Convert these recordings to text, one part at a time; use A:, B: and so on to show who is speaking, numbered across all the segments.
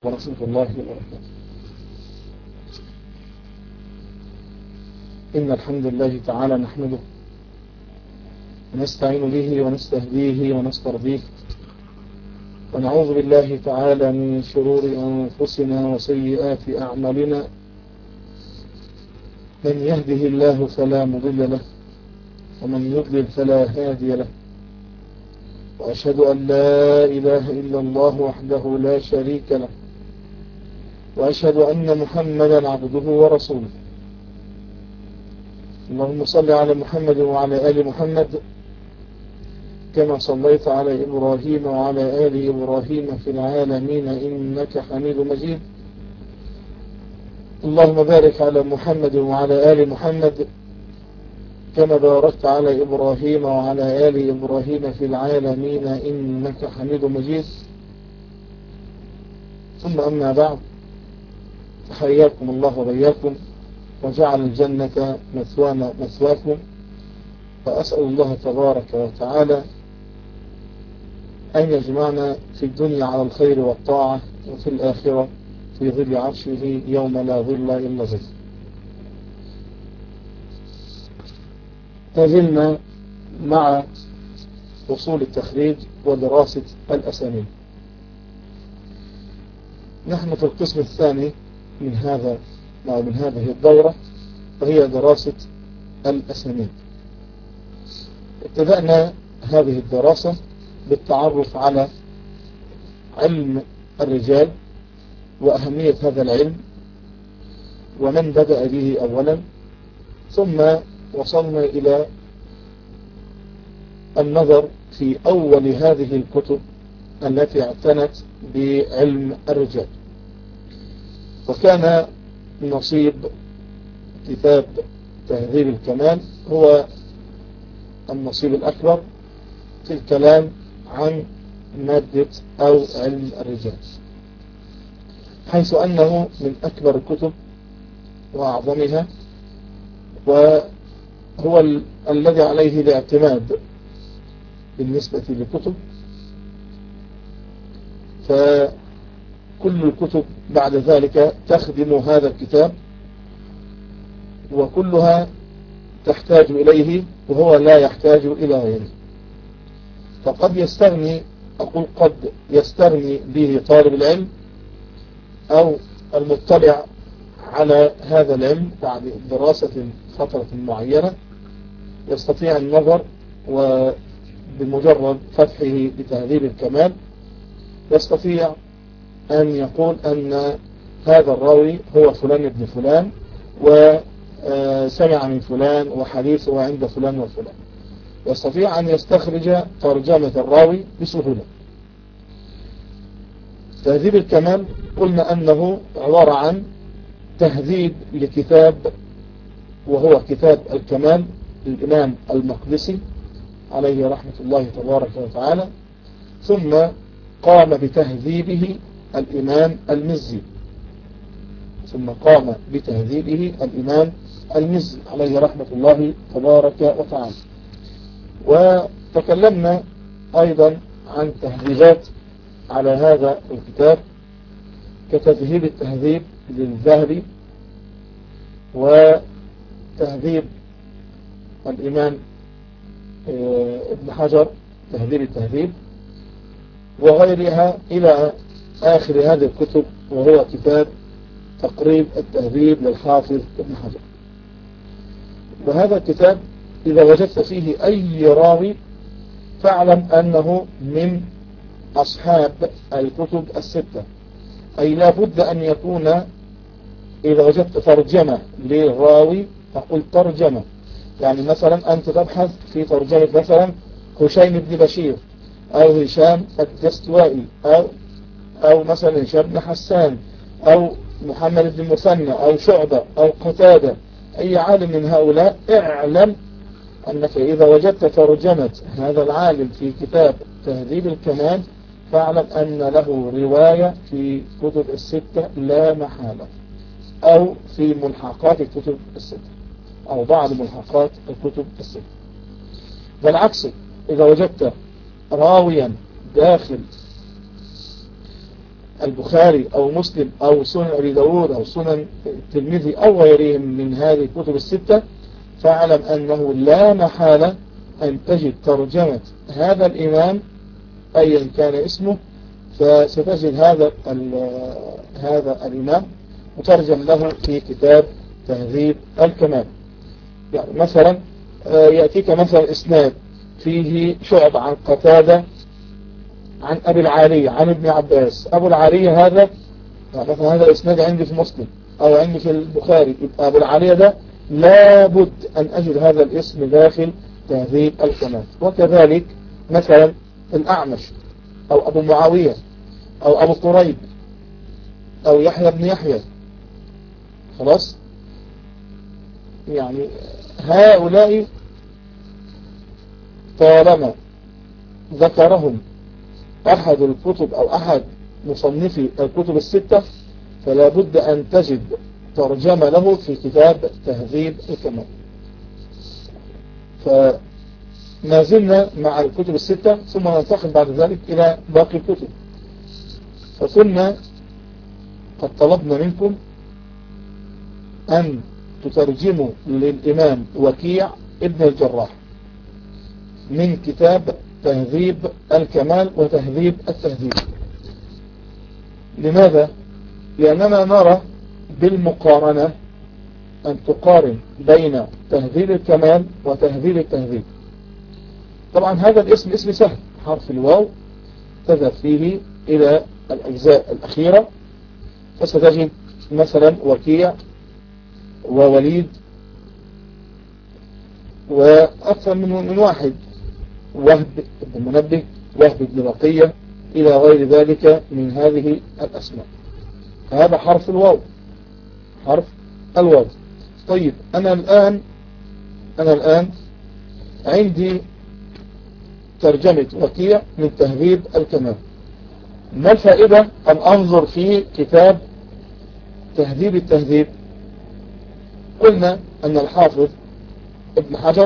A: ورحمة الله وبركاته إن الحمد لله تعالى نحمده ونستعين به ونستهديه ونسترضيه ونعوذ بالله تعالى من شرور أنفسنا وسيئات أعمالنا من يهده الله فلا مضل له ومن يضلل فلا هادي له وأشهد أن لا إله إلا الله وحده لا شريك له وأشهد أن محمدا عبده ورسوله اللهم صل على محمد وعلى آل محمد كما صليت على إبراهيم وعلى آل إبراهيم في العالمين إنك حميد مجيد اللهم بارك على محمد وعلى آل محمد كما باركت على إبراهيم وعلى آل إبراهيم في العالمين إنك حميد مجيد ثم أما بعد فحياكم الله وبياكم وجعل الجنة مثوانا مثواكم فأسأل الله تبارك وتعالى أن يجمعنا في الدنيا على الخير والطاعة وفي الآخرة في ظل عرشه يوم لا ظل إلا ظل تزلنا مع وصول التخريج ودراسة الأسانيد نحن في القسم الثاني من هذا أو من هذه الدورة وهي دراسة الأسانيد ابتدأنا هذه الدراسة بالتعرف على علم الرجال وأهمية هذا العلم ومن بدأ به أولا ثم وصلنا إلى النظر في أول هذه الكتب التي اعتنت بعلم الرجال وكان نصيب كتاب تهذيب الكمال هو النصيب الأكبر في الكلام عن مادة أو علم الرجال حيث أنه من أكبر الكتب وأعظمها وهو ال الذي عليه الاعتماد بالنسبة للكتب فكل الكتب بعد ذلك تخدم هذا الكتاب وكلها تحتاج إليه وهو لا يحتاج إلى غيره فقد يستغني أقول قد يستغني به طالب العلم أو المطلع على هذا العلم بعد دراسة فترة معينة يستطيع النظر وبمجرد فتحه بتهذيب الكمال يستطيع أن يقول أن هذا الراوي هو فلان ابن فلان وسمع من فلان وحديثه عند فلان وفلان يستطيع أن يستخرج ترجمة الراوي بسهولة تهذيب الكمال قلنا أنه عبارة عن تهذيب لكتاب وهو كتاب الكمال للإمام المقدسي عليه رحمة الله تبارك وتعالى ثم قام بتهذيبه الإمام المزي ثم قام بتهذيبه الإمام المزي عليه رحمة الله تبارك وتعالى وتكلمنا أيضا عن تهذيبات على هذا الكتاب كتذهيب التهذيب للذهبي وتهذيب الإمام ابن حجر تهذيب التهذيب وغيرها إلى آخر هذه الكتب وهو كتاب تقريب التهذيب للحافظ ابن حجر وهذا الكتاب إذا وجدت فيه أي راوي فاعلم أنه من أصحاب الكتب الستة أي لا بد أن يكون إذا وجدت ترجمة للراوي تقول ترجمة يعني مثلا أنت تبحث في ترجمة مثلا هشيم بن بشير أو هشام الدستوائي أو أو مثلا هشام بن حسان أو محمد بن مثنى أو شعبة أو قتادة أي عالم من هؤلاء اعلم أنك إذا وجدت ترجمة هذا العالم في كتاب تهذيب الكمال فاعلم أن له رواية في كتب الستة لا محالة أو في ملحقات الكتب الستة أو بعض ملحقات الكتب الستة بالعكس إذا وجدت راويا داخل البخاري أو مسلم أو سنن أبي داود أو سنن الترمذي أو غيرهم من هذه الكتب الستة فاعلم أنه لا محالة أن تجد ترجمة هذا الإمام أيا كان اسمه فستجد هذا هذا الإمام مترجم له في كتاب تهذيب الكمال يعني مثلا آه، يأتيك مثلا إسناد فيه شعب عن قتادة عن أبي العالية عن ابن عباس أبو العالية هذا يعني مثلا هذا إسناد عندي في مسلم أو عندي في البخاري يبقى أبو العالية ده لابد أن أجد هذا الاسم داخل تهذيب الكمال وكذلك مثلا الأعمش أو أبو معاوية أو أبو قريب أو يحيى بن يحيى خلاص يعني هؤلاء طالما ذكرهم أحد الكتب أو أحد مصنفي الكتب الستة فلا بد أن تجد ترجمة له في كتاب تهذيب الكمال فما زلنا مع الكتب الستة ثم ننتقل بعد ذلك إلى باقي الكتب فكنا قد طلبنا منكم أن تترجموا للإمام وكيع ابن الجراح من كتاب تهذيب الكمال وتهذيب التهذيب لماذا؟ لأننا نرى بالمقارنة أن تقارن بين تهذيب الكمال وتهذيب التهذيب طبعا هذا الاسم اسم سهل حرف الواو تذهب فيه إلى الأجزاء الأخيرة فستجد مثلا وكيع ووليد وأكثر من من واحد وهب بن منبه وهب بن بقية إلى غير ذلك من هذه الأسماء فهذا حرف الواو حرف الواو طيب أنا الآن أنا الآن عندي ترجمة وكيع من تهذيب الكمال ما الفائدة أن أنظر في كتاب تهذيب التهذيب قلنا أن الحافظ ابن حجر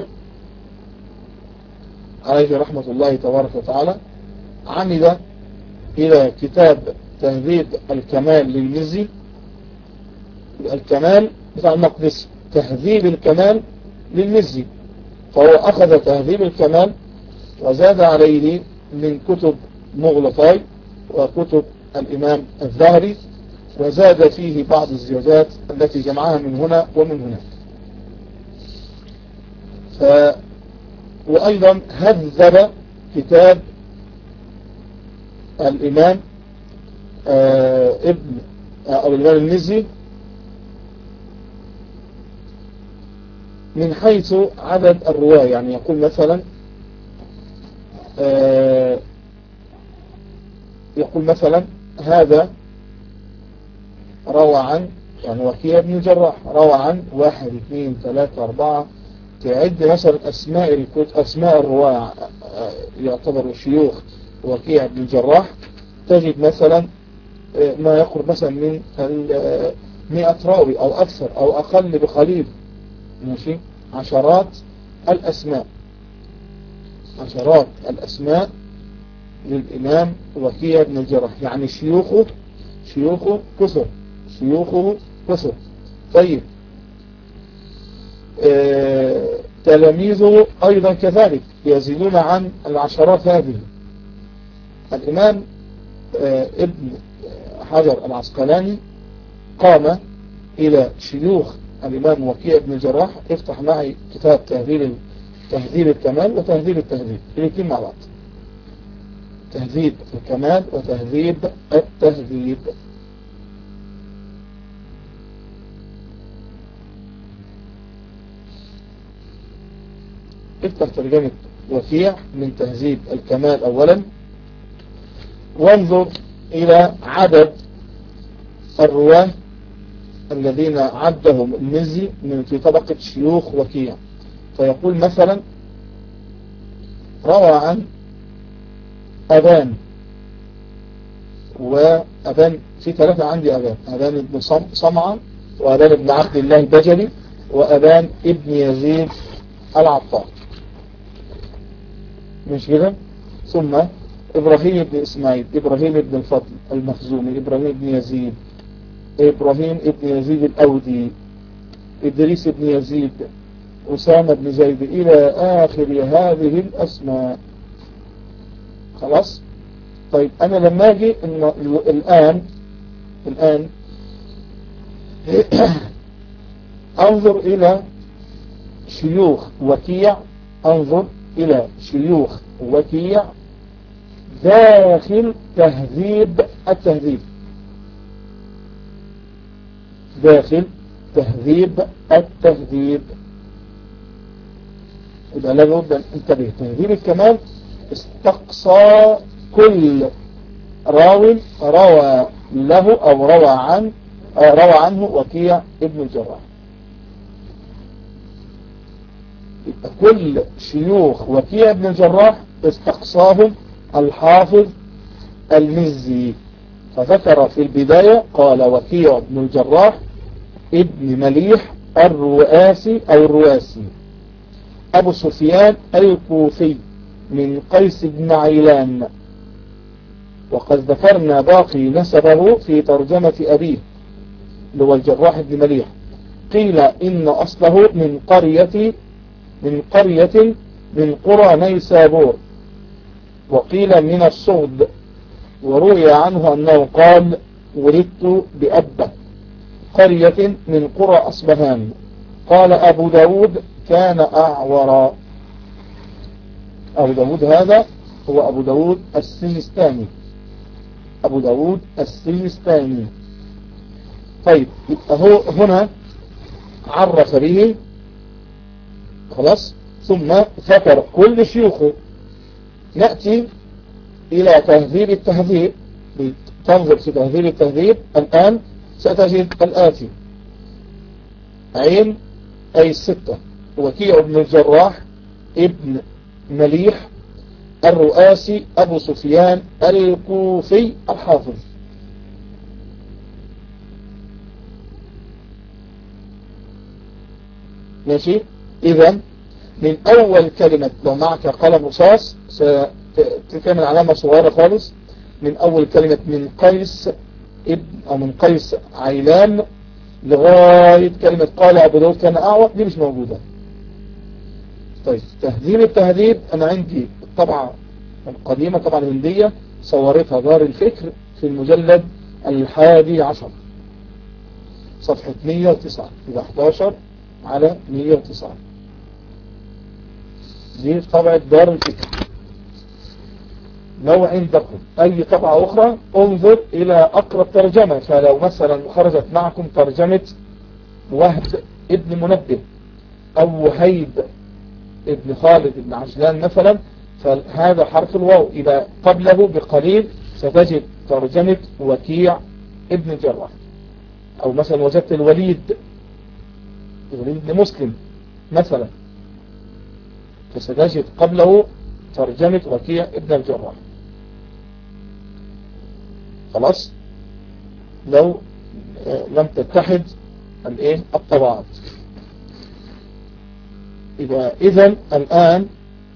A: عليه رحمة الله تبارك وتعالى عمد إلى كتاب تهذيب الكمال للمزي الكمال بتاع المقدس تهذيب الكمال للمزي فهو أخذ تهذيب الكمال وزاد عليه من كتب مغلطاي وكتب الإمام الظهري وزاد فيه بعض الزيادات التي جمعها من هنا ومن هناك ف وأيضا هذب كتاب الإمام آه ابن أو الإمام المزي من حيث عدد الرواة يعني يقول مثلا آه يقول مثلا هذا روى عن يعني وكيع بن الجراح روى عن واحد اثنين ثلاثة أربعة تعد مثلا أسماء الكتب أسماء الرواة يعتبروا شيوخ وكيع بن الجراح تجد مثلا ما يقرب مثلا من مئة راوي أو أكثر أو أقل بقليل ماشي عشرات الأسماء عشرات الأسماء للإمام وكيع بن الجراح يعني شيوخه شيوخه كثر شيوخه كثر طيب آه تلاميذه أيضا كذلك يزيدون عن العشرات هذه الإمام آه ابن حجر العسقلاني قام إلى شيوخ الإمام وكيع بن الجراح افتح معي كتاب تهذيب تهذيب الكمال وتهذيب التهذيب الاثنين مع بعض تهذيب الكمال وتهذيب التهذيب افتح ترجمة وكيع من تهذيب الكمال أولا وانظر إلى عدد الرواه الذين عدهم المزي من في طبقة شيوخ وكيع فيقول مثلا روى عن أبان وأبان في ثلاثة عندي أبان أبان ابن صمعة وأبان ابن عبد الله البجلي وأبان ابن يزيد العطار مش كده ثم إبراهيم بن إسماعيل إبراهيم بن الفضل المخزومي إبراهيم بن يزيد إبراهيم بن يزيد الأودي إدريس بن يزيد أسامة بن زيد إلى آخر هذه الأسماء خلاص طيب أنا لما أجي الآن الآن أنظر إلى شيوخ وكيع أنظر إلى شيوخ وكيع داخل تهذيب التهذيب داخل تهذيب التهذيب يبقى لابد أن انتبه تهذيب الكمال استقصى كل راو روى له أو روى عن أو روى عنه وكيع ابن الجراح كل شيوخ وكيع ابن الجراح استقصاهم الحافظ المزي فذكر في البداية قال وكيع بن الجراح ابن مليح الرؤاسي أو الرواسي أبو سفيان الكوفي من قيس بن عيلان وقد ذكرنا باقي نسبه في ترجمة أبيه اللي هو الجراح بن مليح قيل إن أصله من قرية من قرية من قرى نيسابور وقيل من الصغد وروي عنه أنه قال ولدت بأبة قرية من قرى أصبهان قال أبو داود كان أعورا أبو داود هذا هو أبو داود السيستاني أبو داود السيستاني طيب هو هنا عرف به خلاص ثم ذكر كل شيوخه نأتي إلى تهذيب التهذيب تنظر في تهذيب التهذيب الآن ستجد الآتي عين أي الستة وكيع بن الجراح ابن مليح الرؤاسي أبو سفيان الكوفي الحافظ ماشي إذا من أول كلمة لو معك قلم رصاص ستكمل علامة صغيرة خالص من أول كلمة من قيس ابن أو من قيس عيلان لغاية كلمة قال أبو داود كان أعوى دي مش موجودة طيب تهذيب التهذيب أنا عندي الطبعة القديمة طبعا الهندية صورتها دار الفكر في المجلد الحادي عشر صفحة 109 إذا 11 على 109 دي طبعة دار الفكر لو عندكم أي طبعة أخرى انظر إلى أقرب ترجمة فلو مثلا خرجت معكم ترجمة وهب ابن منبه أو وهيب ابن خالد ابن عجلان مثلا فهذا حرف الواو إذا قبله بقليل ستجد ترجمة وكيع ابن الجراح أو مثلا وجدت الوليد الوليد ابن مسلم مثلا فستجد قبله ترجمة وكيع ابن الجراح خلاص لو لم تتحد الايه الطبعات إذا إذا الآن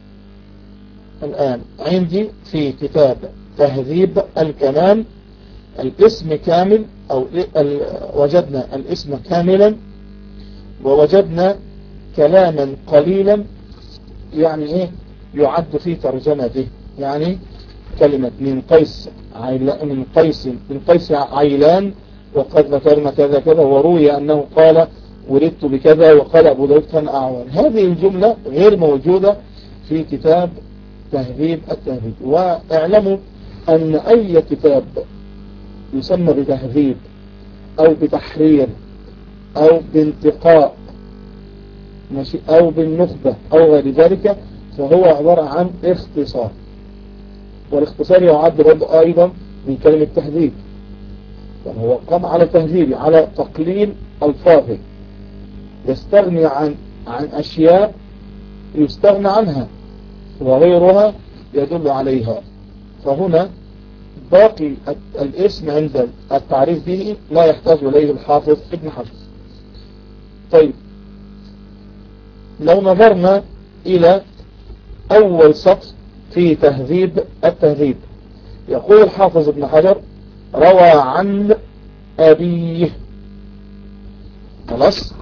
A: الآن عندي في كتاب تهذيب الكمال الاسم كامل أو وجدنا الاسم كاملا ووجدنا كلاما قليلا يعني ايه يعد في ترجمته يعني كلمة من قيس عيلان من قيس من قيس عيلان وقد ذكرنا كذا كذا وروي أنه قال ولدت بكذا وقال أبو داود كان أعوان هذه الجملة غير موجودة في كتاب تهذيب التهذيب واعلموا أن أي كتاب يسمى بتهذيب أو بتحرير أو بانتقاء أو بالنخبة أو غير ذلك فهو عبارة عن اختصار والاختصار يعد برضه أيضا من كلمة تهذيب يعني هو قام على تهذيب على تقليل ألفاظه يستغني عن عن أشياء يستغنى عنها وغيرها يدل عليها فهنا باقي الاسم عند التعريف به لا يحتاج إليه الحافظ ابن حفظ طيب لو نظرنا إلى أول سطر في تهذيب التهذيب يقول الحافظ ابن حجر روى عن أبيه خلاص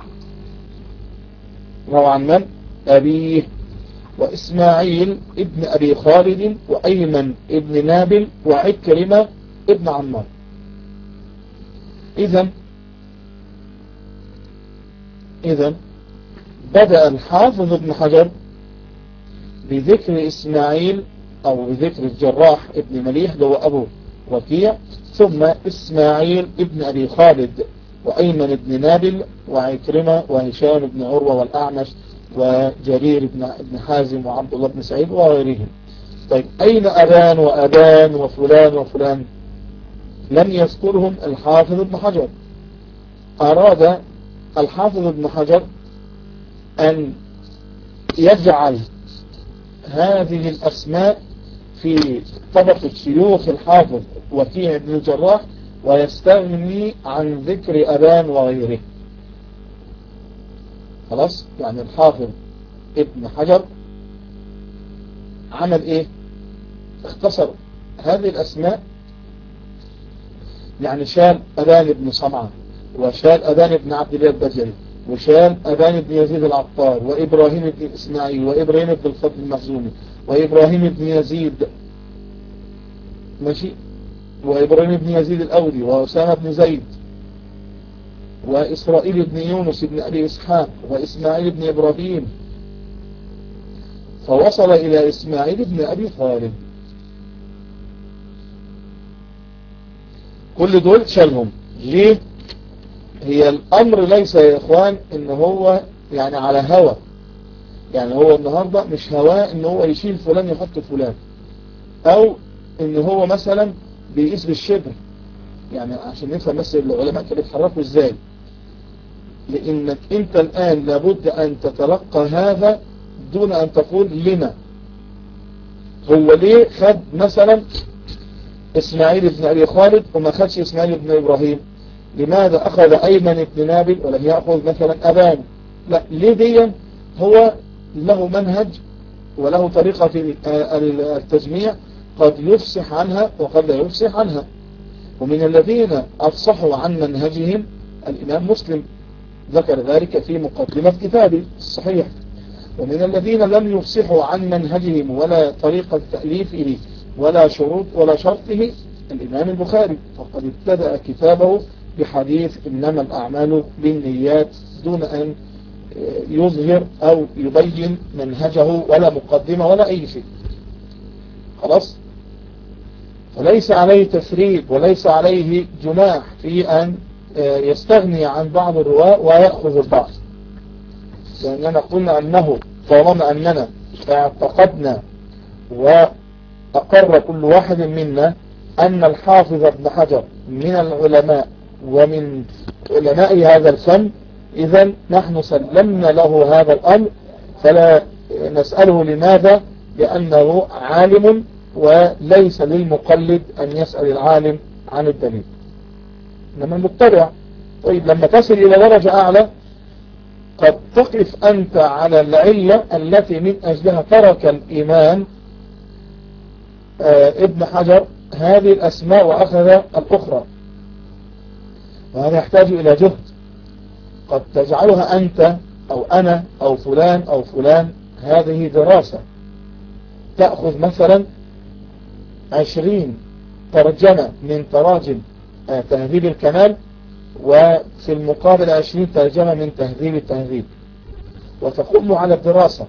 A: روى عن من أبيه وإسماعيل ابن أبي خالد وأيمن ابن نابل وعكرمة ابن عمار إذا إذا بدأ الحافظ ابن حجر بذكر إسماعيل أو بذكر الجراح ابن مليح هو أبو وكيع ثم إسماعيل ابن أبي خالد وأيمن ابن نابل وعكرمة وهشام بن عروة والأعمش وجرير بن حازم وعبد الله بن سعيد وغيرهم طيب أين أبان وأبان وفلان وفلان لم يذكرهم الحافظ ابن حجر أراد الحافظ ابن حجر أن يجعل هذه الأسماء في طبقة شيوخ الحافظ وكيع بن الجراح ويستغني عن ذكر أبان وغيره خلاص يعني الحافظ ابن حجر عمل ايه اختصر هذه الاسماء يعني شال أبان بن صمعة وشال أبان بن عبد الله البجري وشال أبان بن يزيد العطار وإبراهيم بن إسماعيل وإبراهيم بن الفضل المخزومي وإبراهيم بن يزيد ماشي وإبراهيم بن يزيد الأودي وأسامة بن زيد وإسرائيل بن يونس بن أبي إسحاق وإسماعيل بن إبراهيم فوصل إلى إسماعيل بن أبي خالد كل دول شالهم ليه هي الأمر ليس يا إخوان إن هو يعني على هوى يعني هو النهاردة مش هواه إن هو يشيل فلان يحط فلان أو إن هو مثلا بيقيس بالشبر يعني عشان نفهم بس العلماء كانوا بيتحركوا ازاي لانك انت الان لابد ان تتلقى هذا دون ان تقول لما هو ليه خد مثلا اسماعيل بن ابي خالد وما خدش اسماعيل بن ابراهيم لماذا اخذ ايمن بن نابل ولم يأخذ مثلا ابان لا ليه دي هو له منهج وله طريقة في التجميع قد يفسح عنها وقد لا يفسح عنها ومن الذين أفصحوا عن منهجهم الإمام مسلم ذكر ذلك في مقدمة كتابه الصحيح ومن الذين لم يفصحوا عن منهجهم ولا طريقة تأليفه ولا شروط ولا شرطه الإمام البخاري فقد ابتدأ كتابه بحديث إنما الأعمال بالنيات دون أن يظهر أو يبين منهجه ولا مقدمة ولا أي شيء خلاص وليس عليه تسريب وليس عليه جناح في أن يستغني عن بعض الرواة ويأخذ البعض لأننا قلنا أنه طالما أننا اعتقدنا وأقر كل واحد منا أن الحافظ ابن حجر من العلماء ومن علماء هذا الفن إذا نحن سلمنا له هذا الأمر فلا نسأله لماذا لأنه عالم وليس للمقلد أن يسأل العالم عن الدليل إنما المتبع طيب لما تصل إلى درجة أعلى قد تقف أنت على العلة التي من أجلها ترك الإمام آه ابن حجر هذه الأسماء وأخذ الأخرى وهذا يحتاج إلى جهد قد تجعلها أنت أو أنا أو فلان أو فلان هذه دراسة تأخذ مثلا عشرين ترجمة من تراجم تهذيب الكمال وفي المقابل عشرين ترجمة من تهذيب التهذيب وتقوم على الدراسة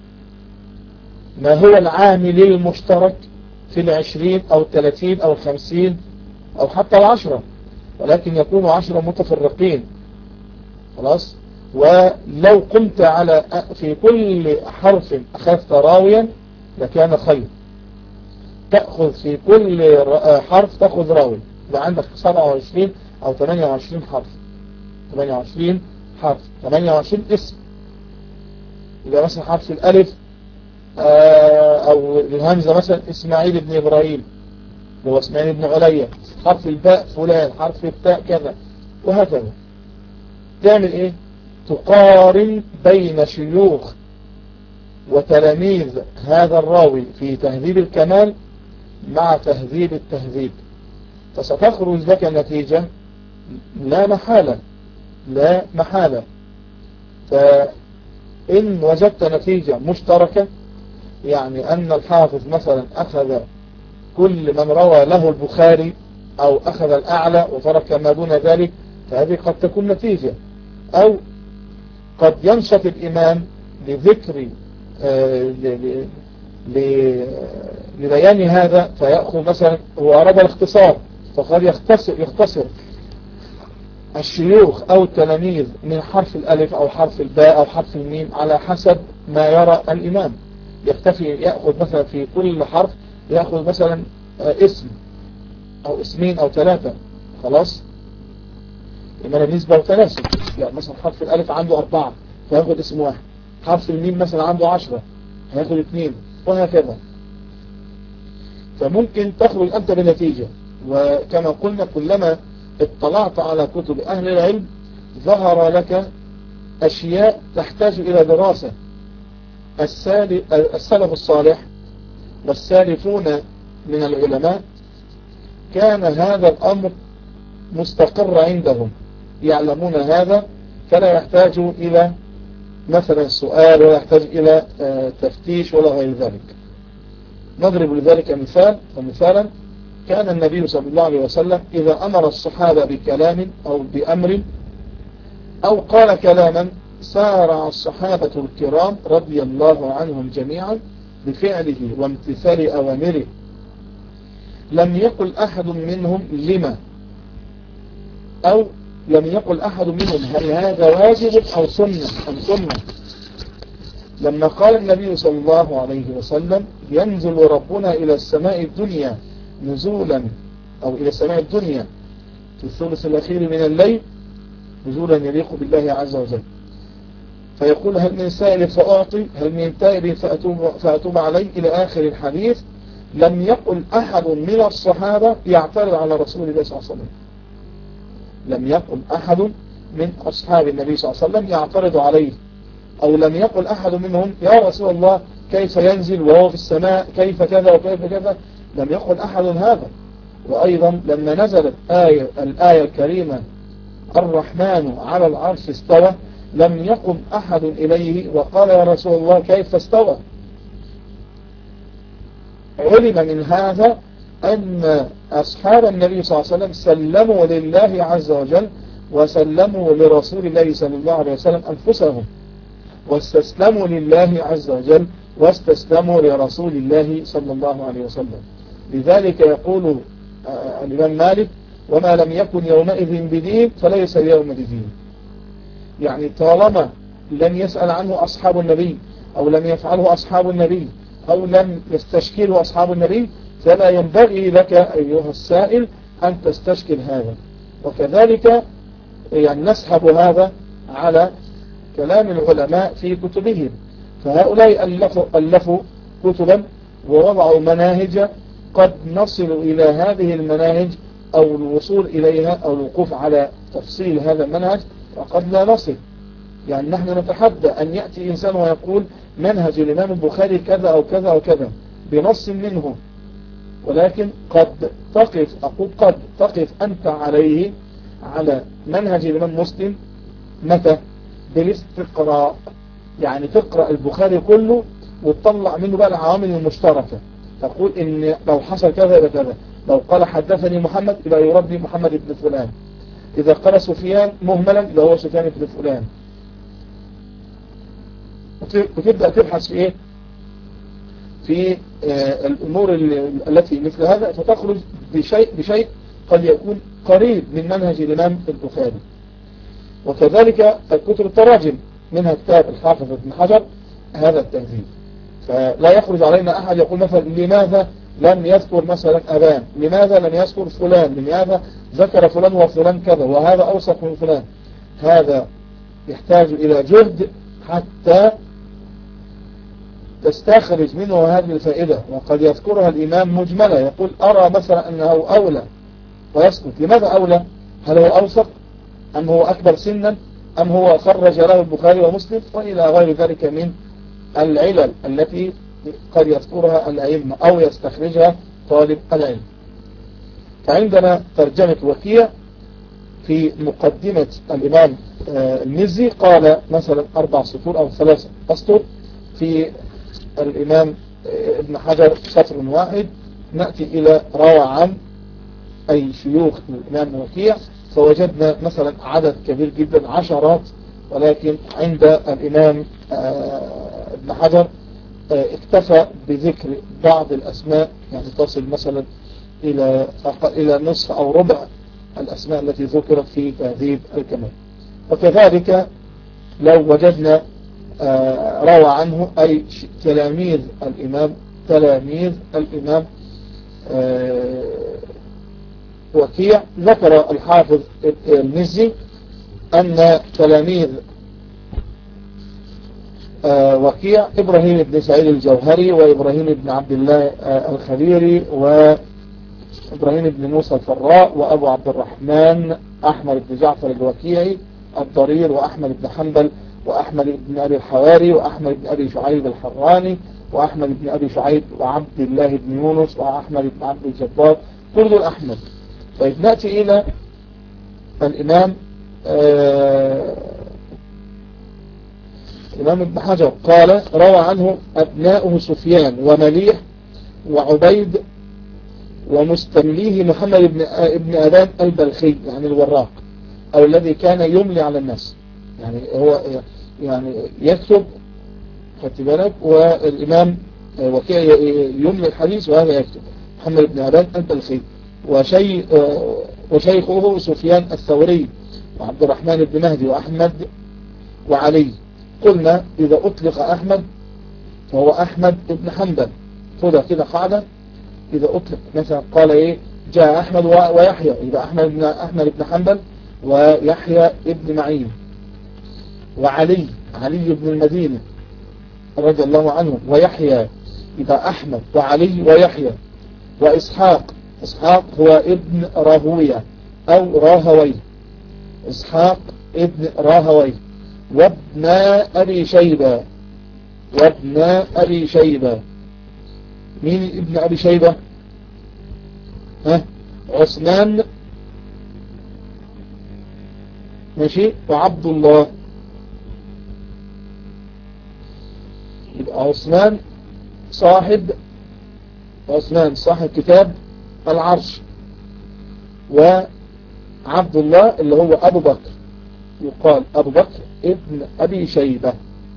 A: ما هو العامل المشترك في العشرين أو الثلاثين أو الخمسين أو حتى العشرة ولكن يكونوا عشرة متفرقين خلاص ولو قمت على في كل حرف أخذت راويا لكان خير تأخذ في كل حرف تأخذ راوي يبقى عندك 27 أو 28 حرف 28 حرف 28 اسم يبقى مثلا حرف الألف أو الهمزة مثلا إسماعيل بن إبراهيم هو إسماعيل بن عليا حرف الباء فلان حرف التاء كذا وهكذا تعمل إيه تقارن بين شيوخ وتلاميذ هذا الراوي في تهذيب الكمال مع تهذيب التهذيب فستخرج لك نتيجة لا محالة لا محالة فإن وجدت نتيجة مشتركة يعني أن الحافظ مثلا أخذ كل من روى له البخاري أو أخذ الأعلى وترك ما دون ذلك فهذه قد تكون نتيجة أو قد ينشط الإمام لذكر آه، لبيان هذا فيأخذ مثلا هو أراد الاختصار فقد يختصر, يختصر الشيوخ أو التلاميذ من حرف الألف أو حرف الباء أو حرف الميم على حسب ما يرى الإمام يختفي يأخذ مثلا في كل حرف يأخذ مثلا آه، اسم أو اسمين أو ثلاثة خلاص إما النسبة وتناسب يعني مثلا حرف الألف عنده أربعة فيأخذ اسم واحد حرف الميم مثلا عنده عشرة هياخد اثنين وهكذا فممكن تخرج أنت بنتيجة وكما قلنا كلما اطلعت على كتب أهل العلم ظهر لك أشياء تحتاج إلى دراسة السلف الصالح والسالفون من العلماء كان هذا الأمر مستقر عندهم يعلمون هذا فلا يحتاج إلى مثلا سؤال ولا يحتاج إلى آه، تفتيش ولا غير ذلك نضرب لذلك مثال ومثالا كان النبي صلى الله عليه وسلم إذا أمر الصحابة بكلام أو بأمر أو قال كلاما سارع الصحابة الكرام رضي الله عنهم جميعا بفعله وامتثال أوامره لم يقل أحد منهم لما أو لم يقل أحد منهم هل هذا واجب أو سنة أم سنة لما قال النبي صلى الله عليه وسلم ينزل ربنا إلى السماء الدنيا نزولا أو إلى السماء الدنيا في الثلث الأخير من الليل نزولا يليق بالله عز وجل فيقول هل من سائل فأعطي هل من تائب فأتوب, فأتوب عليه إلى آخر الحديث لم يقل أحد من الصحابة يعترض على رسول الله صلى الله عليه وسلم لم يقل أحد من أصحاب النبي صلى الله عليه وسلم يعترض عليه أو لم يقل أحد منهم يا رسول الله كيف ينزل وهو في السماء كيف كذا وكيف كذا لم يقل أحد هذا وأيضا لما نزلت آية الآية الكريمة الرحمن على العرش استوى لم يقم أحد إليه وقال يا رسول الله كيف استوى علم من هذا أن أصحاب النبي صلى الله عليه وسلم سلموا لله عز وجل وسلموا لرسول الله صلى الله عليه وسلم أنفسهم واستسلموا لله عز وجل واستسلموا لرسول الله صلى الله عليه وسلم لذلك يقول آه، الإمام مالك وما لم يكن يومئذ بدين فليس اليوم بدين يعني طالما لم يسأل عنه أصحاب النبي أو لم يفعله أصحاب النبي أو لم يستشكله أصحاب النبي فلا ينبغي لك أيها السائل أن تستشكل هذا وكذلك يعني نسحب هذا على كلام العلماء في كتبهم فهؤلاء ألفوا, ألفوا كتبا ووضعوا مناهج قد نصل إلى هذه المناهج أو الوصول إليها أو الوقوف على تفصيل هذا المنهج وقد لا نصل يعني نحن نتحدى أن يأتي إنسان ويقول منهج الإمام البخاري كذا أو كذا أو كذا بنص منه ولكن قد تقف أقول قد تقف أنت عليه على منهج الإمام مسلم متى بالاستقراء يعني تقرأ البخاري كله وتطلع منه بقى العوامل المشتركة تقول ان لو حصل كذا يبقى كذا لو قال حدثني محمد يبقى يربي محمد بن فلان إذا قال سفيان مهملا يبقى هو سفيان بن فلان وتبدأ تبحث في ايه في آه، الأمور التي مثل هذا فتخرج بشيء, بشيء قد يكون قريب من منهج الإمام البخاري وكذلك الكتب التراجم منها كتاب الحافظ ابن حجر هذا التهذيب فلا يخرج علينا أحد يقول مثلا لماذا لم يذكر مثلا أبان لماذا لم يذكر فلان لماذا ذكر فلان وفلان كذا وهذا أوسط من فلان هذا يحتاج إلى جهد حتى تستخرج منه هذه الفائدة وقد يذكرها الإمام مجملة يقول أرى مثلا أنه أولى ويسكت لماذا أولى هل هو أوسط أم هو أكبر سنا أم هو خرج له البخاري ومسلم وإلى غير ذلك من العلل التي قد يذكرها الأئمة أو يستخرجها طالب العلم فعندنا ترجمة وكيع في مقدمة الإمام المزي قال مثلا أربع سطور أو ثلاثة أسطر في الإمام ابن حجر سطر واحد نأتي إلى روى عن أي شيوخ الإمام وكيع فوجدنا مثلا عدد كبير جدا عشرات ولكن عند الإمام ابن حجر اكتفى بذكر بعض الأسماء يعني تصل مثلا إلى إلى نصف أو ربع الأسماء التي ذكرت في تهذيب الكمال وكذلك لو وجدنا روى عنه أي تلاميذ الإمام تلاميذ الإمام وكيع ذكر الحافظ المزي أن تلاميذ وكيع إبراهيم بن سعيد الجوهري وإبراهيم بن عبد الله الخليري وإبراهيم بن موسى الفراء وأبو عبد الرحمن أحمد بن جعفر الوكيعي الضرير وأحمد بن حنبل وأحمد بن أبي الحواري وأحمد بن أبي شعيب الحراني وأحمد بن أبي شعيب وعبد الله بن يونس وأحمد بن عبد الجبار كل دول أحمد طيب نأتي إلى الإمام آه الإمام ابن حجر قال روى عنه أبناؤه سفيان ومليح وعبيد ومستمليه محمد بن ابن أبان البلخي يعني الوراق أو الذي كان يملي على الناس يعني هو يعني يكتب خدت بالك والإمام وكيع يملي الحديث وهذا يكتب محمد بن أبان البلخي وشي وشيخه سفيان الثوري وعبد الرحمن بن مهدي وأحمد وعلي قلنا إذا أطلق أحمد فهو أحمد بن حنبل خذها كده قاعدة إذا أطلق مثلا قال إيه جاء أحمد ويحيى يبقى أحمد بن أحمد بن حنبل ويحيى ابن معين وعلي علي بن المدينة رضي الله عنه ويحيى يبقى أحمد وعلي ويحيى وإسحاق إسحاق هو ابن راهوية أو راهوي إسحاق ابن راهوي وابن أبي شيبة وابن أبي شيبة مين ابن أبي شيبة ها عثمان ماشي وعبد الله يبقى عثمان صاحب عثمان صاحب كتاب العرش وعبد الله اللي هو أبو بكر يقال أبو بكر ابن أبي شيبة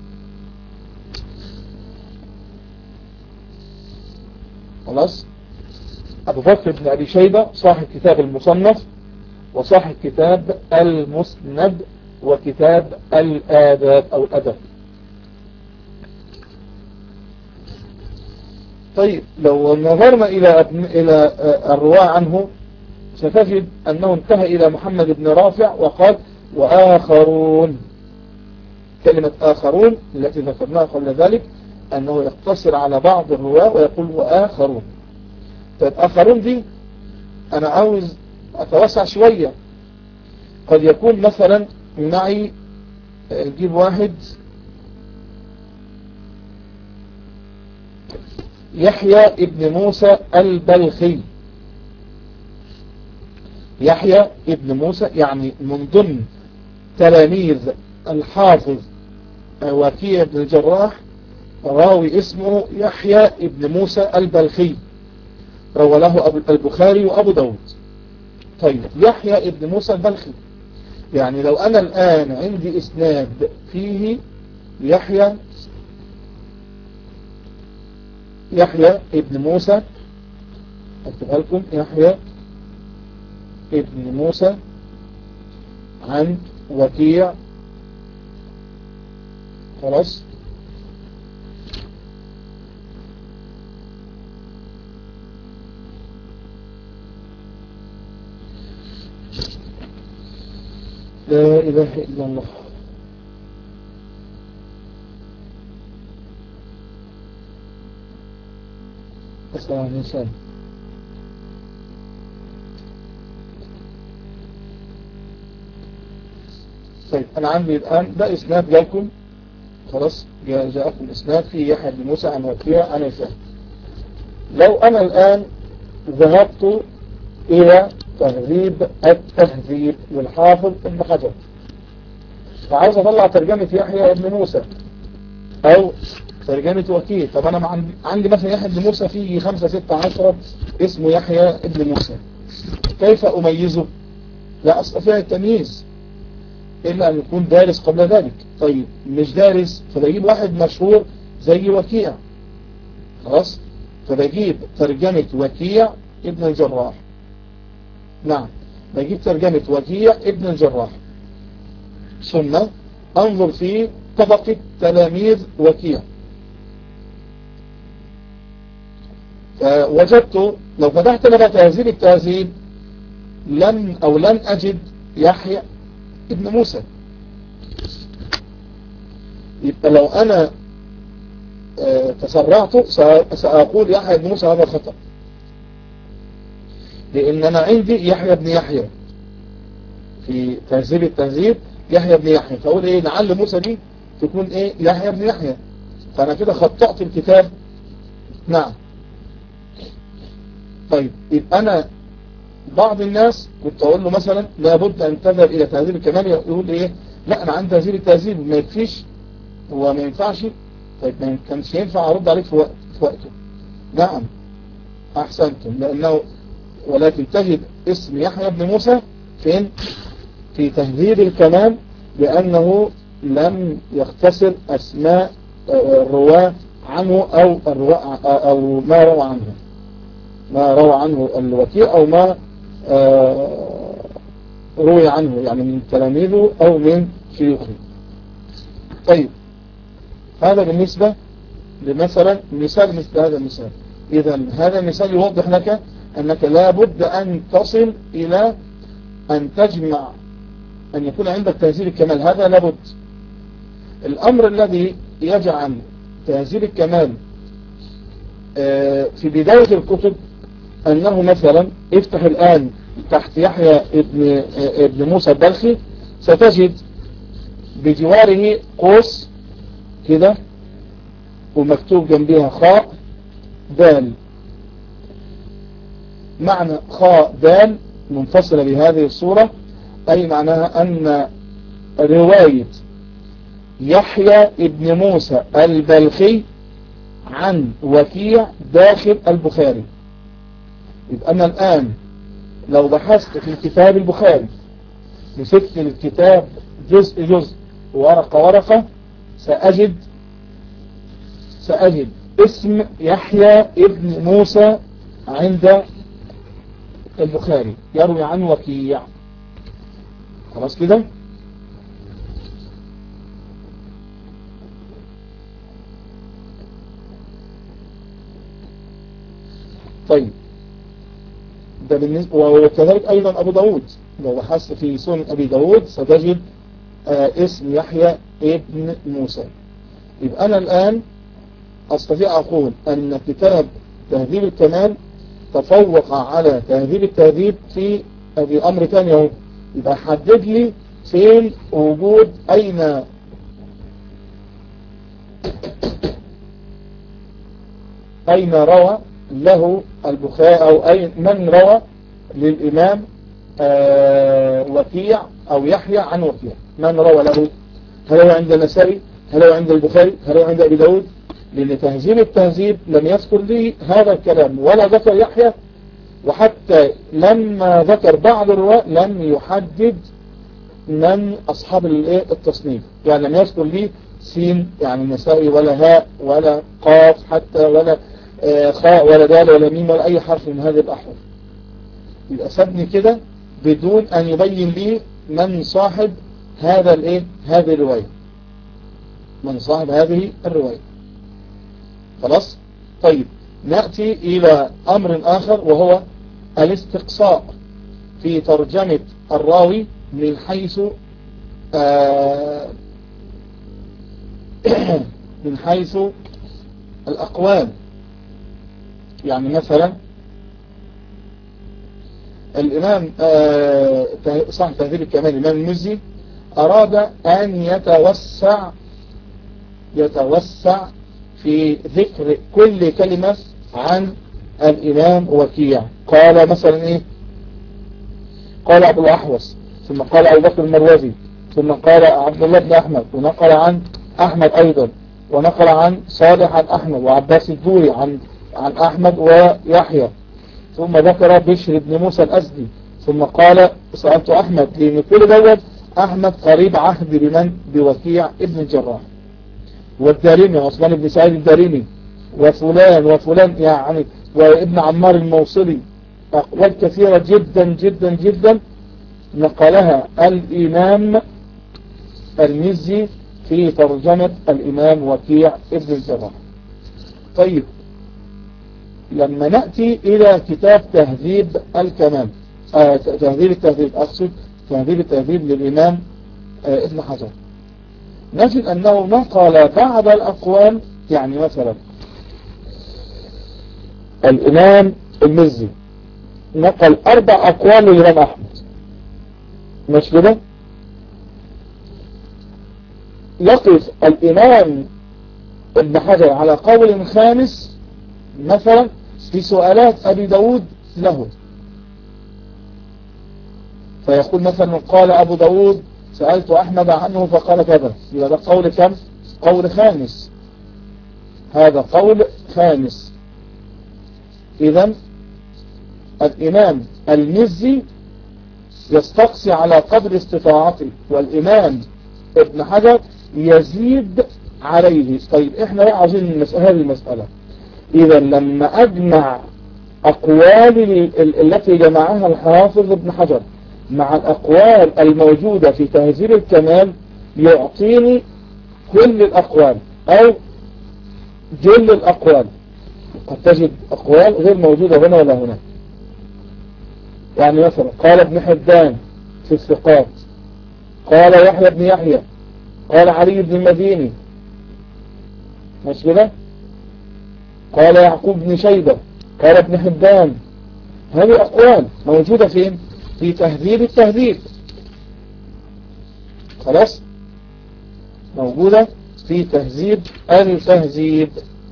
A: خلاص أبو بكر بن أبي شيبة صاحب كتاب المصنف وصاحب كتاب المسند وكتاب الآداب أو الأدب طيب لو نظرنا إلى إلى الرواة عنه ستجد أنه انتهى إلى محمد بن رافع وقال وآخرون كلمة آخرون التي ذكرناها قبل ذلك أنه يقتصر على بعض الرواة ويقول وآخرون طيب آخرون دي أنا عاوز أتوسع شوية قد يكون مثلا معي نجيب واحد يحيى ابن موسى البلخي يحيى ابن موسى يعني من ضمن تلاميذ الحافظ وكيع بن الجراح راوي اسمه يحيى ابن موسى البلخي روى له البخاري وأبو داود طيب يحيى ابن موسى البلخي يعني لو أنا الآن عندي إسناد فيه يحيى يحيى ابن موسى اكتبها لكم يحيى ابن موسى عن وكيع خلاص لا إله إلا الله السلام عليكم طيب أنا عندي الآن ده إسناد جالكم خلاص جاء- جاءكم إسناد في يحيى بن موسى عن وكيع عن هشام لو أنا الآن ذهبت إلى تهذيب التهذيب للحافظ ابن حجر فعاوز أطلع ترجمة يحيى ابن موسى أو ترجمة وكيل طب أنا مع- عندي مثلا يحيى ابن موسى فيه خمسة ستة عشرة اسمه يحيى ابن موسى كيف أميزه لا أستطيع التمييز إلا أن يكون دارس قبل ذلك طيب مش دارس فبجيب واحد مشهور زي وكيع خلاص فبجيب ترجمة وكيع ابن الجراح نعم بجيب ترجمة وكيع ابن الجراح ثم انظر في طبقة تلاميذ وكيع فوجدت لو فتحت لنا تهذيب التهذيب لم او لن اجد يحيى ابن موسى يبقى لو انا آه، تسرعت سأ- سأقول يحيى بن موسى هذا خطأ لأن أنا عندي يحيى بن يحيى في تهذيب التهذيب يحيى بن يحيى فأقول إيه لعل موسى دي تكون إيه يحيى بن يحيى فأنا كده خطأت الكتاب نعم طيب يبقى أنا بعض الناس كنت أقول له مثلا لابد أن تذهب إلى تهذيب الكمال يقول إيه لا أنا عندي تهذيب التهذيب ما يكفيش هو ما ينفعش طيب ما كانش ينفع أرد عليك في, وقت في وقته نعم أحسنتم لأنه ولكن تجد اسم يحيى بن موسى فين في تهذيب الكلام لأنه لم يختصر أسماء آه، الرواة عنه أو الرواة أو ما روى عنه ما روى عنه الوكيع أو ما آه، روي عنه يعني من تلاميذه أو من شيوخه طيب هذا بالنسبة لمثلا مثال مثل هذا المثال إذا هذا المثال يوضح لك أنك لابد أن تصل إلى أن تجمع أن يكون عندك تهذيب الكمال هذا لابد الأمر الذي يجعل تهذيب الكمال آه، في بداية الكتب أنه مثلا افتح الآن تحت يحيى ابن, آه، ابن موسى البلخي ستجد بجواره قوس كده ومكتوب جنبها خاء دال معنى خاء دال منفصلة بهذه الصورة أي معناها أن رواية يحيى ابن موسى البلخي عن وكيع داخل البخاري يبقى أنا الآن لو بحثت في كتاب البخاري مسكت الكتاب جزء جزء ورقة ورقة سأجد سأجد اسم يحيى ابن موسى عند البخاري يروي عن وكيع خلاص كده طيب ده بالنسبة وكذلك أيضا أبو داود لو بحثت في سنن أبي داود ستجد آه اسم يحيى ابن موسى يبقى أنا الآن أستطيع أقول أن كتاب تهذيب الكمال تفوق على تهذيب التهذيب في هذه أمر ثاني اهو يبقى حدد لي فين وجود أين أين روى له البخاري أو أي من روى للإمام آه وكيع أو يحيى عن وكيع من روى له هل هو عند النسائي هل هو عند البخاري هل هو عند أبي داود لأن تهذيب التهذيب لم يذكر لي هذا الكلام ولا ذكر يحيى وحتى لما ذكر بعض الرواة لم يحدد من أصحاب التصنيف يعني لم يذكر لي سين يعني نسائي ولا هاء ولا قاف حتى ولا خاء ولا دال ولا ميم ولا أي حرف من هذه الأحرف يبقى سابني كده بدون أن يبين لي من صاحب هذا الايه هذه الرواية من صاحب هذه الرواية خلاص طيب نأتي إلى أمر آخر وهو الاستقصاء في ترجمة الراوي من حيث آه من حيث الأقوال يعني مثلا الإمام آه صاحب تهذيب الكمال الإمام المزي أراد أن يتوسع يتوسع في ذكر كل كلمة عن الإمام وكيع قال مثلا إيه قال أبو الأحوص ثم قال أبو بكر المروزي ثم قال عبد الله بن أحمد ونقل عن أحمد أيضا ونقل عن صالح عن أحمد وعباس الدوري عن عن أحمد ويحيى ثم ذكر بشر بن موسى الأزدي ثم قال سألت أحمد لأن كل دوت أحمد قريب عهد بمن بوكيع ابن الجراح والدارمي عثمان بن سعيد الدارمي وفلان وفلان يعني وابن عمار الموصلي أقوال كثيرة جدا جدا جدا نقلها الإمام المزي في ترجمة الإمام وكيع ابن الجراح طيب لما نأتي إلى كتاب تهذيب الكمال آه تهذيب التهذيب أقصد تهذيب التهذيب للإمام آه ابن حجر نجد أنه نقل بعض الأقوال يعني مثلا الإمام المزي نقل أربع أقوال للإمام أحمد مش كده يقف الإمام ابن حجر على قول خامس مثلا في سؤالات أبي داود له فيقول مثلا قال أبو داود سألت أحمد عنه فقال كذا يبقى ده قول كم قول خامس هذا قول خامس إذا الإمام المزي يستقصي على قدر استطاعته والإمام ابن حجر يزيد عليه طيب احنا بقى عاوزين هذه المسألة إذا لما أجمع أقوال التي جمعها الحافظ ابن حجر مع الأقوال الموجودة في تهذيب الكمال يعطيني كل الأقوال أو جل الأقوال قد تجد أقوال غير موجودة هنا ولا هنا يعني مثلا قال ابن حبان في الثقات قال يحيى بن يحيى قال علي بن المديني مش كده قال يعقوب بن شيبة قال ابن حبان هذه أقوال موجودة فين في تهذيب التهذيب خلاص موجودة في تهذيب التهذيب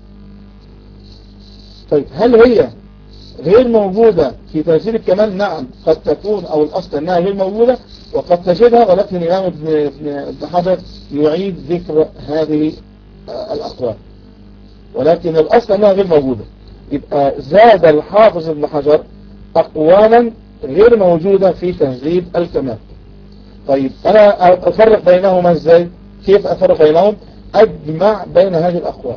A: طيب هل هي غير موجودة في تهذيب الكمال نعم قد تكون او الاصل انها غير موجودة وقد تجدها ولكن الامام ابن حجر يعيد ذكر هذه الاقوال ولكن الاصل انها غير موجودة يبقى زاد الحافظ ابن حجر اقوالا غير موجودة في تهذيب الكمال طيب انا افرق بينهما ازاي كيف افرق بينهم اجمع بين هذه الاقوال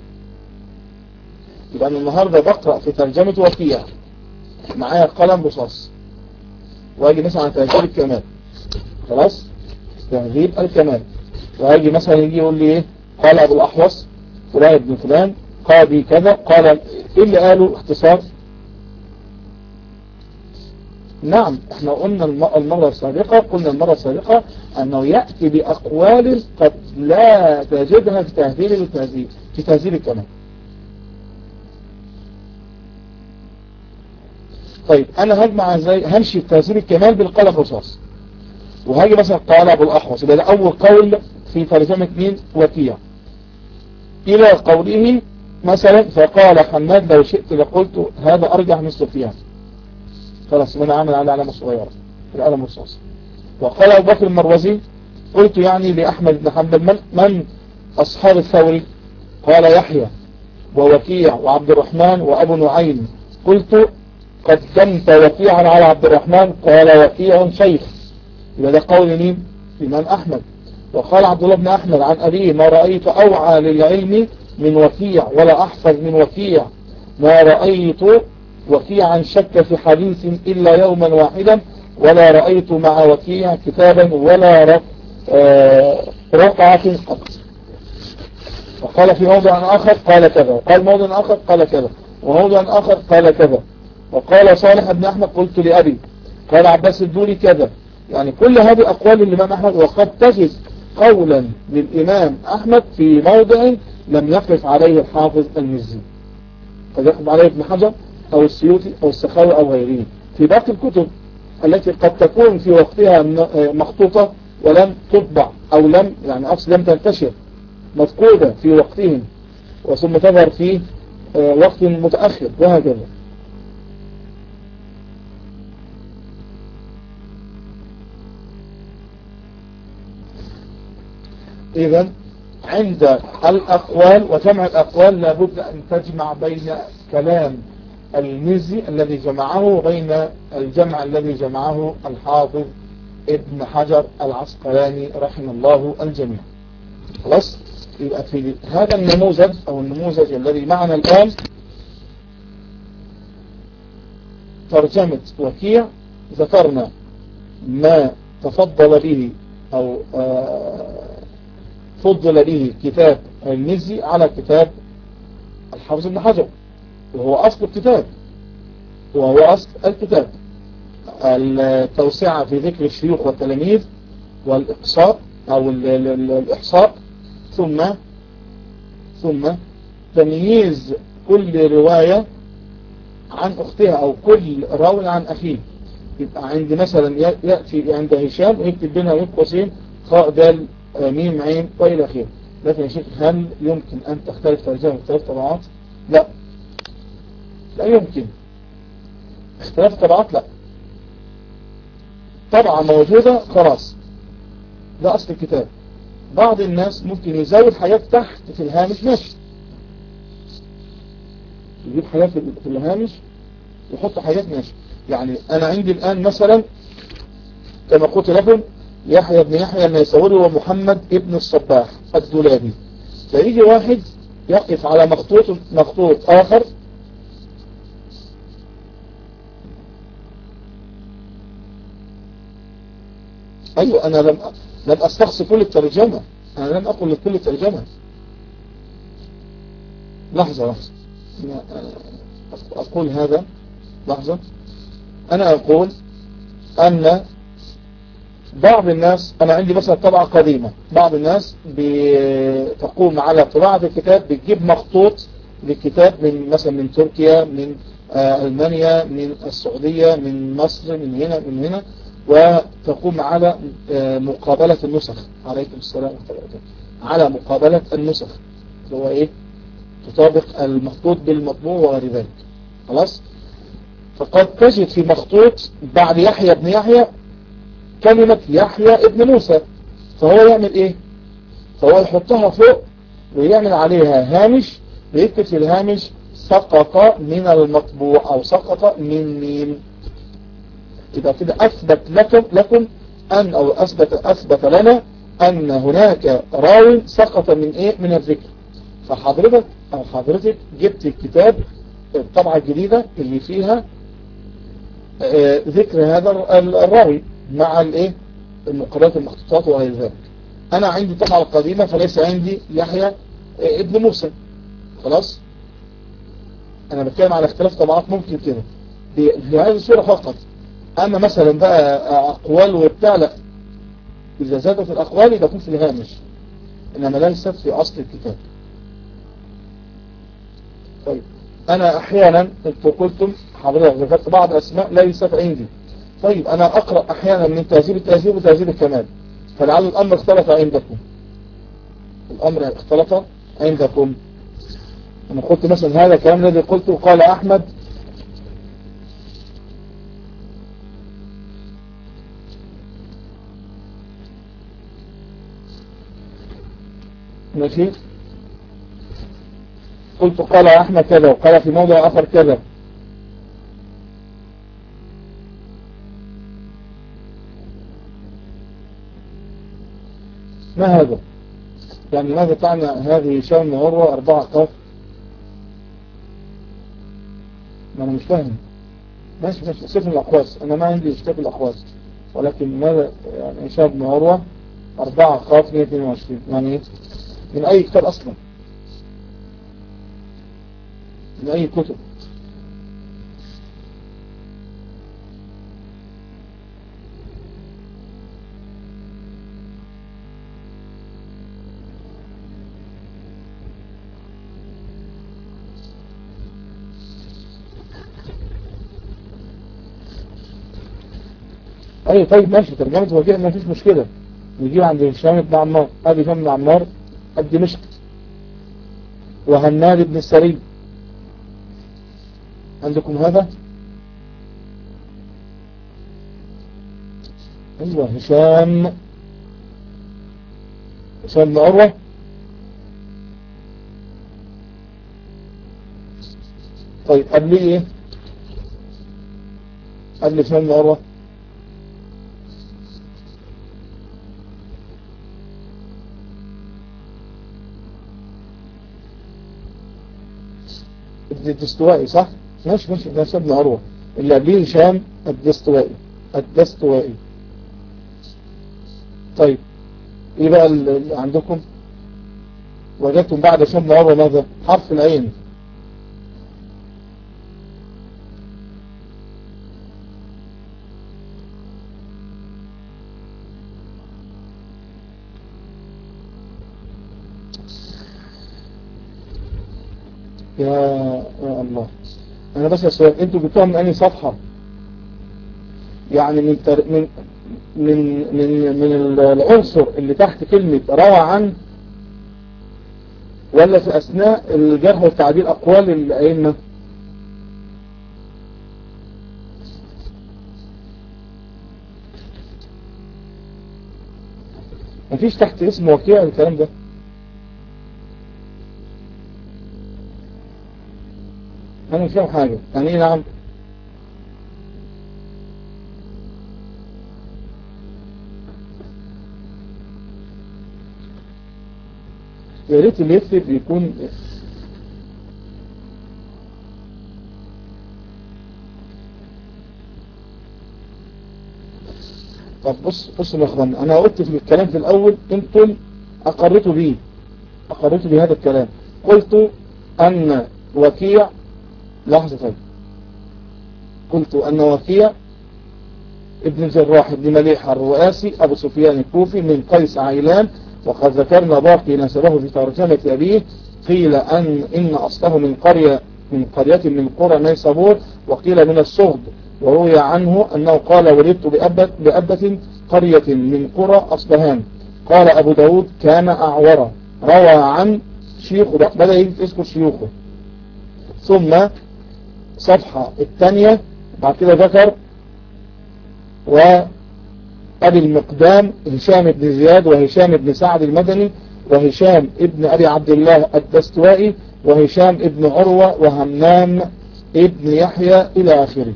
A: يبقى انا النهاردة بقرأ في ترجمة وكيع معايا قلم رصاص واجي مثلا على تهذيب الكمال خلاص تهذيب الكمال واجي مثلا يجي يقول لي ايه قال ابو الاحوص فلان ابن فلان قاضي كذا قال ايه اللي قالوا اختصار نعم احنا قلنا المرة السابقة قلنا المرة السابقة انه يأتي باقوال قد لا تجدها في تهذيب التهذيب في تهذيب الكمال طيب انا هجمع ازاي همشي في تهذيب الكمال بالقلم رصاص وهاجي مثلا قال ابو الاحوص يبقى ده اول قول في ترجمة مين وكيع الى قوله مثلا فقال حماد لو شئت لقلت هذا ارجح من سفيان خلاص وانا عامل على علامة صغيرة القلم رصاص وقال ابو بكر المروزي قلت يعني لأحمد بن حنبل من, من أصحاب الثوري قال يحيى ووكيع وعبد الرحمن وأبو نعيم قلت قدمت وكيعا على عبد الرحمن قال وكيع شيخ يبقى ده قول مين الإمام أحمد وقال عبد الله بن أحمد عن أبيه ما رأيت أوعى للعلم من وكيع ولا أحفظ من وكيع ما رأيت وكيعا شك في حديث إلا يوما واحدا ولا رأيت مع وكيع كتابا ولا رقعة قط وقال في موضع آخر قال كذا وقال موضع آخر قال كذا وموضع آخر قال كذا وقال صالح بن أحمد قلت لأبي قال عباس الدوري كذا يعني كل هذه أقوال الإمام أحمد وقد تجد قولا للإمام أحمد في موضع لم يقف عليه الحافظ المزي قد يقف عليه ابن حجر أو السيوطي أو السخاوي أو غيره في باقي الكتب التي قد تكون في وقتها مخطوطة ولم تطبع أو لم يعني أصل لم تنتشر مفقودة في وقتهم وثم تظهر في وقت متأخر وهكذا إذا عند الأقوال وجمع الأقوال لابد أن تجمع بين كلام المزي الذي جمعه وبين الجمع الذي جمعه الحافظ ابن حجر العسقلاني رحمه الله الجميع خلاص يبقى في هذا النموذج أو النموذج الذي معنا الآن ترجمة وكيع ذكرنا ما تفضل به أو فضل به كتاب المزي على كتاب الحافظ ابن حجر وهو أصل الكتاب وهو أصل الكتاب التوسعة في ذكر الشيوخ والتلاميذ والإقصاء أو الإحصاء ثم ثم تمييز كل رواية عن أختها أو كل راوي عن أخيه يبقى عند مثلا يأتي عند هشام ويكتب بينها وين قوسين خاء دال ميم عين وإلى آخره لكن يا شيخ هل يمكن أن تختلف ترجمة اختلاف طبعات؟ لا لا يمكن اختلاف طبعات لا طبعة موجودة خلاص ده أصل الكتاب بعض الناس ممكن يزود حاجات تحت في الهامش ماشي يجيب حاجات في الهامش يحط حاجات ماشي يعني أنا عندي الآن مثلا كما قلت لكم يحيى بن يحيى النيسوري ومحمد ابن الصباح الدولابي فيجي واحد يقف على مخطوط مخطوط آخر أيوة أنا لم لم أستخص كل الترجمة أنا لم أقل لكل الترجمة لحظة لحظة أقول هذا لحظة أنا أقول أن بعض الناس أنا عندي مثلا طبعة قديمة بعض الناس بتقوم على طباعة الكتاب بتجيب مخطوط للكتاب من مثلا من تركيا من ألمانيا من السعودية من مصر من هنا من هنا وتقوم على مقابلة النسخ عليكم السلام ورحمة الله وبركاته على مقابلة النسخ اللي هو ايه تطابق المخطوط بالمطبوع وغير ذلك خلاص فقد تجد في مخطوط بعد يحيى بن يحيى كلمة يحيى ابن موسى فهو يعمل ايه فهو يحطها فوق ويعمل عليها هامش ويكتب في الهامش سقط من المطبوع او سقط من مين يبقى كده اثبت لكم لكم ان او اثبت اثبت لنا ان هناك راوي سقط من ايه من الذكر فحضرتك او حضرتك جبت الكتاب الطبعة الجديدة اللي فيها آه ذكر هذا الراوي مع الايه المقررات المخطوطات وغير ذلك انا عندي طبعة القديمة فليس عندي يحيى آه ابن موسى خلاص انا بتكلم على اختلاف طبعات ممكن كده في هذه الصورة فقط اما مثلا بقى اقوال وبتاع لا اذا زادت الاقوال يبقى تكون في الهامش انما ليست في اصل الكتاب طيب انا احيانا انتوا قلتم حضرتك ذكرت بعض اسماء ليست عندي طيب انا اقرأ احيانا من تهذيب التهذيب وتهذيب الكمال فلعل الامر اختلف عندكم الامر اختلف عندكم انا قلت مثلا هذا الكلام الذي قلته قال احمد ماشي قلت قال احمد كذا وقال في موضع اخر كذا ما هذا يعني ماذا تعني هذه هشام وعروة أربعة قاف ما أنا مش فاهم ماشي ماشي صفر الأقواس أنا ما عندي اشتاق الأقواس ولكن ماذا يعني هشام بن عروة أربعة قاف 122 يعني إيه من أي كتاب أصلا من أي كتب اي طيب ماشي ترجمة وكيع ما فيش مشكلة نجيب عند هشام بن عمار ادي هشام بن عمار الدمشقي وهناد بن السري عندكم هذا ايوه هشام هشام بن عروة طيب قبل ايه قبل هشام بن عروة الدستوائي صح ماشي ماشي ده ابن عروة اللي قبليه هشام الدستوائي الدستوائي طيب ايه بقى اللي عندكم وجدتم بعد هشام بن عروة ماذا حرف العين يا يا الله انا بس سؤال انتوا جبتوها من انهي صفحة يعني من تر... من من من من العنصر اللي تحت كلمة روى عن ولا في اثناء الجرح والتعديل اقوال الائمة مفيش تحت اسم وكيع الكلام ده انا مش فاهم حاجة يعني ايه نعم يا ريت اللي يكتب يكون طب بص بص يا اخوان انا قلت في الكلام في الاول انتم اقرتوا بيه اقرتوا بهذا الكلام قلت ان وكيع لحظة طيب قلت أن وكيع ابن الجراح ابن مليح الرؤاسي أبو سفيان الكوفي من قيس عيلان وقد ذكرنا باقي نسبه في ترجمة أبيه قيل أن إن أصله من قرية من قرية من قرى نيسابور وقيل من الصغد وروي عنه أنه قال ولدت بأبة, بأبة قرية من قرى أصبهان قال أبو داود كان أعورا روى عن شيخه بدأ يذكر شيوخه ثم صفحة الثانية بعد كده ذكر وأبي المقدام هشام بن زياد وهشام بن سعد المدني وهشام ابن أبي عبد الله الدستوائي وهشام ابن عروة وهمام ابن يحيى إلى آخره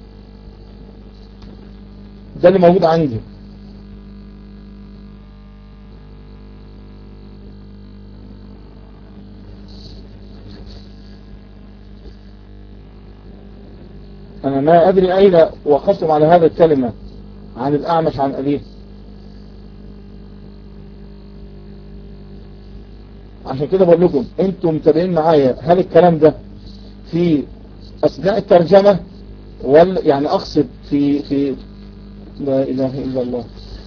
A: ده اللي موجود عندي أنا ما أدري أين وقفتم على هذا الكلمة عن الأعمش عن أبيه عشان كده بقول لكم انتم متابعين معايا هل الكلام ده في أثناء الترجمة ولا يعني أقصد في في لا إله إلا الله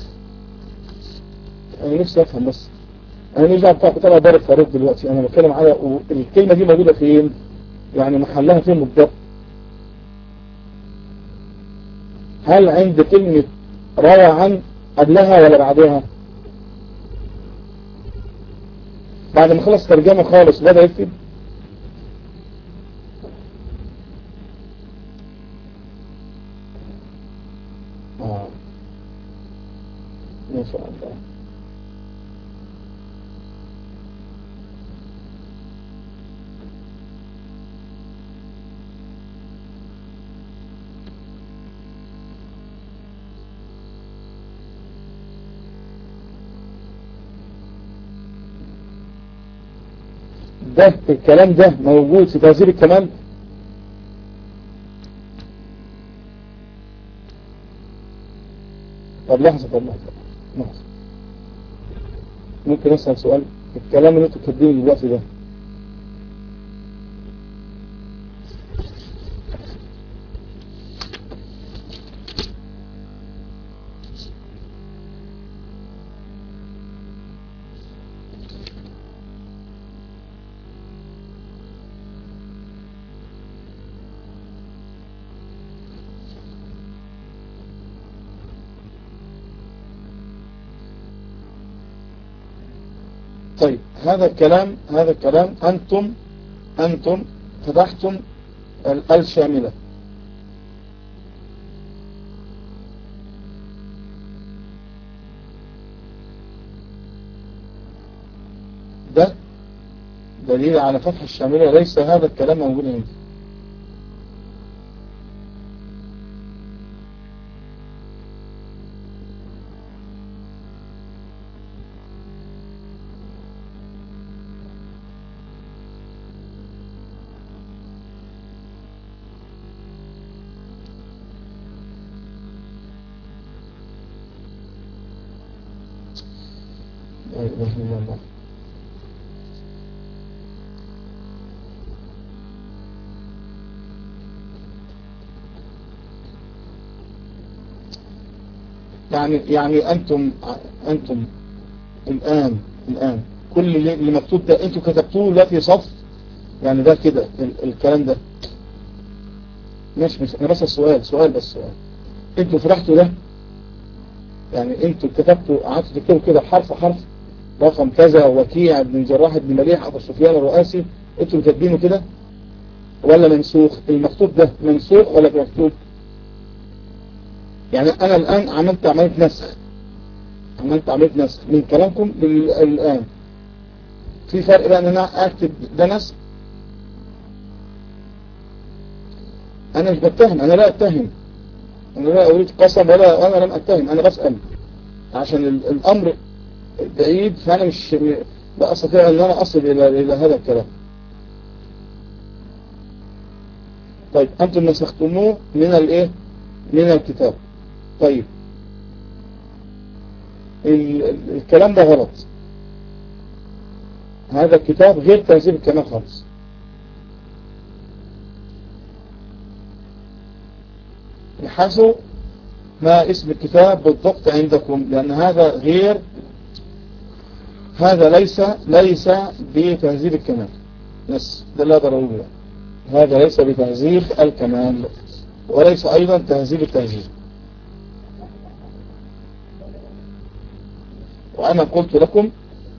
A: أنا نفسي أفهم بس أنا مش عارف بتابع دار الفاروق دلوقتي أنا بتكلم على الكلمة دي موجودة فين يعني محلها فين بالضبط هل عند كلمة روى عن قبلها ولا بعدها بعد ما خلص ترجمة خالص بدأ يكتب آه. ما شاء الله ده الكلام ده موجود في تهذيب الكمال طب لحظة طب لحظة لحظة ممكن أسأل سؤال الكلام اللي انتوا كاتبينه دلوقتي ده طيب هذا الكلام هذا الكلام أنتم أنتم فتحتم الشاملة ده دليل على فتح الشاملة ليس هذا الكلام موجود عندي لا إله إلا الله يعني يعني أنتم أنتم الآن الآن كل اللي مكتوب ده أنتم كتبتوه لا في صف يعني ده كده الكلام ده مش مش أنا بس السؤال سؤال بس سؤال أنتوا فرحتوا ده يعني أنتوا كتبتوا قعدتوا تكتبوا كده حرف حرف رقم كذا وكيع بن جراح بن مليح أبو سفيان الرؤاسي أنتوا كاتبينه كده ولا منسوخ المكتوب ده منسوخ ولا مكتوب يعني أنا الآن عملت عملية نسخ عملت عملية نسخ من كلامكم الآن في فرق بقى أن أنا أكتب ده نسخ أنا مش بتهم أنا لا أتهم أنا لا أريد قسم ولا أنا لم أتهم أنا بسأل عشان الأمر بعيد فأنا مش لا أستطيع أن أنا أصل إلى, إلى هذا الكلام طيب أنتم نسختموه من الإيه من الكتاب طيب الكلام ده غلط هذا الكتاب غير تهذيب الكلام خالص ابحثوا ما اسم الكتاب بالضبط عندكم لأن هذا غير هذا ليس ليس بتهذيب الكمال بس ده لا ضروري هذا ليس بتهذيب الكمال وليس أيضا تهذيب التهذيب وأنا قلت لكم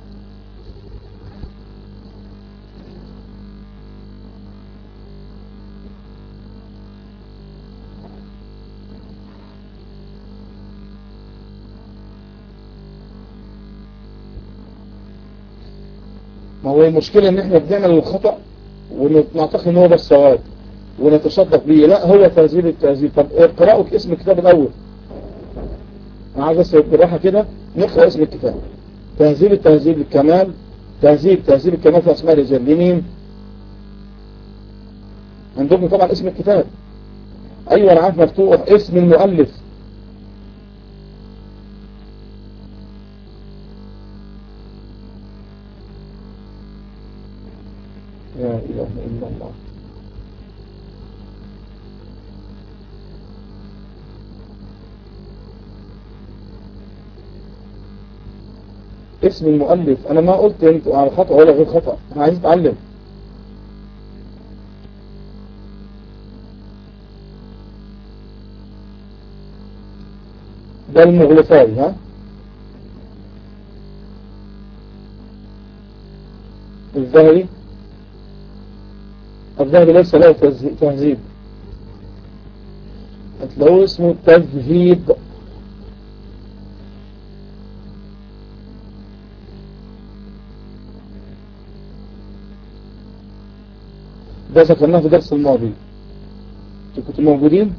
A: ما هو المشكلة ان احنا بنعمل الخطأ ونعتقد ان هو بس سواد ونتصدق بيه لا هو تهذيب التهذيب طب اقرأوا اسم الكتاب الاول انا عايز بس بالراحة كده نقرأ اسم الكتاب تهذيب التهذيب الكمال تهذيب تهذيب الكمال في اسماء الرجال لمين عندكم طبعا اسم الكتاب ايوه انا عارف مفتوح اسم المؤلف لا اله الا الله اسم المؤلف انا ما قلت انت على خطأ ولا غير خطأ انا عايز اتعلم ده المغلفاي ها الذهبي الذهبي ليس له تهذيب هتلاقوه اسمه تذهيب ده ذكرناه في درس الماضي كنتوا موجودين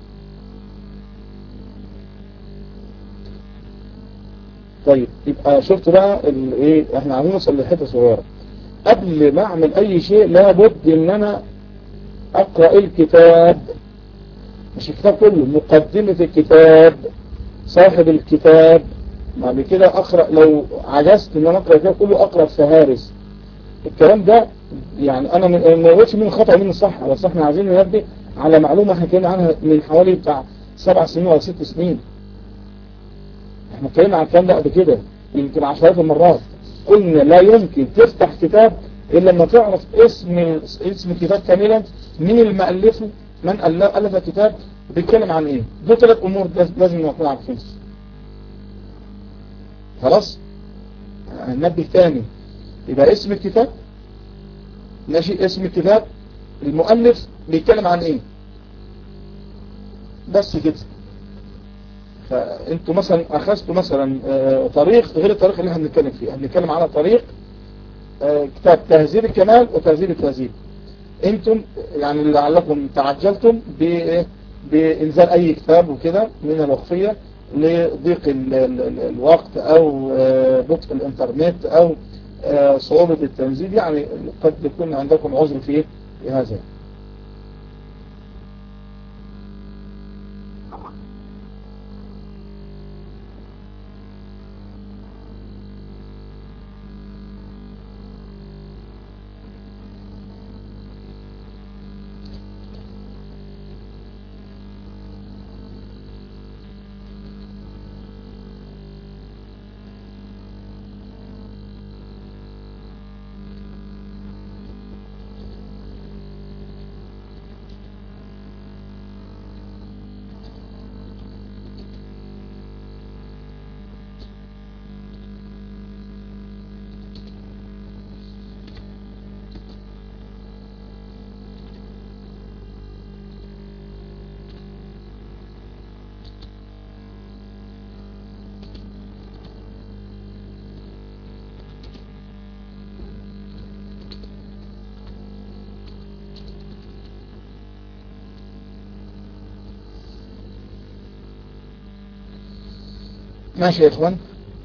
A: طيب يبقى شفت بقى ايه احنا عايزين نوصل لحته صغيره قبل ما اعمل اي شيء لابد ان انا اقرا الكتاب مش الكتاب كله مقدمه الكتاب صاحب الكتاب بعد كده اقرا لو عجزت ان انا اقرا الكتاب كله اقرا الفهارس الكلام ده يعني انا ما قلتش مين خطأ مين الصح بس احنا عايزين ننبه على معلومة احنا اتكلمنا عنها من حوالي بتاع سبع سنين ولا ست سنين احنا اتكلمنا عن الكلام ده قبل كده يمكن عشرات المرات قلنا لا يمكن تفتح كتاب الا لما تعرف اسم اسم الكتاب كاملا مين اللي مؤلفه من الف الكتاب بيتكلم عن ايه دول ثلاث امور لازم نكون عارفين خلاص ننبه تاني يبقى اسم الكتاب ماشي اسم الكتاب المؤلف بيتكلم عن ايه بس كده فانتوا مثلا اخذتوا مثلا طريق غير الطريق اللي احنا بنتكلم فيه بنتكلم على طريق كتاب تهذيب الكمال وتهذيب التهذيب انتم يعني لعلكم تعجلتم بانزال اي كتاب وكده من الوقفية لضيق الوقت او بطء الانترنت او صعوبة التنزيل يعني قد يكون عندكم عذر في هذا ماشي يا إخوان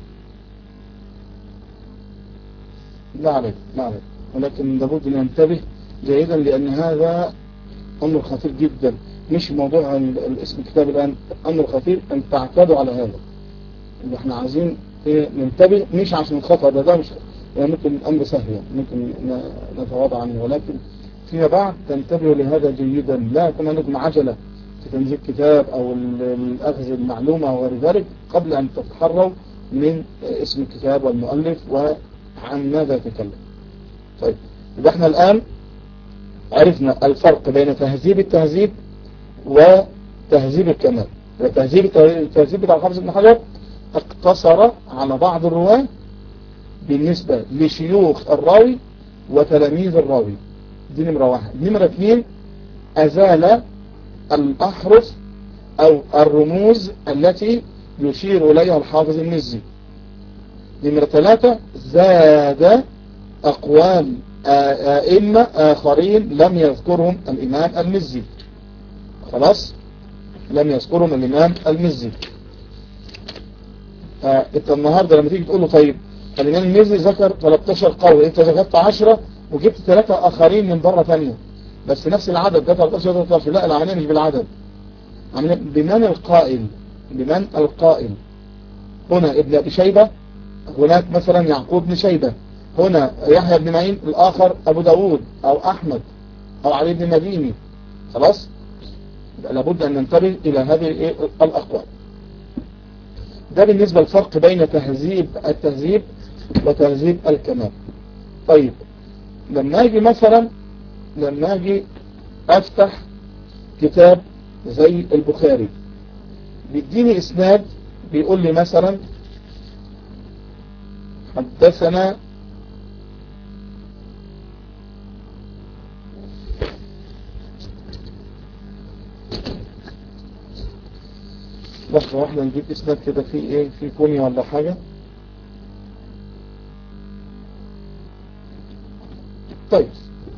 A: لا عليك لا عليك ولكن لابد أن ننتبه جيدا لأن هذا أمر خطير جدا مش موضوع الاسم الكتاب الآن أمر خطير أن تعتادوا على هذا اللي احنا عايزين ننتبه مش عشان الخطأ ده ده مش يعني ممكن الأمر سهل يعني ممكن نتواضع عنه ولكن فيما بعد تنتبهوا لهذا جيدا لا يكون عندكم عجلة في تنزيل كتاب أو الأخذ المعلومة وغير ذلك قبل أن تتحروا من اسم الكتاب والمؤلف وعن ماذا يتكلم طيب يبقى احنا الآن عرفنا الفرق بين تهذيب التهذيب وتهذيب الكمال تهذيب التهذيب بتاع حافظ بن حجر اقتصر على بعض الرواة بالنسبة لشيوخ الراوي وتلاميذ الراوي دي نمرة واحد نمرة اثنين أزال الأحرف أو الرموز التي يشير إليها الحافظ المزي نمرة ثلاثة زاد أقوال أئمة آخرين لم يذكرهم الإمام المزي خلاص لم يذكرهم الإمام المزي انت النهاردة لما تيجي تقول له طيب الإمام المزي ذكر 13 قول انت ذكرت 10 وجبت ثلاثة آخرين من بره ثانية بس نفس العدد ده 13 13 لا العملية مش بالعدد عملية بمن القائل بمن القائل هنا ابن أبي شيبة هناك مثلا يعقوب بن شيبة هنا يحيى بن معين الآخر أبو داود أو أحمد أو علي بن مديني خلاص لابد أن ننتبه إلى هذه الأقوال ده بالنسبة للفرق بين تهذيب التهذيب وتهذيب الكمال طيب لما اجي مثلا لما اجي افتح كتاب زي البخاري بيديني اسناد بيقول لي مثلا حدثنا لحظة واحدة نجيب اسناد كده في ايه في كونيا ولا حاجة طيب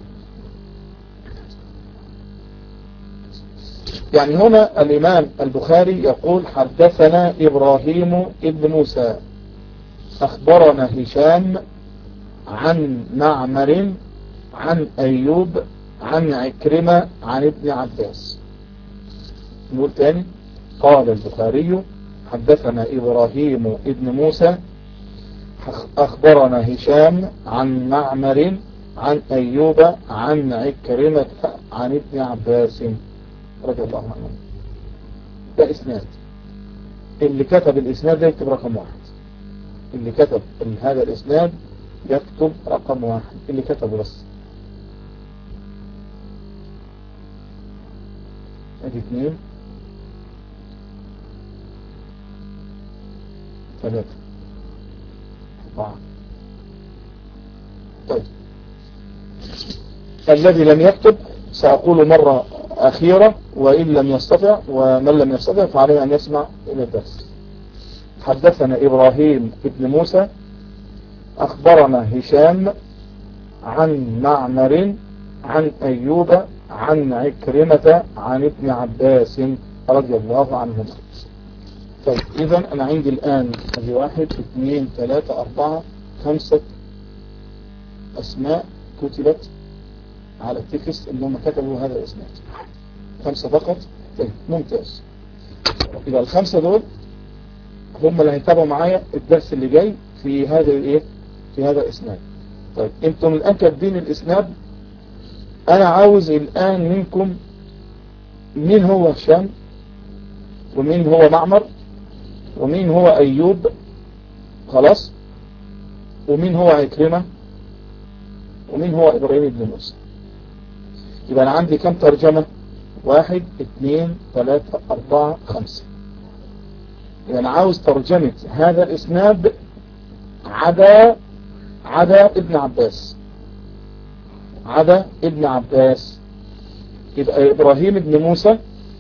A: يعني هنا الإمام البخاري يقول حدثنا إبراهيم ابن موسى أخبرنا هشام عن معمر عن أيوب عن عكرمة عن ابن عباس نقول تاني قال البخاري حدثنا إبراهيم ابن موسى أخبرنا هشام عن معمر عن أيوب عن عكرمة عن ابن عباس رضي الله عنه ده إسناد اللي كتب الإسناد ده يكتب رقم واحد اللي كتب هذا الإسناد يكتب رقم واحد اللي كتبه بس ادي اثنين ثلاثة أربعة طيب الذي لم يكتب سأقول مرة أخيرة وإن لم يستطع ومن لم يستطع فعليه أن يسمع إلى الدرس حدثنا إبراهيم ابن موسى أخبرنا هشام عن معمر عن أيوب عن عكرمة عن ابن عباس رضي الله عنهما طيب إذا أنا عندي الآن هذه واحد اثنين ثلاثة أربعة خمسة أسماء كتبت على التكست اللي هم كتبوا هذا الإسناد خمسة فقط طيب ممتاز إذا الخمسة دول هم اللي هيتابعوا معايا الدرس اللي جاي في هذا الايه في هذا الاسناد طيب انتم الان كاتبين الاسناد انا عاوز الان منكم مين هو هشام ومين هو معمر ومين هو ايوب خلاص ومين هو عكرمة ومين هو ابراهيم بن موسى يبقى انا عندي كم ترجمة واحد اثنين ثلاثة اربعة خمسة يعني عاوز ترجمة هذا الاسناد عدا عدا ابن عباس عدا ابن عباس يبقى ابراهيم ابن موسى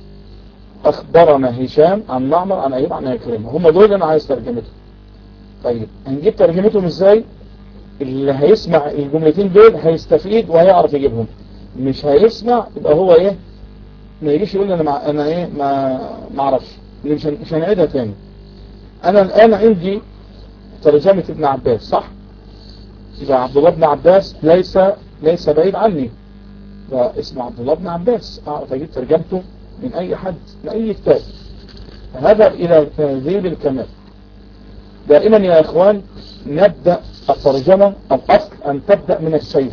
A: اخبرنا هشام عن معمر عن ايوب عن عكرمة هم دول انا عايز ترجمتهم طيب هنجيب ترجمتهم ازاي اللي هيسمع الجملتين دول هيستفيد وهيعرف يجيبهم مش هيسمع يبقى هو ايه ما يجيش يقول انا مع... انا ايه ما ما اعرفش مش مش هنعيدها تاني انا الان عندي ترجمة ابن عباس صح يبقى عبد الله بن عباس ليس ليس بعيد عني اسمه عبد الله بن عباس اعرف اجيب ترجمته من اي حد من اي كتاب هذا الى تهذيب الكمال دائما يا اخوان نبدأ الترجمة الاصل ان تبدأ من الشيخ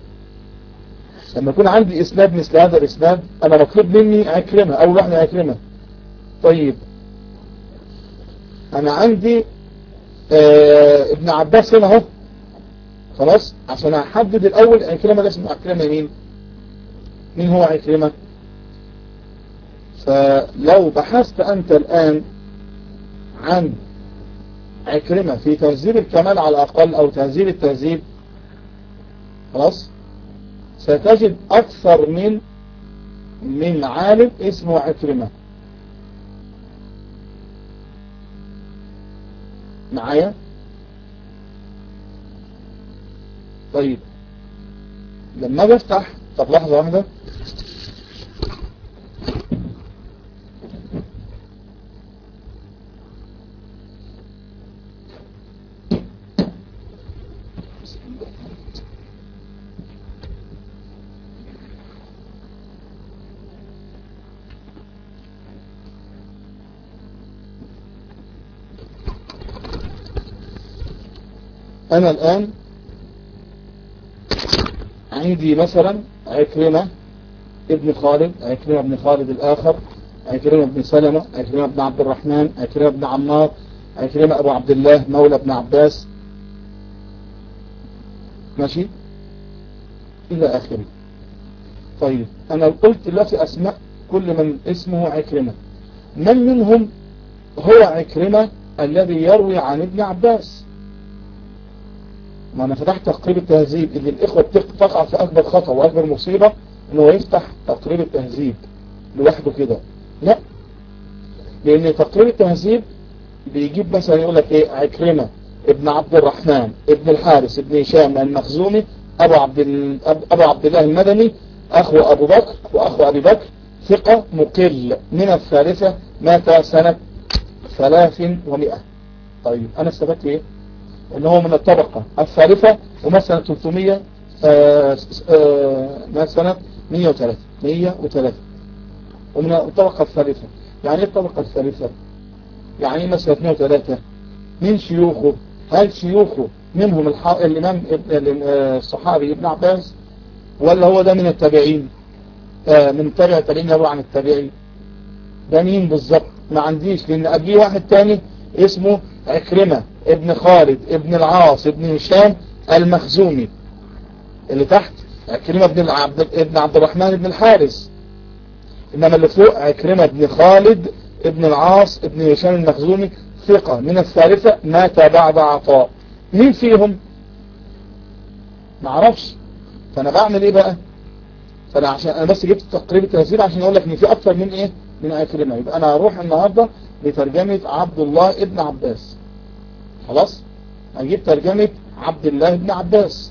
A: لما يكون عندي اسناد مثل هذا الاسناد انا مطلوب مني عكرمة اول واحدة عكرمة طيب انا عندي آه ابن عباس هنا اهو خلاص عشان احدد الاول عكرمة ده اسمه عكرمة مين مين هو عكرمة فلو بحثت انت الان عن عكرمة في تهذيب الكمال على الاقل او تهذيب التهذيب خلاص ستجد اكثر من من عالم اسمه عكرمة معايا طيب لما بفتح طب لحظة واحدة أنا الآن عندي مثلا عكرمة ابن خالد عكرمة ابن خالد الآخر عكرمة بن سلمة عكرمة بن عبد الرحمن عكرمة بن عمار عكرمة أبو عبد الله مولى ابن عباس ماشي إلى آخره طيب أنا قلت دلوقتي أسماء كل من اسمه عكرمة من منهم هو عكرمة الذي يروي عن ابن عباس ما انا فتحت تقريب التهذيب اللي الاخوة تقع في اكبر خطأ واكبر مصيبة انه يفتح تقريب التهذيب لوحده كده لا لان تقريب التهذيب بيجيب مثلا يقول لك ايه عكرمة ابن عبد الرحمن ابن الحارس ابن هشام المخزومي ابو عبد ال... ابو عبد الله المدني اخو ابو بكر واخو ابي بكر ثقة مقل من الثالثة مات سنة ثلاث ومئة طيب انا استفدت ايه ان هو من الطبقة الثالثة ومثلا 300 آه آه سنة 103 103 ومن الطبقة الثالثة يعني ايه الطبقة الثالثة يعني مثلا 103 من شيوخه هل شيوخه منهم الح... الامام الصحابي ابن عباس ولا هو ده من التابعين آه من تابع التابعين يروى عن التابعين ده مين بالظبط ما عنديش لان قبليه واحد تاني اسمه عكرمة ابن خالد ابن العاص ابن هشام المخزومي اللي تحت عكرمة ابن عبد ابن عبد الرحمن ابن الحارس انما اللي فوق عكرمة ابن خالد ابن العاص ابن هشام المخزومي ثقة من الثالثة مات بعد عطاء مين فيهم ما اعرفش فانا بعمل ايه بقى فانا عشان انا بس جبت تقريب التفسير عشان اقول لك ان في اكتر من ايه من عكرمة يبقى انا هروح النهاردة لترجمة عبد الله ابن عباس خلاص هجيب ترجمة عبد الله ابن عباس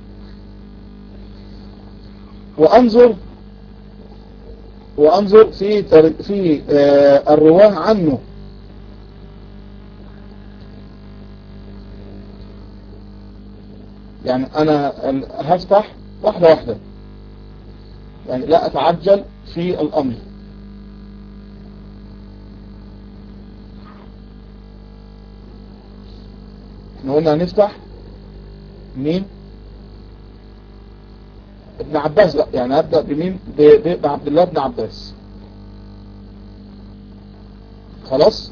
A: وانظر وانظر في تر... في آه الرواه عنه يعني انا هفتح واحدة واحدة يعني لا اتعجل في الامر احنا قلنا هنفتح مين ابن عباس لا يعني هبدأ بمين بعبد الله بن عباس خلاص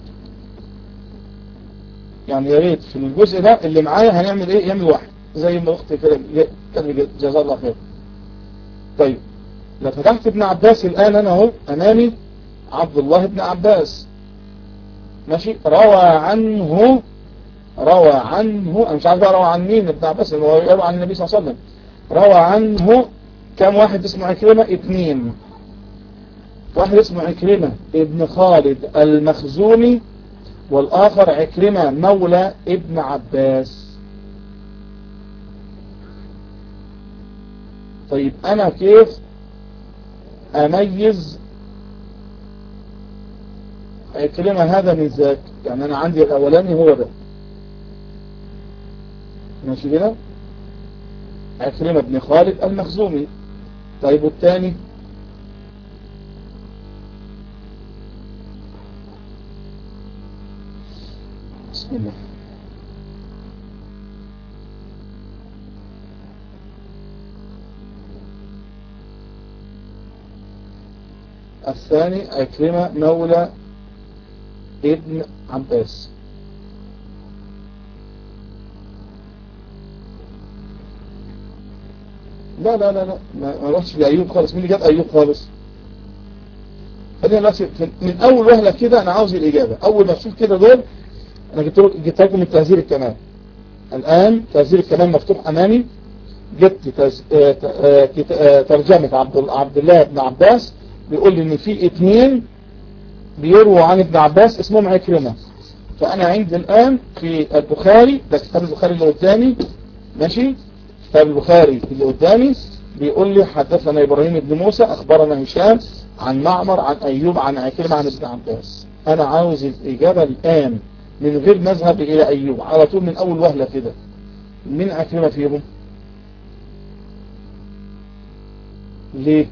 A: يعني يا ريت في الجزء ده اللي معايا هنعمل ايه يعمل واحد زي ما اختي كده كان جزاه الله خير طيب لو فتحت ابن عباس الان انا اهو امامي عبد الله بن عباس ماشي روى عنه روى عنه انا مش عارف روى عن مين ابن عباس هو يروى عن النبي صلى الله عليه وسلم روى عنه كم واحد اسمه عكرمة اثنين واحد اسمه عكرمة ابن خالد المخزومي والاخر عكرمة مولى ابن عباس طيب انا كيف اميز عكرمة هذا من ذاك يعني انا عندي الاولاني هو ده ماشي كده عكرمة بن خالد المخزومي طيب والثاني بسم الله الثاني عكرمة مولى ابن عباس لا لا لا لا ما رحتش لأيوب خالص مين اللي جاب أيوب خالص خلينا بس من أول وهلة كده أنا عاوز الإجابة أول ما تشوف كده دول أنا جبت جبت لكم التهذير الكمال الآن تهذير الكمال مفتوح أمامي جبت تز... ترجمة عبد عبد الله بن عباس بيقول لي إن في اثنين بيرووا عن ابن عباس اسمهم عكرمة فأنا عندي الآن في البخاري ده كتاب البخاري اللي قدامي ماشي كتاب البخاري اللي قدامي بيقول لي حدثنا إبراهيم بن موسى أخبرنا هشام عن معمر عن أيوب عن عكرمة عن ابن عباس أنا عاوز الإجابة الآن من غير مذهب إلى أيوب على طول من أول وهلة كده مين عكرمة فيهم ليه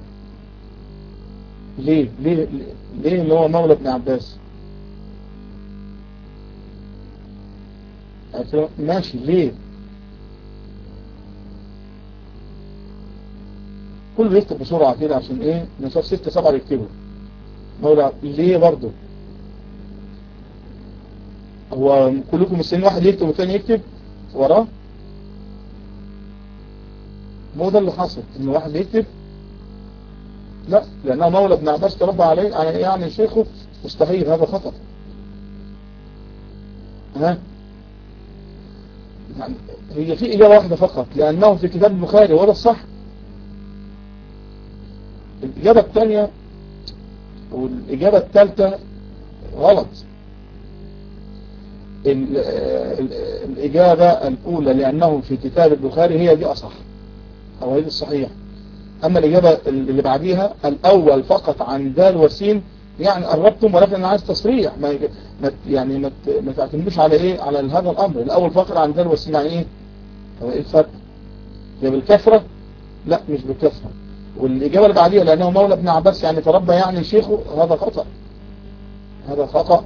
A: ليه ليه ليه اللي هو مولى ابن عباس ماشي ليه كله يكتب بسرعة كده عشان ايه نشوف ستة سبعة يكتبوا مولى ليه برضه هو كلكم مستنيين واحد يكتب والثاني يكتب وراه مو ده اللي حصل ان واحد يكتب لا لانها مولى ابن عباس تربى عليه يعني شيخه مستحيل هذا خطأ ها يعني هي في إجابة واحدة فقط لأنه في كتاب البخاري وده الصح الإجابة الثانية والإجابة الثالثة غلط الإجابة الأولى لأنه في كتاب البخاري هي دي أصح أو هي دي الصحيح أما الإجابة اللي بعديها الأول فقط عن دال وسين يعني قربتم ولكن أنا عايز تصريح ما يعني ما ما تعتمدوش على إيه على هذا الأمر الأول فقط عن دال وسين يعني إيه هو إيه الفرق هي بالكثرة لا مش بالكثرة والإجابة اللي بعديها لأنه مولى ابن عباس يعني تربى يعني شيخه هذا خطأ هذا خطأ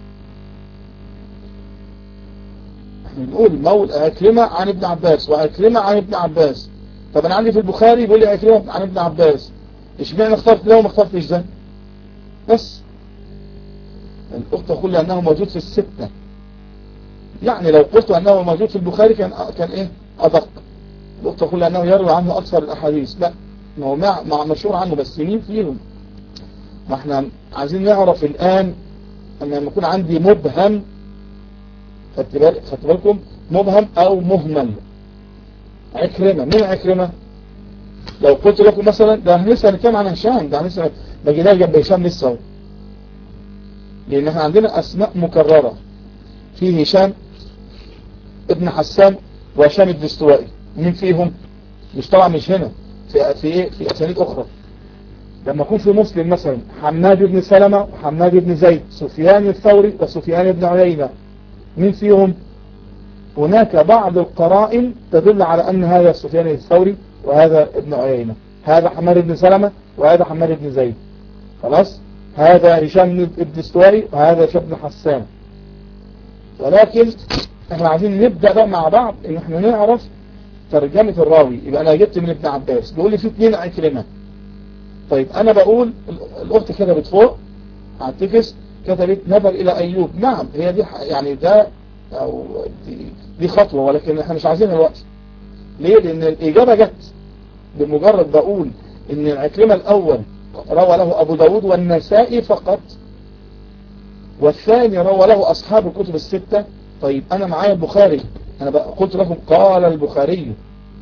A: بنقول مولى أكرمة عن ابن عباس وأكرمة عن ابن عباس طب أنا عندي في البخاري بيقول لي أكرمة عن ابن عباس اشمعنى اخترت ده وما اخترتش ده بس الأخت تقول لي أنه موجود في الستة يعني لو قلت أنه موجود في البخاري كان كان إيه أدق الأخت تقول لي أنه يروي عنه أكثر الأحاديث لا ما هو مع, مع مشهور عنه بس مين فيهم ما احنا عايزين نعرف الآن أن لما يكون عندي مبهم خدت بالكم مبهم أو مهمل عكرمة مين عكرمة لو قلت لكم مثلا ده احنا لسه هنتكلم عن هشام ده احنا لسه ما جيناش جنب هشام لسه اهو لان احنا عندنا اسماء مكررة في هشام ابن حسان وهشام الدستوائي مين فيهم مش طبعا مش هنا في في ايه في اسانيد اخرى لما يكون في مسلم مثلا حماد بن سلمة وحماد بن زيد سفيان الثوري وسفيان بن عيينة مين فيهم هناك بعض القرائن تدل على ان هذا سفيان الثوري وهذا ابن عيينة هذا حماد بن سلمة وهذا حماد بن زيد خلاص هذا هشام بن استوائي وهذا هشام بن حسان ولكن احنا عايزين نبدأ بقى مع بعض ان احنا نعرف ترجمة الراوي يبقى انا جبت من ابن عباس بيقول لي في اثنين عكرمة طيب انا بقول الاخت كتبت فوق على التكست كتبت نظر الى ايوب نعم هي دي يعني ده او دي, دي خطوة ولكن احنا مش عايزينها الوقت ليه لان الاجابة جت بمجرد بقول ان العكرمة الاول روى له ابو داود والنسائي فقط والثاني روى له اصحاب الكتب الستة طيب انا معايا البخاري انا بقى قلت لكم قال البخاري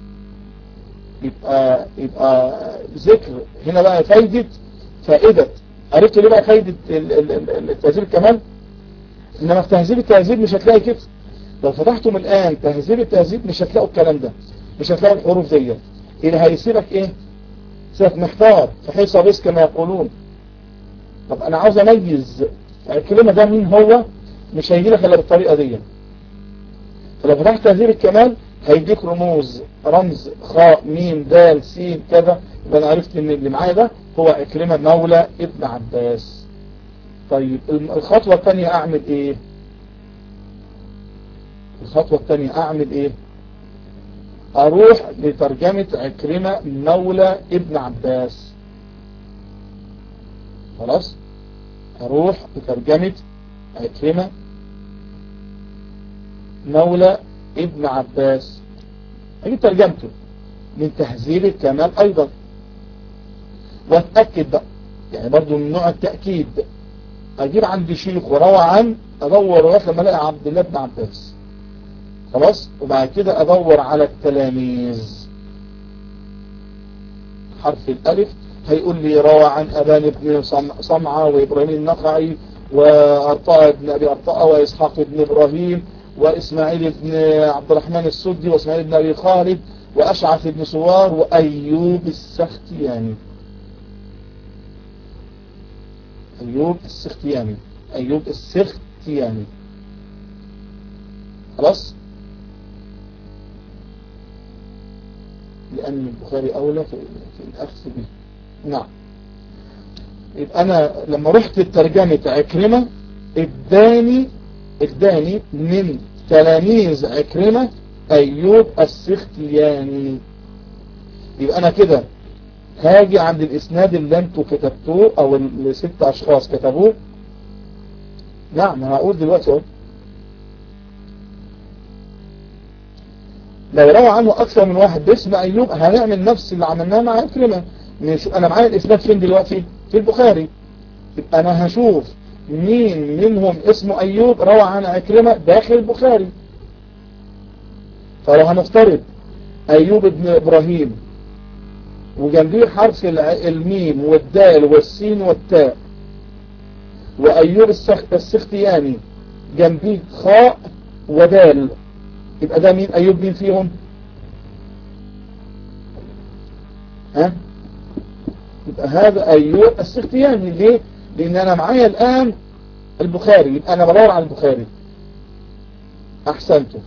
A: يبقى يبقى ذكر هنا بقى فايدة فائدة عرفت ليه بقى فايدة التهذيب الكمال انما في تهذيب التهذيب مش هتلاقي كده لو فتحتم الان تهذيب التهذيب مش هتلاقوا الكلام ده مش هتلاقوا الحروف دي اللي هيسيبك ايه سيبك محتار فحيث بس كما يقولون طب انا عاوز اميز الكلمة ده مين هو مش هيجي لك الا بالطريقة دي فلو فتحت تهذيب الكمال هيديك رموز رمز خاء ميم دال سين كذا يبقى انا عرفت ان اللي معايا ده هو اكرمة مولى ابن عباس طيب الخطوة الثانية اعمل ايه الخطوة الثانية اعمل ايه اروح لترجمة عكرمة مولى ابن عباس خلاص اروح لترجمة عكرمة مولى ابن عباس اجيب ترجمته من تهذيب الكمال ايضا واتأكد بقى يعني برضو من نوع التأكيد اجيب عندي شيخ وروى عن ادور لغايه لما الاقي عبد الله بن عباس خلاص وبعد كده ادور على التلاميذ حرف الالف هيقول لي روى عن ابان بن صمعة وابراهيم النخعي وارطاء بن ابي ارطاء واسحاق بن ابراهيم واسماعيل بن عبد الرحمن السدي واسماعيل بن ابي خالد واشعث بن سوار وايوب السختياني ايوب السختياني ايوب السختياني خلاص لأن البخاري أولى في, في الأخذ به نعم يبقى أنا لما رحت ترجمة عكرمة اداني اداني من تلاميذ عكرمة أيوب السختياني يبقى أنا كده هاجي عند الإسناد اللي انتوا كتبتوه أو الست أشخاص كتبوه نعم هقول دلوقتي اهو لو روى عنه أكثر من واحد باسم أيوب هنعمل نفس اللي عملناه مع عكرمة أنا معايا الإسناد فين دلوقتي في البخاري يبقى أنا هشوف مين منهم اسمه أيوب روى عن عكرمة داخل البخاري فلو هنفترض أيوب ابن إبراهيم وجنبيه حرف الميم والدال والسين والتاء وأيوب السختياني جنبيه خاء ودال يبقى ده مين أيوب مين فيهم ها يبقى هذا أيوب السختياني ليه لأن أنا معايا الآن البخاري يبقى أنا بدور على البخاري أحسنته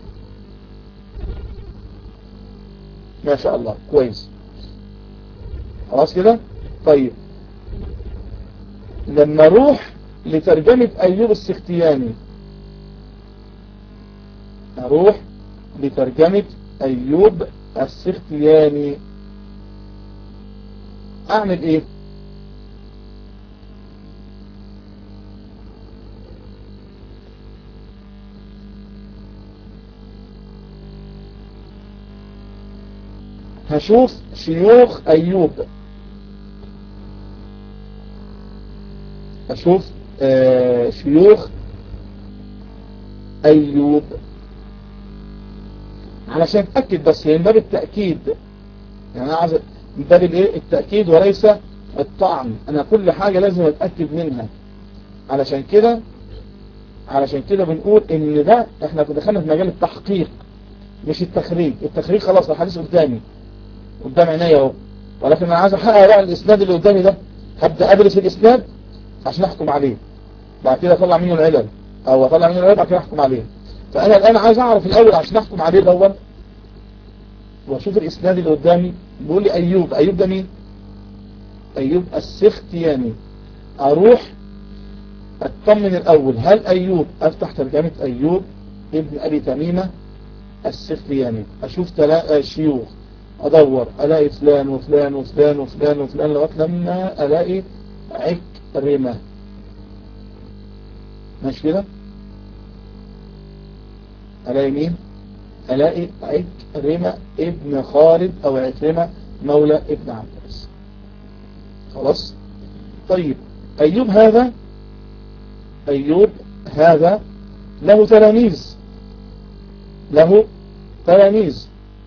A: ما شاء الله كويس خلاص كده طيب لما اروح لترجمة ايوب السختياني اروح لترجمة ايوب السختياني اعمل ايه هشوف شيوخ ايوب اشوف آه شيوخ ايوب علشان اتأكد بس من باب التأكيد يعني انا عايز من باب الايه التأكيد وليس الطعن انا كل حاجة لازم اتأكد منها علشان كده علشان كده بنقول ان ده احنا دخلنا في مجال التحقيق مش التخريج التخريج خلاص الحديث قدامي قدام عينيا اهو ولكن انا عايز احقق بقى الاسناد اللي قدامي ده هبدا ادرس الاسناد عشان احكم عليه بعد كده اطلع منه العلل او اطلع منه العلل بعد كده احكم عليه فانا الان عايز اعرف الاول عشان احكم عليه الاول واشوف الاسناد اللي قدامي بيقول لي ايوب ايوب ده مين ايوب السختياني اروح اطمن الاول هل ايوب افتح ترجمة ايوب ابن ابي تميمة السختياني اشوف تلاقى شيوخ ادور الاقي فلان وفلان وفلان وفلان وفلان لغايه لما الاقي عكرمة ماشي كده الاقي مين الاقي عكرمة ابن خالد او عكرمة مولى ابن عباس خلاص طيب ايوب هذا ايوب هذا له تلاميذ له تلاميذ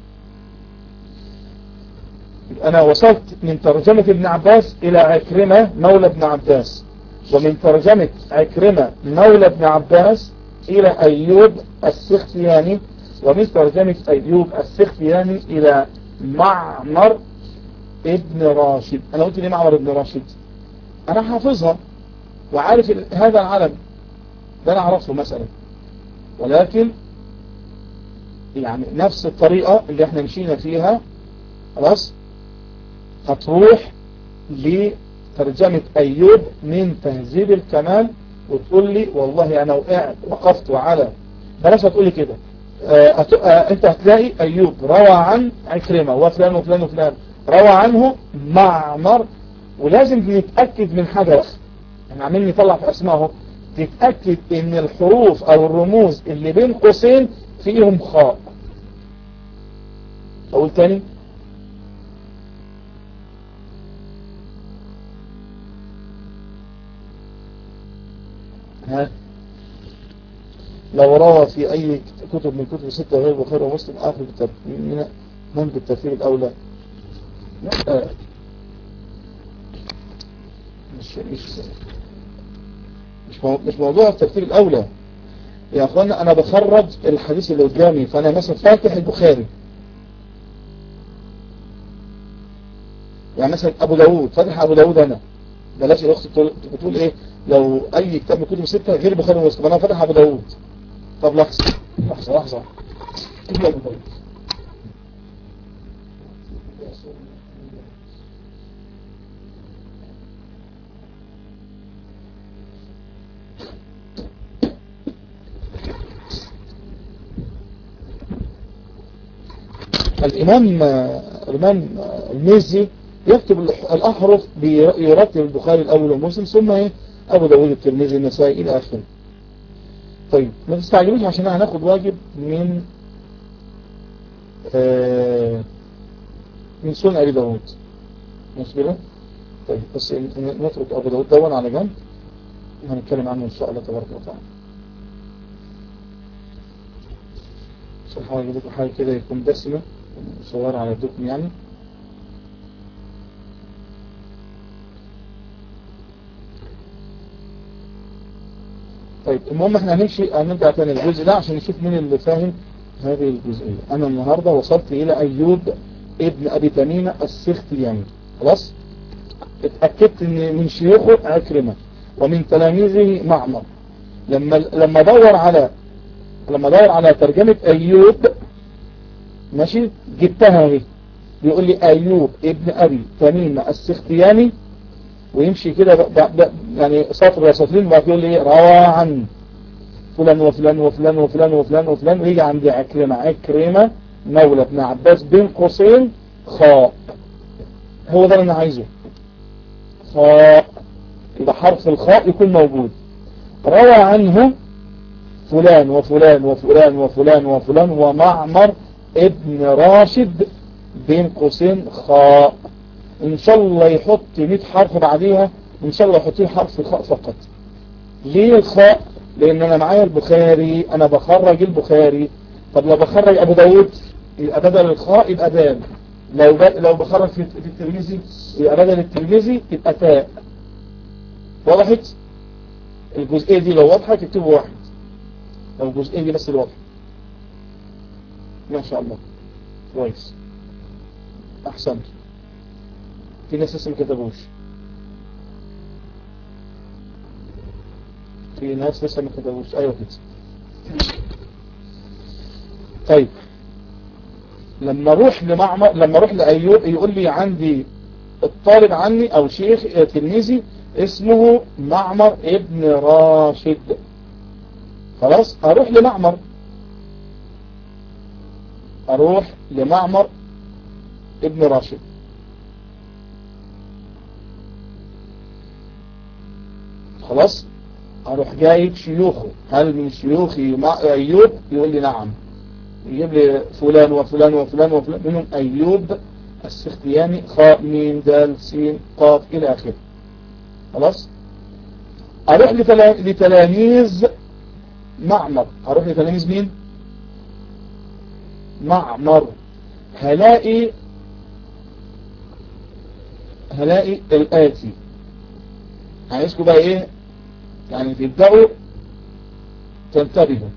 A: انا وصلت من ترجمة ابن عباس الى عكرمة مولى ابن عباس ومن ترجمة عكرمة مولى ابن عباس الى ايوب السختياني ومن ترجمة ايوب السختياني الى معمر ابن راشد انا قلت ليه معمر ابن راشد انا حافظها وعارف هذا العلم ده انا اعرفه مثلا ولكن يعني نفس الطريقة اللي احنا مشينا فيها خلاص هتروح لترجمة ايوب من تهذيب الكمال وتقول لي والله انا وقعت وقفت على بلاش هتقول لي كده آه آه انت هتلاقي ايوب روى عن عكرمة وفلان وفلان وفلان روى عنه معمر ولازم نتأكد من حاجة بس احنا عاملين نطلع في اسمائه تتأكد ان الحروف او الرموز اللي بين قوسين فيهم خاء اقول تاني ها لو روى في اي كتب من كتب ستة غير بخير ومسلم اخر من من بالترتيب الاولى مش مش مش مش موضوع الترتيب الاولى يا اخوانا انا بخرج الحديث اللي قدامي فانا مثلا فاتح البخاري يعني مثلا ابو داود فاتح ابو داود انا بلاش الاخت بتقول ايه لو اي كتاب من كتب ستة غير البخاري ومسلم انا فاتح ابو داود طب لحظة لحظة لحظة ايه ابو داود الإمام الإمام الميزي يكتب الأحرف بيرتب البخاري الأول ومسلم ثم إيه أبو داود الترمذي النسائي إلى آخره طيب ما تستعجلوش عشان هناخد واجب من آه من سنن أبي داود مش كده طيب بس نترك أبو داود دون على جنب وهنتكلم عنه إن شاء الله تبارك وتعالى سبحان الله لكم حاجة كده يكون دسمة صغيرة على يدكم يعني طيب المهم احنا هنمشي هنرجع تاني الجزء ده عشان نشوف مين اللي فاهم هذه الجزئية انا النهاردة وصلت الى ايوب ابن ابي تميمة السختياني خلاص اتأكدت ان من شيوخه عكرمة ومن تلاميذه معمر لما لما دور على لما دور على ترجمة ايوب ماشي جبتها اهي بيقول لي ايوب ابن ابي تميمة السختياني ويمشي كده يعني سطر ولا سطرين وبعد يقول لي روى عن فلان وفلان وفلان وفلان وفلان وفلان ويجي عندي عكرمة عكرمة مولى ابن عباس بين قوسين خاء هو ده اللي انا عايزه خاء يبقى حرف الخاء يكون موجود روى عنه فلان وفلان وفلان وفلان وفلان ومعمر ابن راشد بين قوسين خاء ان شاء الله يحط 100 حرف بعديها ان شاء الله يحط حرف الخاء فقط ليه الخاء لان انا معايا البخاري انا بخرج البخاري طب لو بخرج ابو داود يبقى بدل الخاء يبقى دال لو ب... لو بخرج في في الترمذي يبقى بدل الترمذي يبقى تاء وضحت الجزئية دي لو وضحت اكتبوا واحد لو الجزئية دي بس الواضحة ما شاء الله كويس احسنت في ناس لسه ما كتبوش في ناس لسه ما كتبوش ايوه كده طيب لما اروح لمعمر لما اروح لايوب يقول لي عندي الطالب عني او شيخ تلميذي اسمه معمر ابن راشد خلاص اروح لمعمر اروح لمعمر ابن راشد خلاص اروح جايب شيوخه هل من شيوخي مع ايوب يقول لي نعم يجيب لي فلان وفلان وفلان وفلان منهم ايوب السختياني خاء ميم دال سين قاف الى اخره خلاص اروح لتلاميذ معمر اروح لتلاميذ مين معمر هلاقي هلاقي الآتي عايزكم بقى ايه يعني تبدأوا تنتبهوا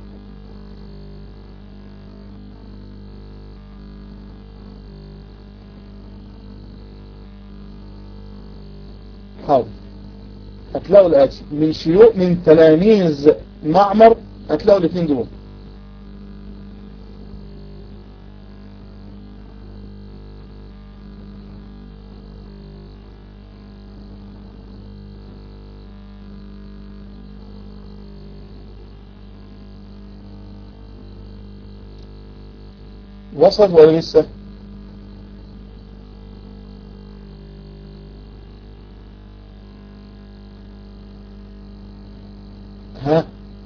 A: حاضر هتلاقوا الآتي من شيوخ من تلاميذ معمر هتلاقوا الاثنين دول وصل ولا لسه ها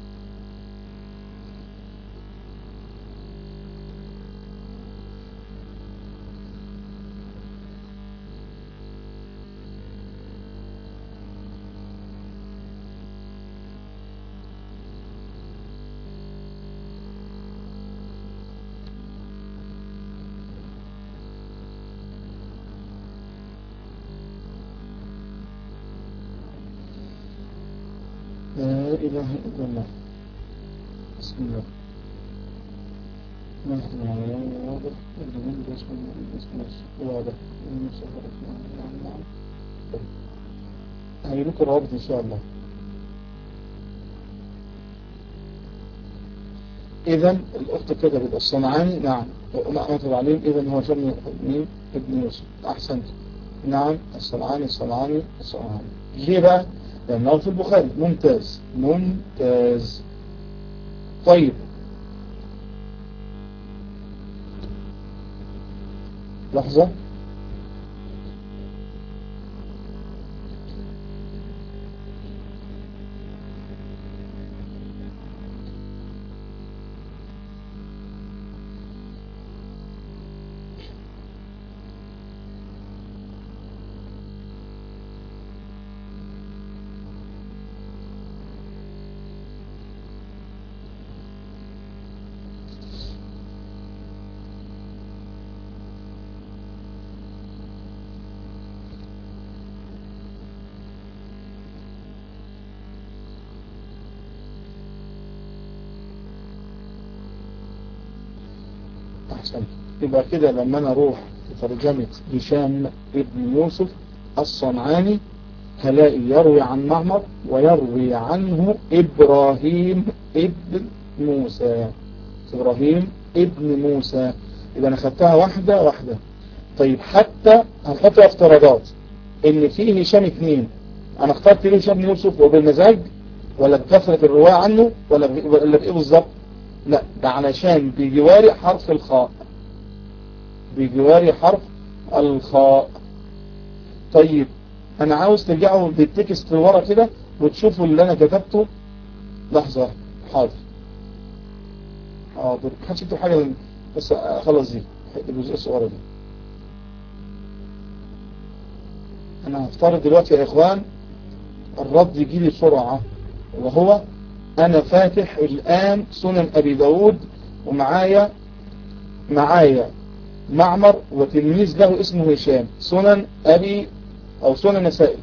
A: لا إله إلا الله بسم الله نحن على واضح الجميل بسم الله بسم الله واضح هيلوك الرابط إن شاء الله إذا الأخت كتبت الصنعاني نعم نعمة العليم إذا هو شبه مين ابن يوسف أحسنت نعم الصنعاني الصنعاني الصنعاني ليه بقى لأنه في البخاري ممتاز ممتاز طيب لحظة أحسن يبقى كده لما أنا أروح في ترجمة هشام ابن يوسف الصنعاني هلاقي يروي عن معمر ويروي عنه إبراهيم ابن موسى إبراهيم ابن موسى يبقى أنا خدتها واحدة واحدة طيب حتى هنحط افتراضات إن فيه هشام اثنين أنا اخترت ليه هشام بن يوسف وبالمزاج ولا بكثرة الرواية عنه ولا ولا بإيه بالظبط لا ده علشان بجواري حرف الخاء بجواري حرف الخاء طيب انا عاوز ترجعوا بالتكست لورا كده وتشوفوا اللي انا كتبته لحظة حاضر حاضر محدش يكتب حاجة بس خلص دي الجزء الصغيرة دي انا هفترض دلوقتي يا اخوان الرد يجي لي بسرعة وهو انا فاتح الان سنن ابي داود ومعايا معايا معمر وتلميذ له اسمه هشام سنن أبي أو سنن النسائي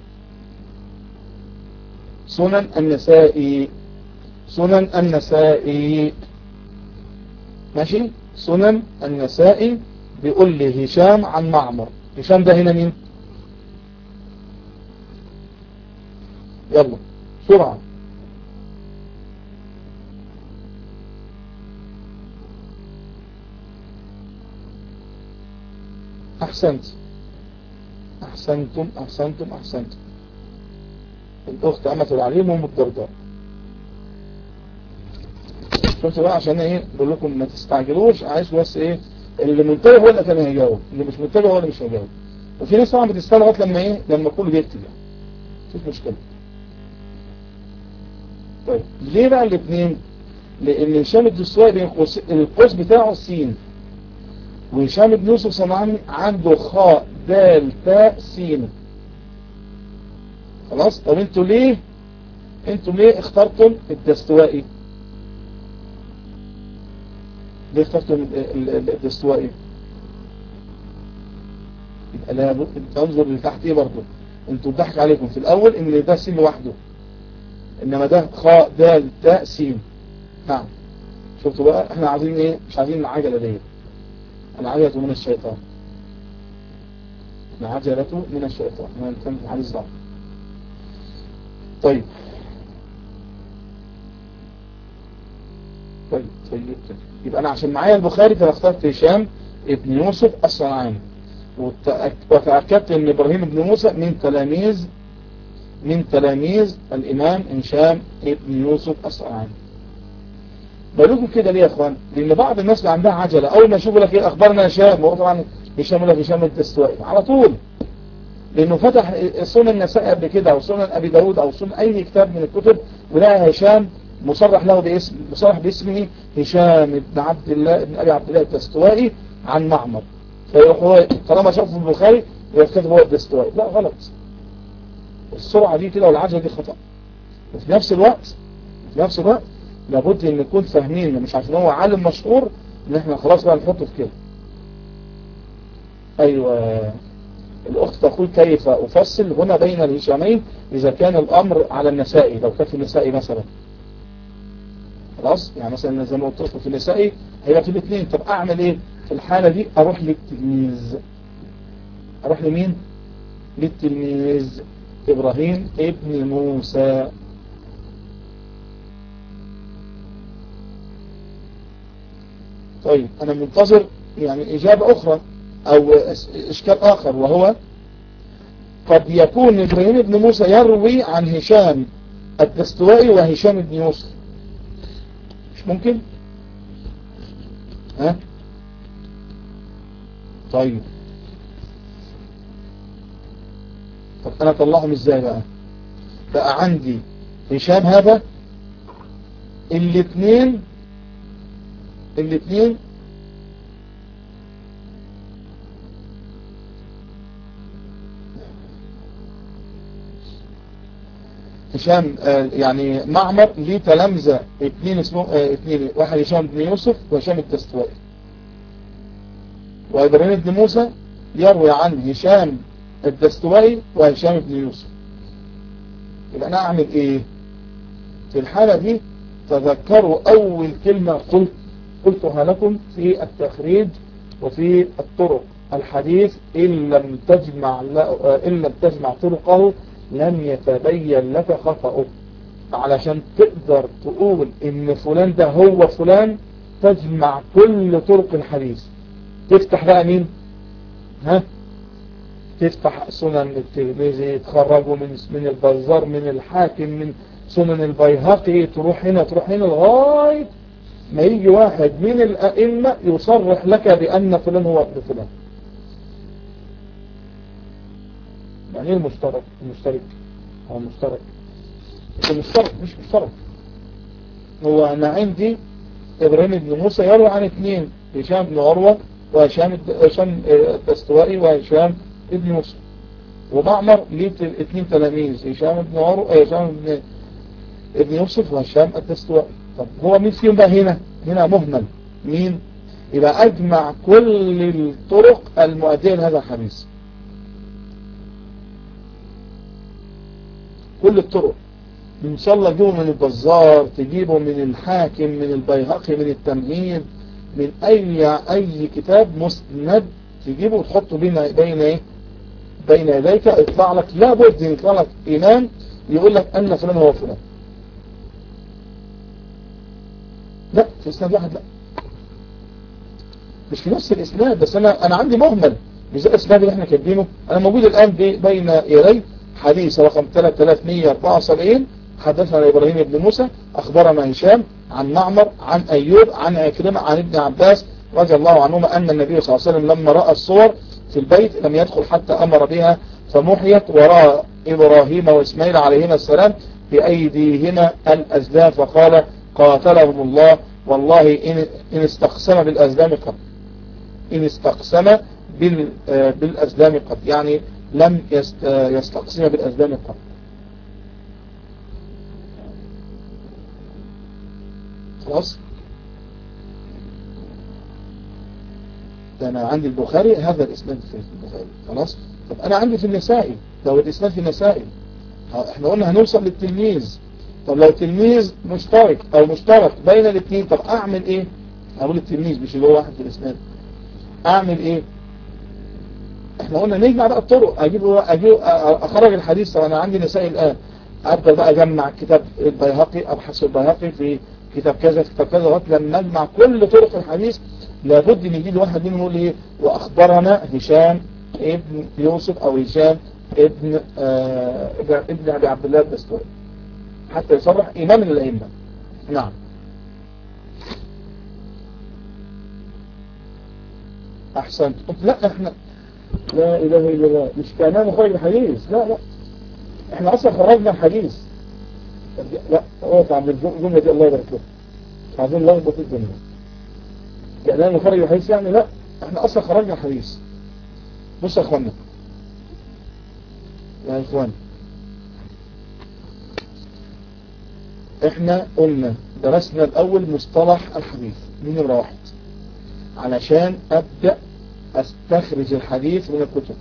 A: سنن النسائي سنن النسائي ماشي سنن النسائي بيقول لي هشام عن معمر هشام ده هنا مين يلا بسرعة أحسنت أحسنتم أحسنتم أحسنتم الأخت أمة العليم وأم الدرداء شفت بقى عشان ايه بقول لكم ما تستعجلوش عايز بس ايه اللي منتبه هو اللي كان هيجاوب اللي مش منتبه هو اللي مش هيجاوب وفي ناس طبعا بتستنى لغايه لما ايه لما كله بيكتب يعني مفيش مشكله طيب ليه بقى الاثنين لان هشام الدستوائي بين قوس القوس بتاعه سين وهشام بن يوسف صنعاني عنده خاء دال تاء سين خلاص طب انتوا ليه انتوا ليه اخترتم الدستوائي ليه اخترتم الدستوائي يبقى لابد تنظر لتحت ايه برضه انتوا ضحك عليكم في الاول ان ده سين لوحده انما ده خاء دال تاء سين نعم شفتوا بقى احنا عايزين ايه مش عايزين العجله ديت العجله من الشيطان العجله من الشيطان انا كان حديث ضعف طيب طيب طيب طيب يبقى انا عشان معايا البخاري فاخترت هشام ابن يوسف الصنعاني وتأكدت ان ابراهيم بن موسى من تلاميذ من تلاميذ الامام هشام ابن يوسف الصنعاني بقول كده ليه يا اخوان لان بعض الناس اللي عندها عجله اول ما يشوفوا لك ايه اخبارنا هشام هو طبعا هشام لك هشام الدستوائي على طول لانه فتح سنن النساء قبل كده او سنن ابي داود او سنن اي كتاب من الكتب ولقى هشام مصرح له باسم مصرح باسمه هشام بن عبد الله بن ابي عبد الله الدستوائي عن معمر فيروح هو طالما شافه في البخاري يروح كاتب هو الدستوائي لا غلط السرعه دي كده والعجله دي خطا وفي نفس الوقت في نفس الوقت لابد ان نكون فاهمين مش عشان هو عالم مشهور ان احنا خلاص بقى نحطه في كده ايوه الاخت تقول كيف افصل هنا بين الهشامين اذا كان الامر على النسائي لو كان في النسائي مثلا خلاص يعني مثلا زي ما قلت لكم في النسائي هيبقى في الاثنين طب اعمل ايه في الحالة دي اروح للتلميذ اروح لمين للتلميذ ابراهيم ابن موسى طيب انا منتظر يعني اجابة اخرى او اشكال اخر وهو قد يكون ابراهيم بن موسى يروي عن هشام الدستوائي وهشام بن يوسف مش ممكن ها طيب طب انا اطلعهم ازاي بقى بقى عندي هشام هذا الاثنين الاثنين هشام آه يعني معمر ليه تلامذة اثنين اسمه آه اثنين واحد هشام بن يوسف وهشام الدستوائي وإبراهيم بن موسى يروي عن هشام الدستوائي وهشام بن يوسف يبقى أنا أعمل إيه في الحالة دي تذكروا أول كلمة قلت قلتها لكم في التخريج وفي الطرق الحديث إن لم تجمع إن لم تجمع طرقه لم يتبين لك خطأه علشان تقدر تقول ان فلان ده هو فلان تجمع كل طرق الحديث تفتح بقى مين ها تفتح سنن الترمذي تخرجوا من من البزار من الحاكم من سنن البيهقي تروح هنا تروح هنا لغاية ما يجي واحد من الأئمة يصرح لك بأن فلان هو ابن فلان يعني ايه المشترك المشترك هو مشترك المشترك مش مشترك هو انا عندي ابراهيم بن موسى يروي عن اثنين هشام بن عروة وهشام هشام الدستوائي وهشام ابن موسى ومعمر ليه اثنين تلاميذ هشام بن عروة هشام بن ابن يوسف وهشام الدستوائي طب هو مين فيهم بقى هنا هنا مهمل مين يبقى أجمع كل الطرق المؤدية لهذا الحديث كل الطرق إن شاء الله تجيبه من البزار تجيبه من الحاكم من البيهقي من التمهيد من أي أي كتاب مسند تجيبه وتحطه بين بين إيه بين يديك يطلع لك لابد يطلع لك إمام يقول لك أن فلان هو فلان لا في إسناد واحد لا مش في نفس الإسناد بس أنا أنا عندي مهمل مش زي الإسناد اللي احنا كاتبينه أنا موجود الآن بين يدي حديث رقم 3174 حدثنا إبراهيم بن موسى أخبرنا هشام عن معمر عن أيوب عن عكرمة عن ابن عباس رضي الله عنهما أن النبي صلى الله عليه وسلم لما رأى الصور في البيت لم يدخل حتى أمر بها فمحيت وراء إبراهيم وإسماعيل عليهما السلام بأيديهما الأزلام فقال قاتلهم الله والله إن, إن استقسم بالأزلام قد إن استقسم بالأزلام قد يعني لم يستقسم بالأزلام قد خلاص ده أنا عندي البخاري هذا الإسناد في البخاري خلاص طب أنا عندي في النسائي لو الإسناد في النسائي احنا قلنا هنوصل للتلميذ طب لو تلميذ مشترك أو مشترك بين الاثنين طب أعمل إيه أقول التلميذ مش اللي هو واحد في الإسناد أعمل إيه احنا قلنا نجمع بقى الطرق أجيب, أجيب أخرج الحديث طب أنا عندي نسائي الآن أبدأ بقى أجمع كتاب البيهقي أبحث البيهقي في كتاب كذا كتاب كذا لغايه لما نجمع كل طرق الحديث لابد ان يجي واحد منهم يقول ايه واخبرنا هشام ابن يوسف او هشام ابن آه ابن ابي عبد الله الدستوري حتى يصرح امام من الائمه نعم احسنت لا احنا لا اله الا الله مش كاننا مخرج الحديث لا لا احنا اصلا خرجنا الحديث لا اقف عند الجملة دي الله يبارك له عايزين نلخبط الدنيا يعني انا نخرج الحديث يعني لا احنا اصلا خرجنا الحديث بص يا اخوانا يا اخوان احنا قلنا درسنا الاول مصطلح الحديث من نمرة واحد علشان ابدأ استخرج الحديث من الكتب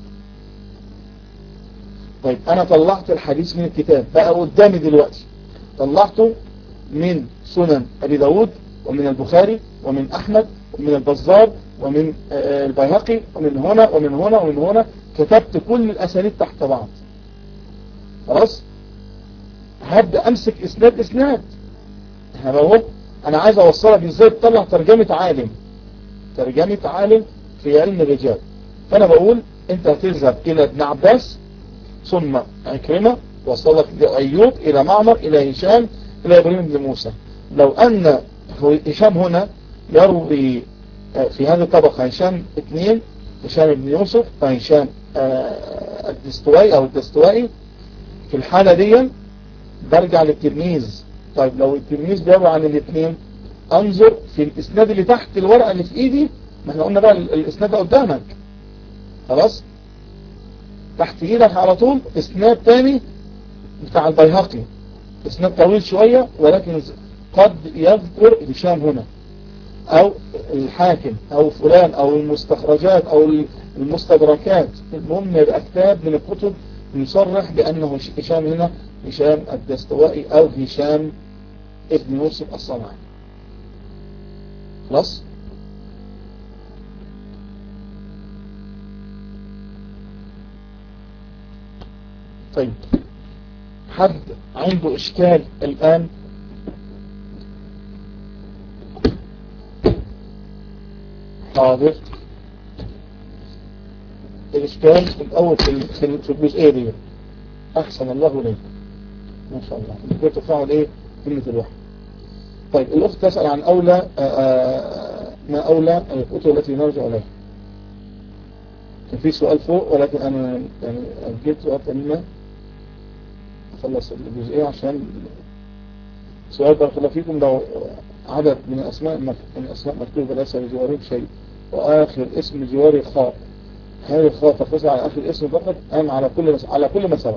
A: طيب انا طلعت الحديث من الكتاب بقى قدامي دلوقتي طلعته من سنن ابي داود ومن البخاري ومن احمد ومن البزار ومن البيهقي ومن هنا ومن هنا ومن هنا كتبت كل الاسانيد تحت بعض خلاص هبدأ امسك اسناد اسناد اهو انا عايز اوصلك ازاي تطلع ترجمة عالم ترجمة عالم في علم الرجال فانا بقول انت هتذهب الى ابن عباس ثم عكرمة وصلك لأيوب إلى معمر إلى هشام إلى إبراهيم بن موسى لو أن هشام هنا يروي في هذه الطبقة هشام اثنين هشام بن يوسف وهشام الدستوائي أو الدستوائي في الحالة دي برجع للتلميذ طيب لو التلميذ بيروي عن الاثنين انظر في الاسناد اللي تحت الورقة اللي في ايدي ما احنا قلنا بقى الاسناد ده قدامك خلاص تحت ايدك على طول اسناد تاني بتاع البيهقي اسناد طويل شوية ولكن قد يذكر هشام هنا او الحاكم او فلان او المستخرجات او المستدركات المهم يبقى كتاب من الكتب يصرح بانه هشام هنا هشام الدستوائي او هشام ابن يوسف الصنعاني خلاص طيب حد عنده اشكال الان حاضر الاشكال الاول في في الجزئيه دي احسن الله اليك ما شاء الله كيف تفعل ايه كلمه الوحي طيب الاخت تسال عن اولى آآ ما اولى الكتب التي نرجع اليها كان في سؤال فوق ولكن انا يعني جبت سؤال تاني خلص الجزئية عشان سؤال بارك الله فيكم لو عدد من الأسماء من الأسماء مكتوبة ليس لجوارهم شيء وآخر اسم جواري خاء هل الخاء تقتصر على آخر اسم فقط أم على كل مس... على كل ما سبق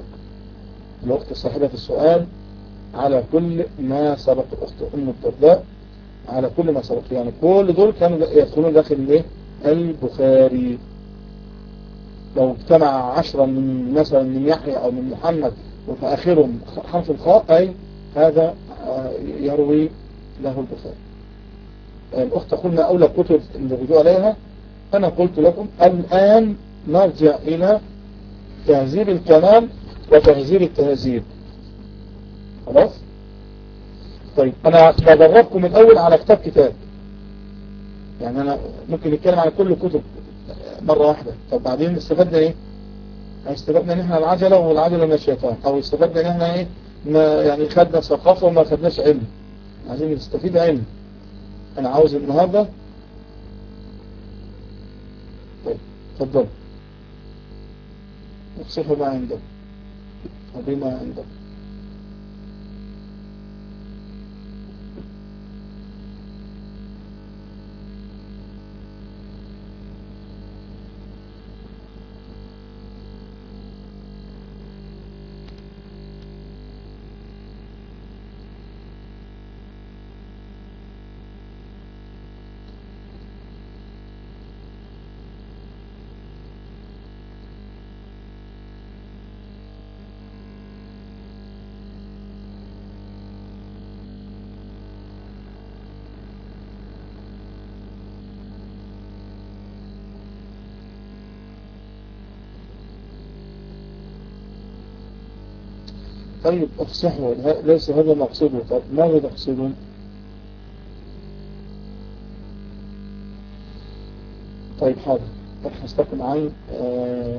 A: الأخت صاحبة السؤال على كل ما سبق الأخت أم الدرداء على كل ما سبق يعني كل دول كانوا يدخلون داخل الايه البخاري لو اجتمع عشرة من مثلا من يحيى او من محمد وفي اخرهم حرف الخاء اي هذا يروي له البخاري الاخت قلنا اولى كتب اللي رجوع عليها انا قلت لكم الان نرجع الى تهذيب الكلام وتهذيب التهذيب خلاص طيب انا بدربكم الاول على كتاب كتاب يعني انا ممكن نتكلم على كل الكتب مرة واحدة طب بعدين استفدنا ايه استفدنا ان احنا العجلة والعجلة من الشيطان او استفدنا ان احنا ايه ما يعني خدنا ثقافة وما خدناش علم عايزين نستفيد علم انا عاوز النهاردة طيب اتفضل افصحوا ما عندك وبما عندك طيب افصحوا ليس هذا مقصوده طيب ماذا تقصدون طيب حاضر ابحث عن آه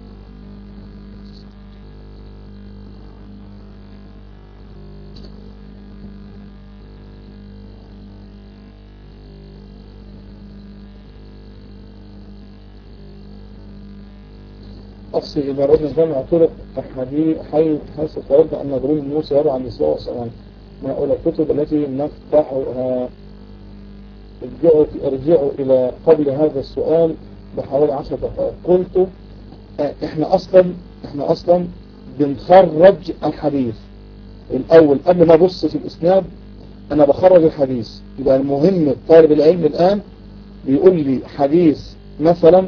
A: أفصل إذا ردنا جمع طرق حديث حي حيث فرد أن ضروب موسى يرى عن النساء والسلام من أولى الكتب التي نفتحها ارجعوا, ارجعوا إلى قبل هذا السؤال بحوالي عشر دقائق قلت احنا أصلا احنا أصلا بنخرج الحديث الأول قبل ما أبص في الإسناد أنا بخرج الحديث يبقى المهم طالب العلم الآن بيقول لي حديث مثلا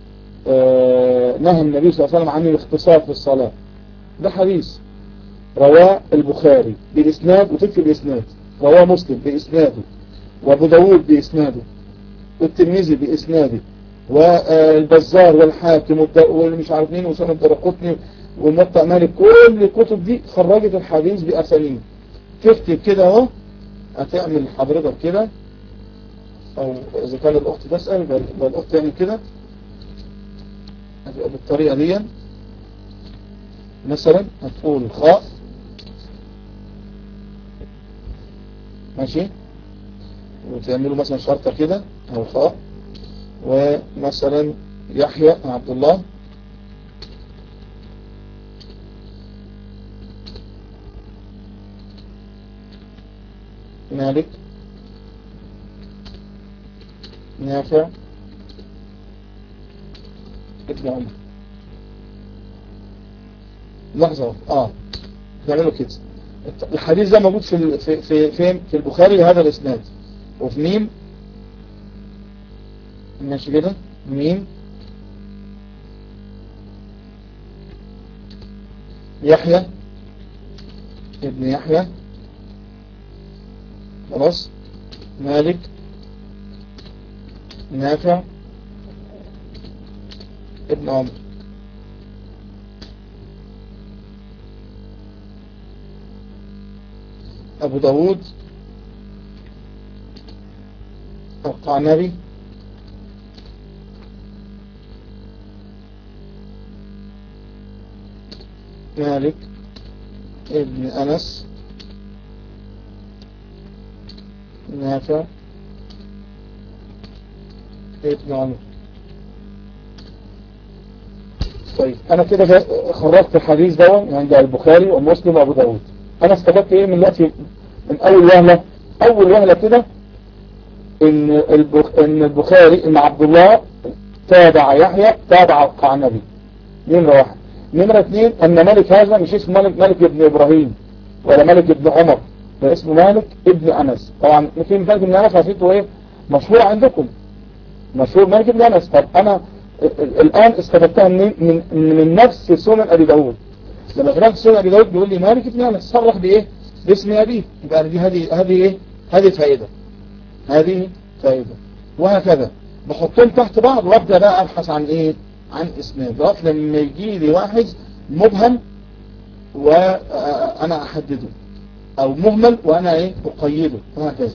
A: نهى النبي صلى الله عليه وسلم عن الاختصار في الصلاة ده حديث رواه البخاري بإسناد وتكتب الإسناد رواه مسلم بإسناده وابو داود بإسناده والترمذي بإسناده والبزار والحاكم والمش عارف مين وسنة الدرقطني والمطأ مالك كل الكتب دي خرجت الحديث بأسانيد تكتب كده اهو هتعمل حضرتك كده او اذا كان الاخت تسأل يبقى الاخت تعمل كده هتبقى بالطريقة دي مثلا هتقول خاء ماشي وتعملوا مثلا شرطة كده او خاء ومثلا يحيى عبد الله مالك نافع ابن عمر لحظة اه نعمله كده الحديث ده موجود في في في فين في البخاري هذا الاسناد وفي ميم ماشي كده ميم يحيى ابن يحيى خلاص مالك نافع ابن عمر أبو داود القعنبي مالك ابن أنس نافع ابن عمر طيب انا كده خرجت الحديث ده عند البخاري ومسلم وابو داود انا استفدت ايه من دلوقتي من اول وهلة اول وهلة كده ان البخ... ان البخاري ان عبد الله تابع يحيى تابع القعنبي نمرة واحد نمرة اثنين ان ملك هذا مش اسمه ملك, ملك ابن ابراهيم ولا ملك ابن عمر ده اسمه مالك ابن أنس طبعا مثل مالك ابن أنس عشيته ايه مشهور عندكم مشهور مالك ابن أنس طب أنا الآن استفدتها من, من, من نفس سنن أبي داود لما قرأت سنن أبي داود بيقول لي مالك ابن أنس صرح بإيه باسم أبيه يبقى دي هذه هذه إيه هذه فائدة هذه فائدة وهكذا بحطهم تحت بعض وابدأ بقى أبحث عن إيه عن اسناد لغايه لما يجي لي واحد مبهم وأنا أحدده أو مهمل وأنا إيه أقيده وهكذا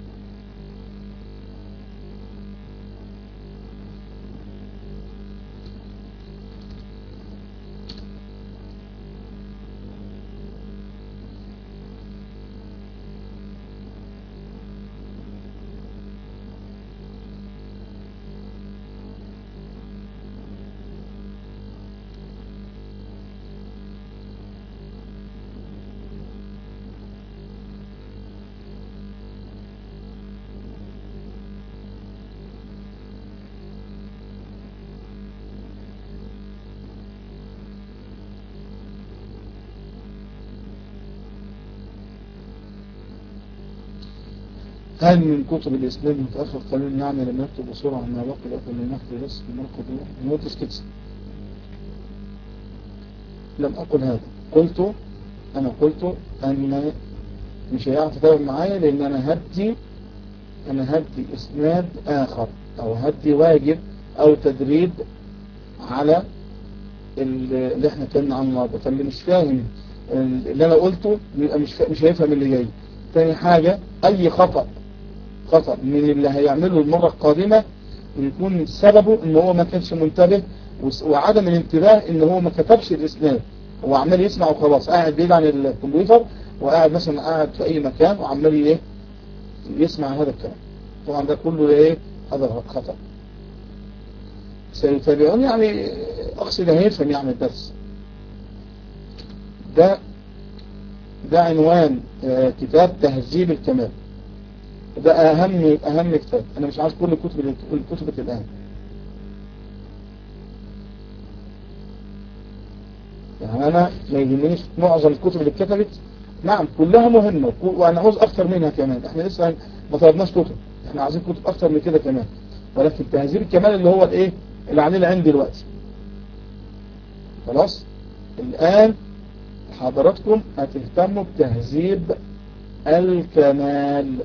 A: هل من كتب الإسلام متأخر قليلا يعني لم يكتب بسرعة ما بقي لكن من نحن بس من القدوم نوتس كده لم أقل هذا قلت أنا قلت أن مش هيعرف يتابع معايا لأن أنا هدي أنا هدي إسناد آخر أو هدي واجب أو تدريب على اللي احنا اتكلمنا عنه النهارده فاللي مش فاهم اللي انا قلته يبقى مش مش هيفهم اللي جاي تاني حاجة اي خطأ خطأ من اللي هيعمله المرة القادمة يكون سببه ان هو ما كانش منتبه وعدم الانتباه ان هو ما كتبش الاسناد هو عمال يسمع وخلاص قاعد بعيد عن الكمبيوتر وقاعد مثلا قاعد في اي مكان وعمال ايه يسمع هذا الكلام طبعا ده كله ايه هذا خطأ سيتابعون يعني اقصد هيفهم يعني الدرس ده ده عنوان كتاب تهذيب الكمال ده اهم اهم كتاب انا مش عايز كل الكتب الكتب الان يعني انا ما يهمنيش معظم الكتب اللي اتكتبت نعم كلها مهمة وانا عاوز اكتر منها كمان احنا لسه ما طلبناش كتب احنا عايزين كتب اكتر من كده كمان ولكن تهذيب الكمال اللي هو الايه اللي عليه العين دلوقتي خلاص الان حضراتكم هتهتموا بتهذيب الكمال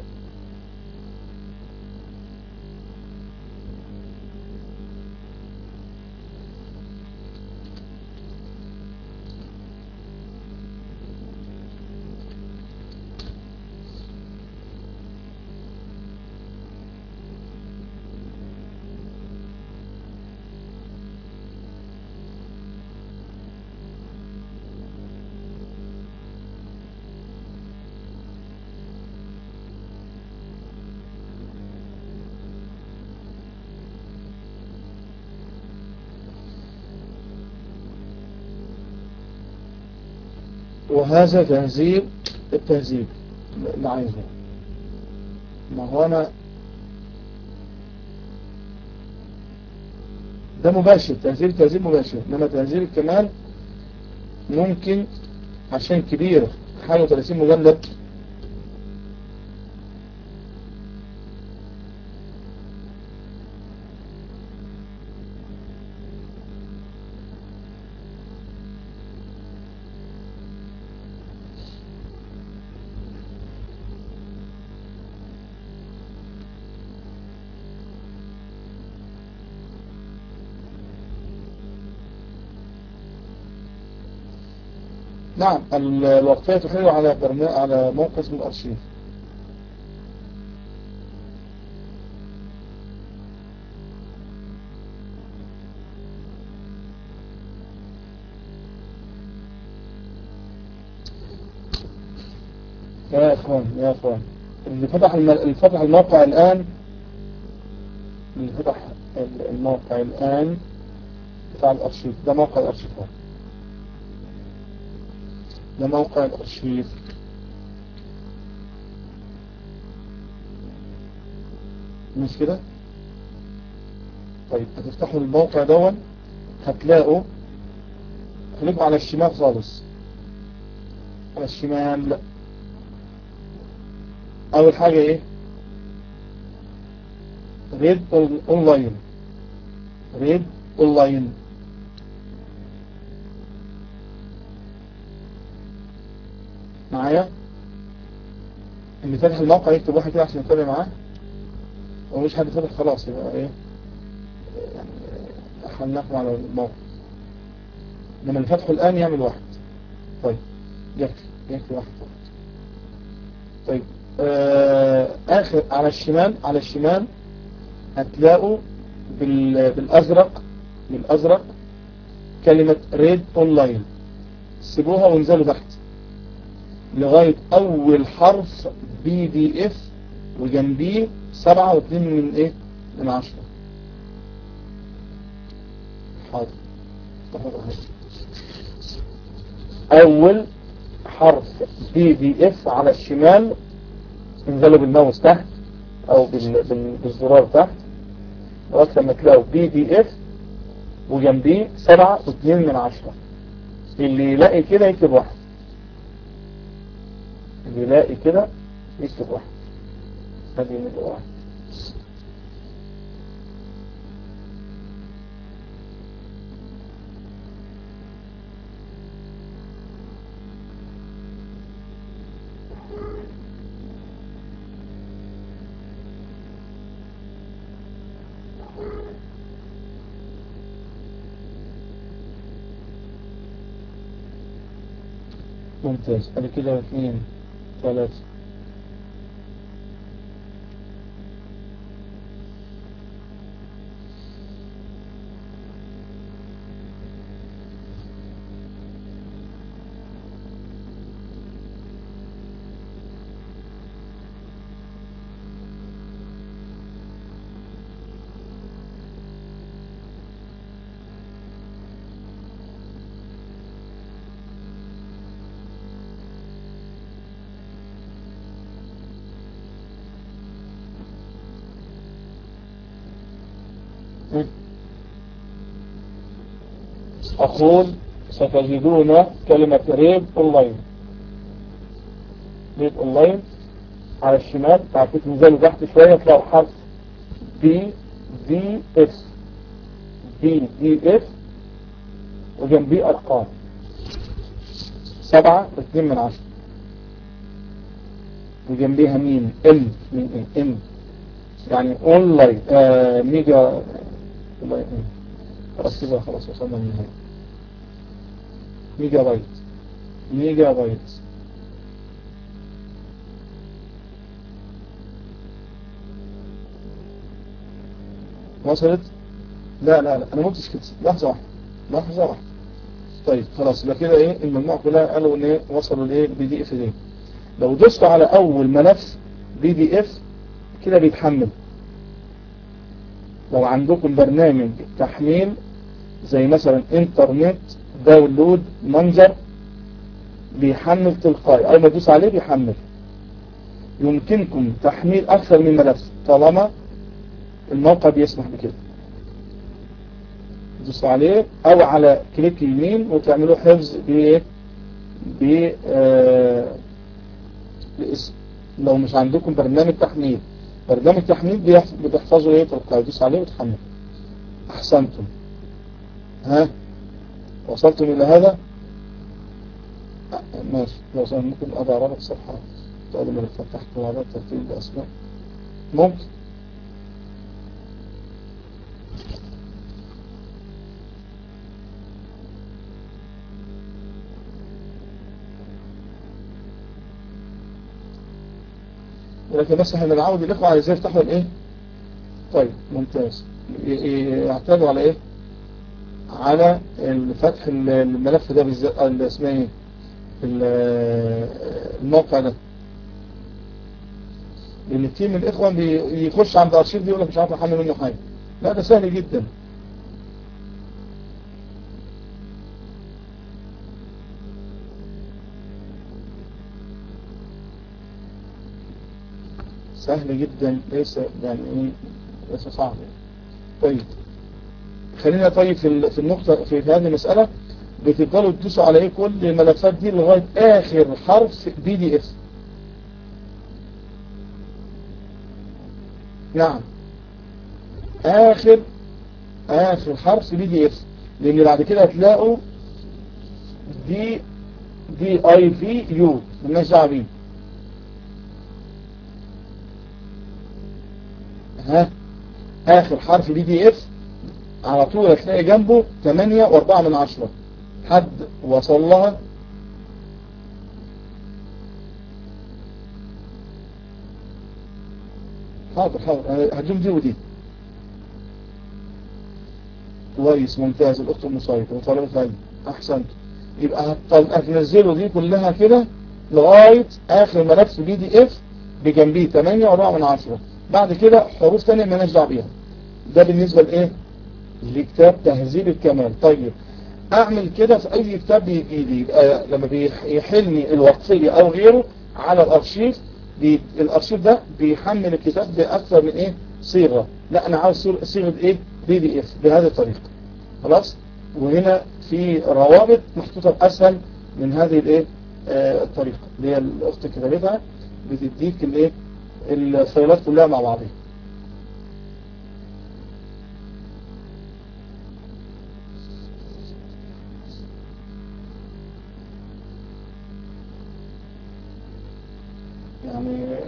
A: وهذا تهذيب التهذيب اللي عايزه ما هو انا ده مباشر تهذيب تهذيب مباشر انما تهذيب الكمال ممكن عشان كبير حاجة 30 مجلد نعم الوقفية تحيل على برنامج على موقع اسمه الأرشيف يا اخوان يا اخوان اللي فتح الم... اللي فتح الموقع الان اللي فتح الموقع الان بتاع الارشيف ده موقع الارشيفات ده موقع الارشيف مش كده طيب هتفتحوا الموقع دون هتلاقوا خليكم على الشمال خالص على الشمال اول حاجة ايه ريد اونلاين ريد اونلاين معايا اللي فاتح الموقع يكتب واحد كده عشان يتابع معاه ومش حد فاتح خلاص يبقى ايه يعني حلناكم على الموقع لما اللي فاتحه الان يعمل واحد طيب يكفي يكفي واحد فقط طيب آه اخر على الشمال على الشمال هتلاقوا بال بالازرق بالازرق كلمة ريد اونلاين سيبوها وانزلوا تحت لغاية اول حرف بي دي اف وجنبيه سبعة واثنين من ايه من عشرة حاضر اول حرف بي دي اف على الشمال انزلوا بالماوس تحت او بال... بال... بالزرار تحت لغاية لما تلاقوا بي دي اف وجنبيه سبعة واثنين من عشرة اللي يلاقي كده يكتب واحد اللي يلاقي كده يكتب واحد هذه من واحد ممتاز ادي كده اثنين ثلاثة أقول ستجدون كلمة ريب أونلاين ريب أونلاين على الشمال تعطيك تنزلوا تحت شوية تلاقوا حرف بي دي اف بي دي اف وجنبيه أرقام سبعة واثنين من عشرة وجنبيها مين ام من ام ام يعني اونلاين آه ميجا اونلاين خلاص كده خلاص وصلنا للنهاية ميجا بايت ميجا بايت وصلت لا لا لا انا ما قلتش كده لحظة واحدة لحظة واحدة طيب خلاص يبقى كده ايه المجموعة كلها قالوا ان ايه وصلوا لايه بي دي اف دي لو دوست على اول ملف بي دي اف كده بيتحمل لو عندكم برنامج تحميل زي مثلا انترنت داونلود منظر بيحمل تلقائي اول ما تدوس عليه بيحمل يمكنكم تحميل اكثر من ملف طالما الموقع بيسمح بكده تدوسوا عليه او على كليك يمين وتعملوا حفظ ب ب آه باسم لو مش عندكم برنامج تحميل برنامج تحميل بتحفظوا ايه تلقائي تدوس عليه وتحمل احسنتم ها وصلتم الى هذا ماشي لو ممكن اضع لك صفحة تقول من فتحت هذا ترتيب الاسماء ممكن لكن بس احنا بنعود الاخوة على ازاي يفتحوا الايه طيب ممتاز يعتادوا على ايه على فتح الملف ده بالذات اللي اسمه ايه الموقع ده لان كتير من الاخوان بيخش عند ارشيف دي يقول لك مش عارف احمل منه حاجه لا ده سهل جدا سهل جدا ليس يعني ايه ليس صعب طيب خلينا طيب في في النقطة في هذه المسألة بتفضلوا تدوسوا على ايه كل الملفات دي لغاية اخر حرف بي دي اف نعم آخر آخر حرف بي دي اف لأن بعد كده هتلاقوا دي دي اي في يو مالناش دعوه بيه ها آخر حرف بي دي اف على طول هتلاقي جنبه 8 و4 من عشرة حد وصل لها حاضر حاضر هجوم دي ودي كويس ممتاز الاخت المصايب وطالبة علم احسنت يبقى هتنزله دي كلها كده لغاية اخر ملف بي دي اف بجنبيه 8 و4 من عشرة بعد كده حروف تانية مالناش دعوه بيها ده بالنسبة لايه لكتاب تهذيب الكمال طيب اعمل كده في اي كتاب بيجي لي لما بيحلني الوقفية او غيره على الارشيف بي الارشيف ده بيحمل الكتاب باكثر من ايه صيغة لا انا عاوز صيغة ايه بي دي اف بهذه الطريقة خلاص وهنا في روابط محطوطة اسهل من هذه الايه آه الطريقة اللي هي الاخت كتابتها بتديك الايه الفايلات كلها مع بعضها يعني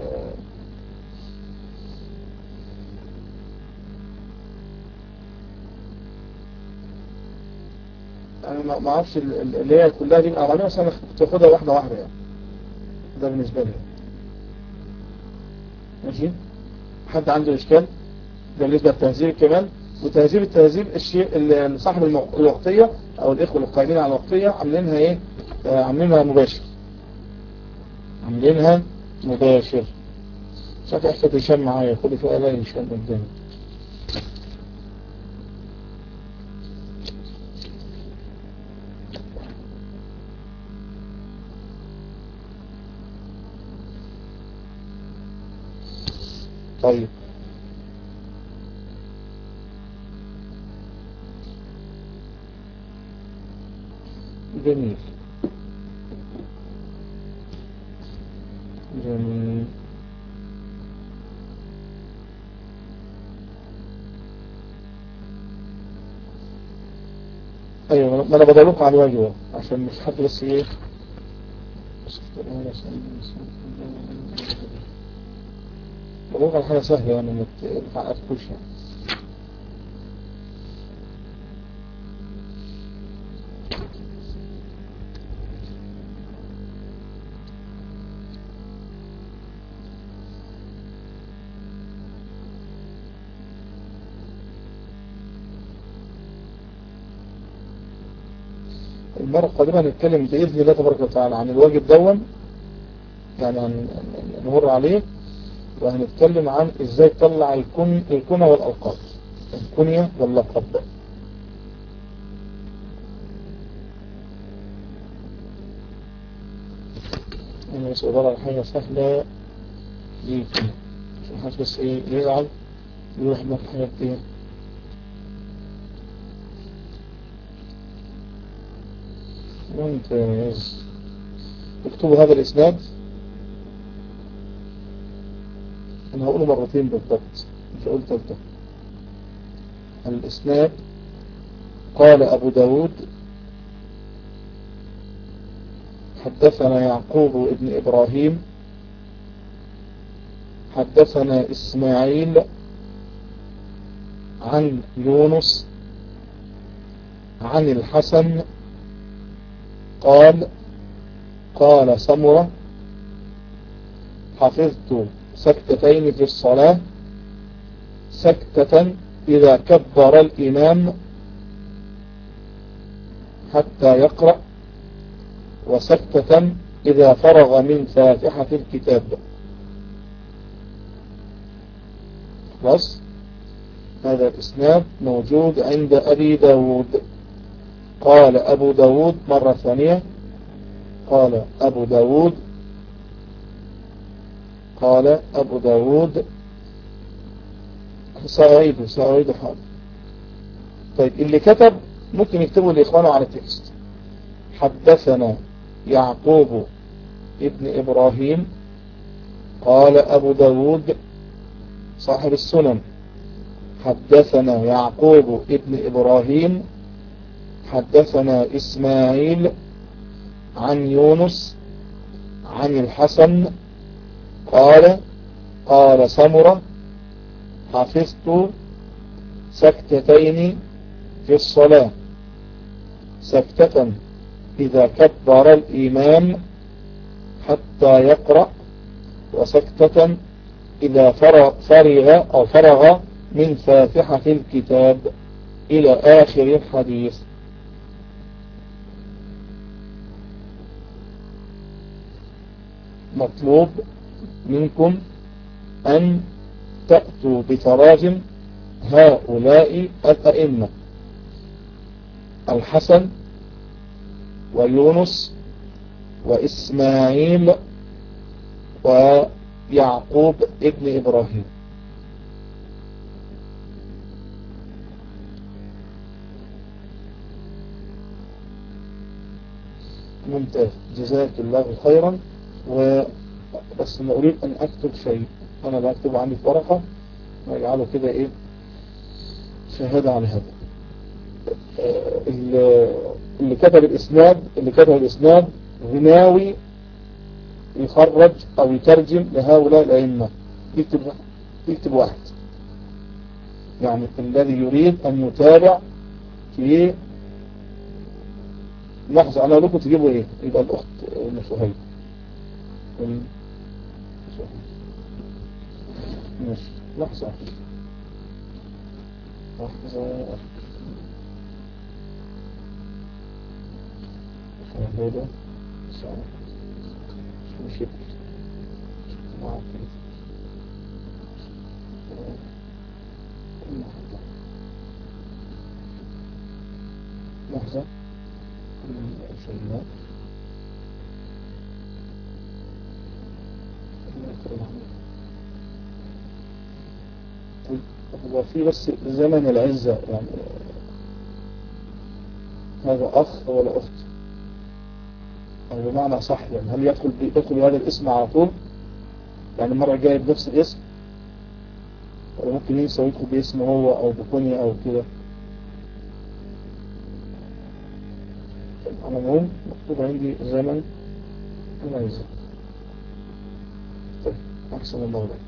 A: انا ما اعرفش اللي هي كلها دي العمليه بس انا كنت باخدها واحده واحده يعني ده بالنسبه لي ماشي حد عنده اشكال ده بالنسبه لتهذيب الكمال وتهذيب التهذيب الشيء صاحب الوقتيه او الاخوه القائمين على الوقتيه عاملينها ايه آه عاملينها مباشر عاملينها مباشر شايف احسن هشام معايا خدي فوق الاقي هشام قدامي طيب جميل جميل ايوه ما انا بدلوك على الواجب عشان مش حد بس ايه بدلوك على حاجه سهله يعني ما تعقدكوش يعني المرة القادمة هنتكلم بإذن الله تبارك وتعالى عن الواجب دون يعني نمر عليه وهنتكلم عن ازاي تطلع الكن الكنى والألقاب الكنية واللقب انا بس ادور على حاجة سهلة ليكم عشان محدش بس ايه يزعل يروح ما في حاجات ايه ممتاز اكتبوا هذا الاسناد انا هقوله مرتين بالضبط مش هقول ثالثة الاسناد قال ابو داود حدثنا يعقوب ابن ابراهيم حدثنا اسماعيل عن يونس عن الحسن قال قال سمرة حفظت سكتتين في الصلاة سكتة إذا كبر الإمام حتى يقرأ وسكتة إذا فرغ من فاتحة الكتاب خلاص هذا الإسناد موجود عند أبي داود قال أبو داود مرة ثانية قال أبو داود قال أبو داود سأعيده سأعيده حاضر طيب اللي كتب ممكن يكتبوا لإخوانه على تكست حدثنا يعقوب ابن إبراهيم قال أبو داود صاحب السنن حدثنا يعقوب ابن إبراهيم حدثنا إسماعيل عن يونس عن الحسن قال قال سمرة حفظت سكتتين في الصلاة سكتة إذا كبر الإمام حتى يقرأ وسكتة إذا فرغ, فرغ أو فرغ من فاتحة الكتاب إلى آخر الحديث مطلوب منكم أن تأتوا بتراجم هؤلاء الأئمة الحسن ويونس وإسماعيل ويعقوب ابن إبراهيم ممتاز جزاك الله خيرا وبس ما أريد أن أكتب شيء أنا بكتب عندي في ورقة ويجعله كده إيه شهادة على هذا اللي كتب الإسناد اللي كتب الإسناد غناوي يخرج أو يترجم لهؤلاء الأئمة يكتب يكتب واحد يعني الذي يريد أن يتابع في لحظة أنا لكم تجيبوا إيه يبقى الأخت ام سهيل ماشي لحظة لحظة شاهدة مش لحظة شيماء هو في بس زمن العزة يعني هذا أخ ولا أخت أو بمعنى صح يعني هل يدخل يدخل بهذا الاسم على طول يعني المرة الجاية بنفس الاسم ولا ممكن ينسى ويدخل باسمه هو أو بكوني أو كده على العموم مكتوب عندي زمن العزة طيب أحسن الله لك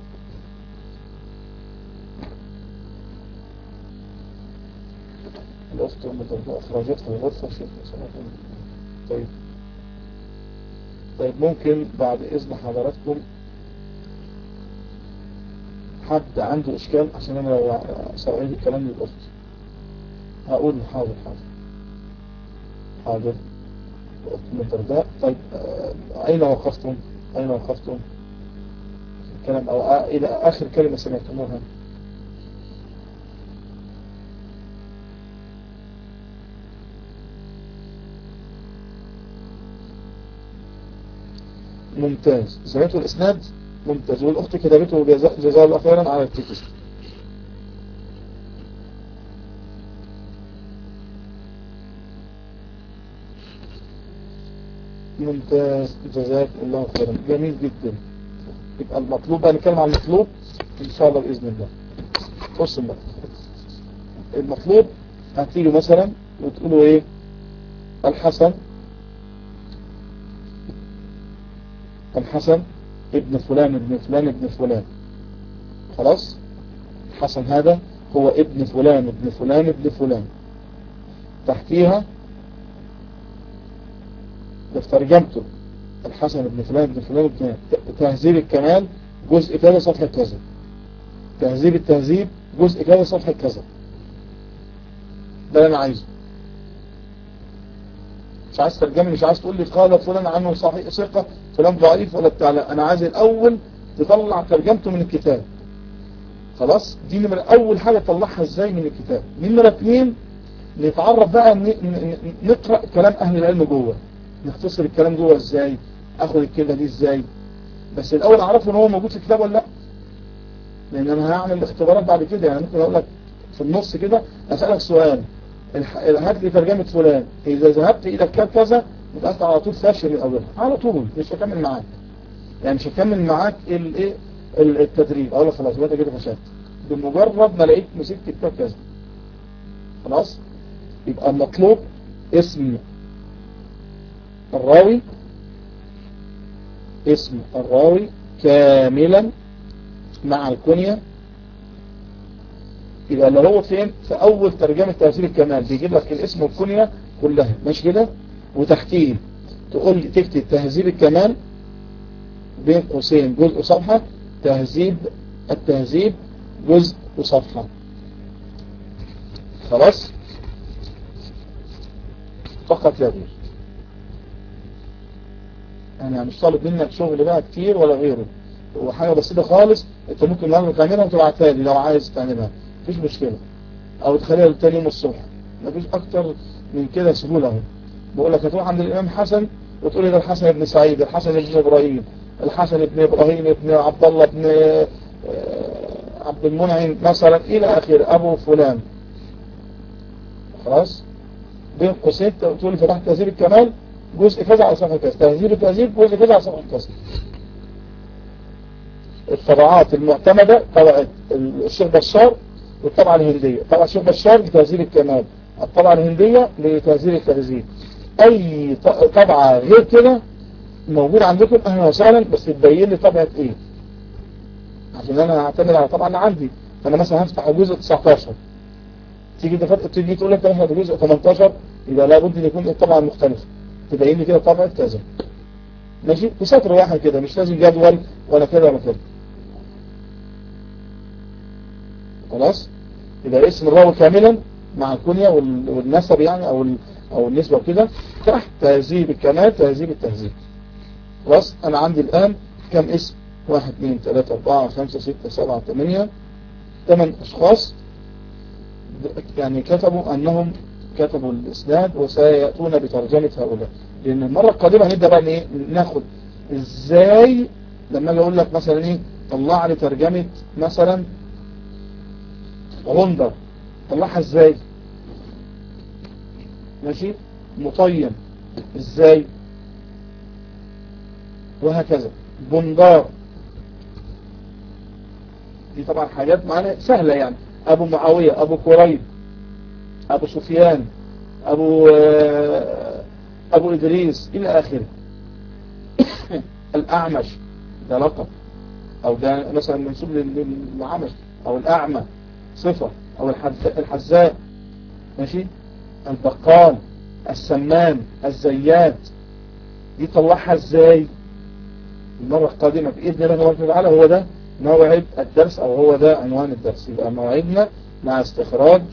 A: الأخت المدربة أخرجتها الغرفة شيخ طيب طيب ممكن بعد إذن حضراتكم حد عنده إشكال عشان أنا سأعيد الكلام للأخت هقول حاضر حاضر حاضر من الدرداء طيب أين وقفتم أين وقفتم الكلام أو إلى آخر كلمة سمعتموها ممتاز سمعتوا الإسناد ممتاز والأخت كتبته جزاء الله خيرا على التكست ممتاز جزاك الله خيرا جميل جدا يبقى المطلوب بقى نتكلم عن المطلوب ان شاء الله باذن الله بص بقى المطلوب هتيجوا مثلا وتقولوا ايه الحسن الحسن ابن فلان ابن فلان ابن فلان خلاص الحسن هذا هو ابن فلان ابن فلان ابن فلان تحتيها ده في ترجمته الحسن بن فلان بن فلان بن تهذيب الكمال جزء كذا صفحة كذا تهذيب التهذيب جزء كذا صفحة كذا ده اللي انا عايزه مش عايز ترجمة مش عايز تقول لي قال فلان عنه صحيح ثقة فلان ضعيف ولا بتاع لا انا عايز الاول تطلع ترجمته من الكتاب خلاص دي نمرة اول حاجة تطلعها ازاي من الكتاب نمرة اثنين نتعرف بقى نقرأ كلام اهل العلم جوه نختصر الكلام جوه ازاي اخد الكلمة دي ازاي بس الاول اعرفه ان هو موجود في الكتاب ولا لا لان انا هعمل اختبارات بعد كده يعني ممكن اقول لك في النص كده اسالك سؤال هات لي ترجمة فلان اذا ذهبت الى كتاب كذا يبقى انت على طول فاشل من اولها على طول مش هكمل معاك يعني مش هكمل معاك الايه التدريب اقول لك خلاص يبقى كده فشلت بمجرد ما لقيت مسكت كتاب كذا خلاص يبقى المطلوب اسم الراوي اسم الراوي كاملا مع الكنية يبقى اللي هو فين في اول ترجمة تفسير الكمال بيجيب لك الاسم والكنية كلها ماشي كده وتحتيه تقول لي تكتب تهذيب الكمال بين قوسين جزء صفحة تهذيب التهذيب جزء وصفحة خلاص فقط لا غير يعني مش طالب منك شغل بقى كتير ولا غيره وحاجة بسيطة خالص انت ممكن لما تعملها وتبعتها لي لو عايز تعملها مفيش مشكلة او تخليها لتاني يوم الصبح مفيش اكتر من كده سهولة اهو بقول لك هتروح عند الامام حسن وتقول لي ده الحسن بن سعيد الحسن بن ابراهيم الحسن بن ابراهيم بن عبد الله بن عبد المنعم مثلا الى اخره ابو فلان خلاص بين قوسين تقول لي فتحت تهذيب الكمال جزء كذا على صفحه كذا تهذيب التهذيب جزء كذا على صفحه كذا الطبعات المعتمدة طبعة الشيخ بشار والطبعة الهندية طبعة الشيخ بشار لتهذيب الكمال الطبعة الهندية لتهذيب التهذيب اي طبعة غير كده موجود عندكم اهلا وسهلا بس تبين لي طبعة ايه عشان انا هعتمد على طبعا اللي عندي فانا مثلا هفتح الجزء 19 تيجي تفتح تيجي تقول لك احنا الجزء 18 يبقى لابد ان يكون الطبعة مختلفة تبين لي كده طبعة كذا ماشي بسطر واحد كده مش لازم جدول ولا كده ولا كده خلاص يبقى اسم الراوي كاملا مع الكنية والنسب يعني او او النسبة وكده تحت تهذيب الكمال تهذيب التهذيب خلاص انا عندي الان كم اسم واحد اثنين ثلاثة اربعة خمسة ستة سبعة ثمانية ثمان اشخاص يعني كتبوا انهم كتبوا الاسناد وسيأتون بترجمة هؤلاء لان المرة القادمة هنبدأ بقى ايه ناخد ازاي لما اجي اقول لك مثلا ايه طلع لي ترجمة مثلا غندر طلعها ازاي ماشي مطين ازاي وهكذا بندار دي طبعا حاجات معانا سهلة يعني ابو معاوية ابو كريب ابو سفيان ابو ابو ادريس الى اخره الاعمش ده لقب او ده مثلا منسوب للعمش او الاعمى صفة او الحذاء ماشي البقال السمان الزيات دي طلعها ازاي المرة القادمة بإذن الله تبارك وتعالى هو ده موعد الدرس او هو ده عنوان الدرس يبقى موعدنا مع استخراج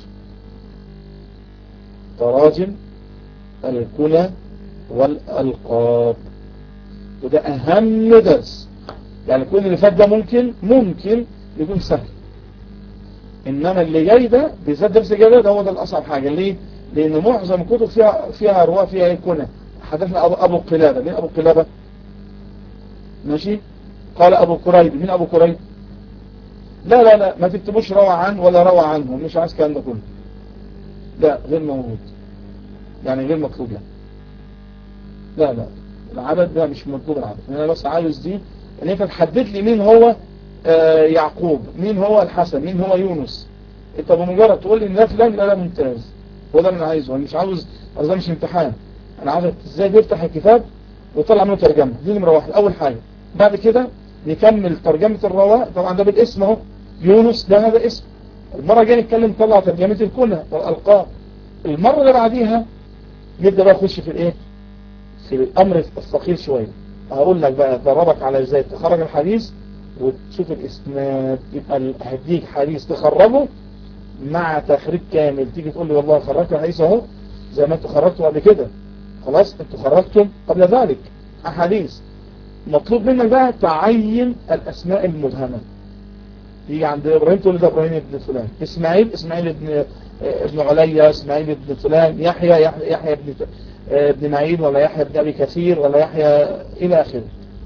A: تراجم الكنى والألقاب وده أهم درس يعني كل اللي فات ده ممكن ممكن يكون سهل إنما اللي جاي ده بالذات درس جاي ده هو ده الأصعب حاجة ليه؟ لأن معظم الكتب فيها فيها رواة فيها ايه كنى حدثنا أبو, أبو قلابة مين أبو قلابة؟ ماشي؟ قال أبو قريب مين أبو قريب؟ لا لا لا ما تكتبوش روى عن ولا روى عنه مش عايز الكلام ده كله لا غير موجود يعني غير مطلوب يعني لا لا العدد ده مش مطلوب العدد انا بس عايز دي ان انت تحدد لي مين هو آه يعقوب مين هو الحسن مين هو يونس انت بمجرد تقول لي ان ده فلان لا لا ممتاز هو ده اللي انا عايزه انا مش عاوز ده مش امتحان انا عاوزك ازاي تفتح الكتاب وتطلع منه ترجمه دي نمره واحد اول حاجه بعد كده نكمل ترجمة الرواء طبعا ده بالاسم اهو يونس ده هذا اسم المرة الجايه نتكلم نطلع ترجمة الكنى والألقاب المرة اللي بعديها نبدأ بقى نخش في الايه في الامر الثقيل شوية هقول لك بقى دربك على ازاي تخرج الحديث وتشوف الاسناد يبقى هديك حديث تخرجه مع تخريج كامل تيجي تقول لي والله خرجت الحديث اهو زي ما انتوا خرجتوا قبل كده خلاص انتوا خرجتم قبل ذلك احاديث مطلوب منك بقى تعين الاسماء المبهمة يجي عند ابراهيم تقول ده ابراهيم ابن فلان اسماعيل اسماعيل ابن ابن عليا اسماعيل ابن فلان يحيى يحيى, يحيى ابن ابن معين ولا يحيى ابن ابي كثير ولا يحيى الى اخره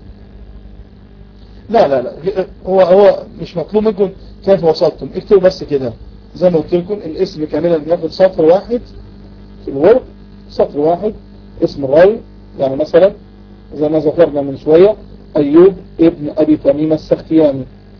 A: لا لا لا هو هو مش مطلوب منكم كيف وصلتم اكتبوا بس كده زي ما قلت لكم الاسم كاملا بياخد سطر واحد في الورق سطر واحد اسم الراوي يعني مثلا زي ما ذكرنا من شوية أيوب ابن أبي تميم السختياني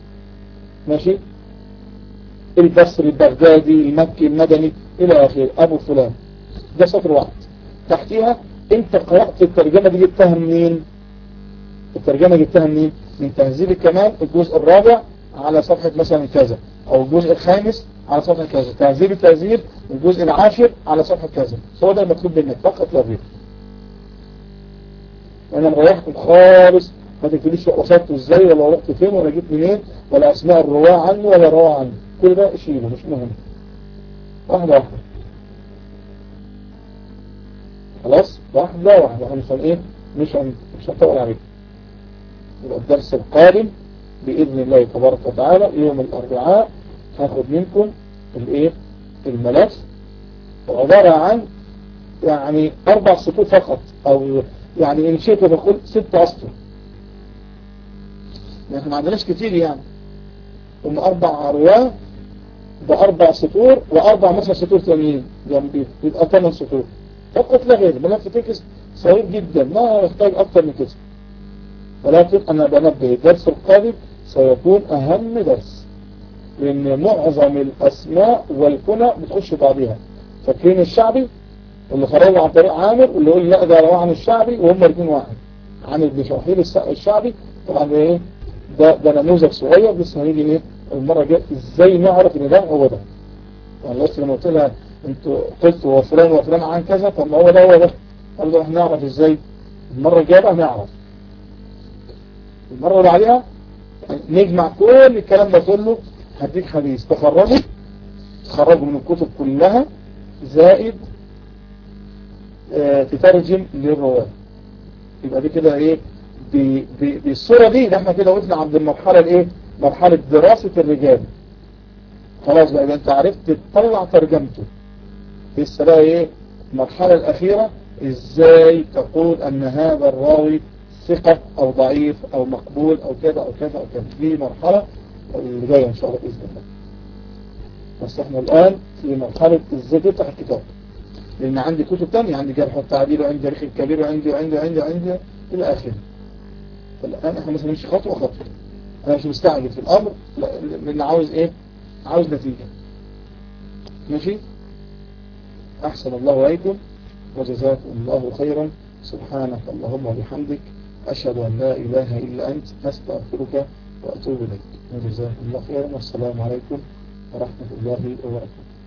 A: ماشي البصري البغدادي المكي المدني الى اخره ابو فلان ده سطر واحد تحتيها انت قرأت الترجمة دي جبتها منين الترجمة جبتها منين من تهذيب الكمال الجزء الرابع على صفحة مثلا كذا او الجزء الخامس على صفحة كذا تهذيب التهذيب الجزء العاشر على صفحة كذا هو ده المطلوب منك فقط لا غير انا مريحكم خالص ما تكتبليش وصلته ازاي ولا رحت فين ولا جيت منين ولا اسماء الرواة عني ولا رواه عني كل ده اشيله مش مهم واحدة واحدة خلاص واحدة واحدة هنفهم ايه مش هن... مش هنطول عليك يبقى الدرس القادم بإذن الله تبارك وتعالى يوم الأربعاء هاخد منكم الايه الملف عبارة عن يعني أربع سطور فقط أو يعني إن شئت بقول ست أسطر يعني ما عندناش كتير يعني هم أربع رواه بأربع سطور وأربع مثلا سطور ثانيين جنبيه يبقى ثمان سطور فقط لا غير ملف تكس صغير جدا ما يحتاج أكثر من كده ولكن أنا بنبه الدرس القادم سيكون أهم درس لأن معظم الأسماء والكنى بتخش بعضها فاكرين الشعبي اللي خرجوا عن طريق عامر واللي يقول لا ده رواه عن الشعبي وهم الاثنين واحد عن ابن شرحيل الشعبي طبعا ده ايه ده ده نموذج صغير بس هنيجي ايه المرة الجاية ازاي نعرف ان ده هو ده يعني بس لما قلت لها انتوا قلتوا وفلان وفلان عن كذا طب ما هو ده هو ده قال له احنا نعرف ازاي المرة الجاية بقى نعرف المرة اللي بعدها نجمع كل الكلام ده كله هديك حديث تخرجوا تخرجوا من الكتب كلها زائد اه تترجم للرواة يبقى دي كده ايه بالصورة دي اللي احنا كده وقفنا عند المرحلة الايه مرحلة دراسة الرجال خلاص بقى انت عرفت تطلع ترجمته لسه بقى ايه المرحلة الاخيرة ازاي تقول ان هذا الراوي ثقة او ضعيف او مقبول او كذا او كذا او كذا دي مرحلة اللي جاية ان شاء الله باذن الله بس احنا الان في مرحلة ازاي تفتح الكتاب لان عندي كتب تانية عندي جرح والتعديل وعندي تاريخ الكبير وعندي وعندي وعندي وعندي الى اخره فالان احنا مثلا نمشي خطوة خطوة انا مش مستعجل في الامر لان عاوز ايه عاوز نتيجة ماشي احسن الله عليكم وجزاكم الله خيرا سبحانك اللهم وبحمدك أشهد أن لا إله إلا أنت أستغفرك وأتوب إليك وجزاكم الله خيرا والسلام عليكم ورحمة الله وبركاته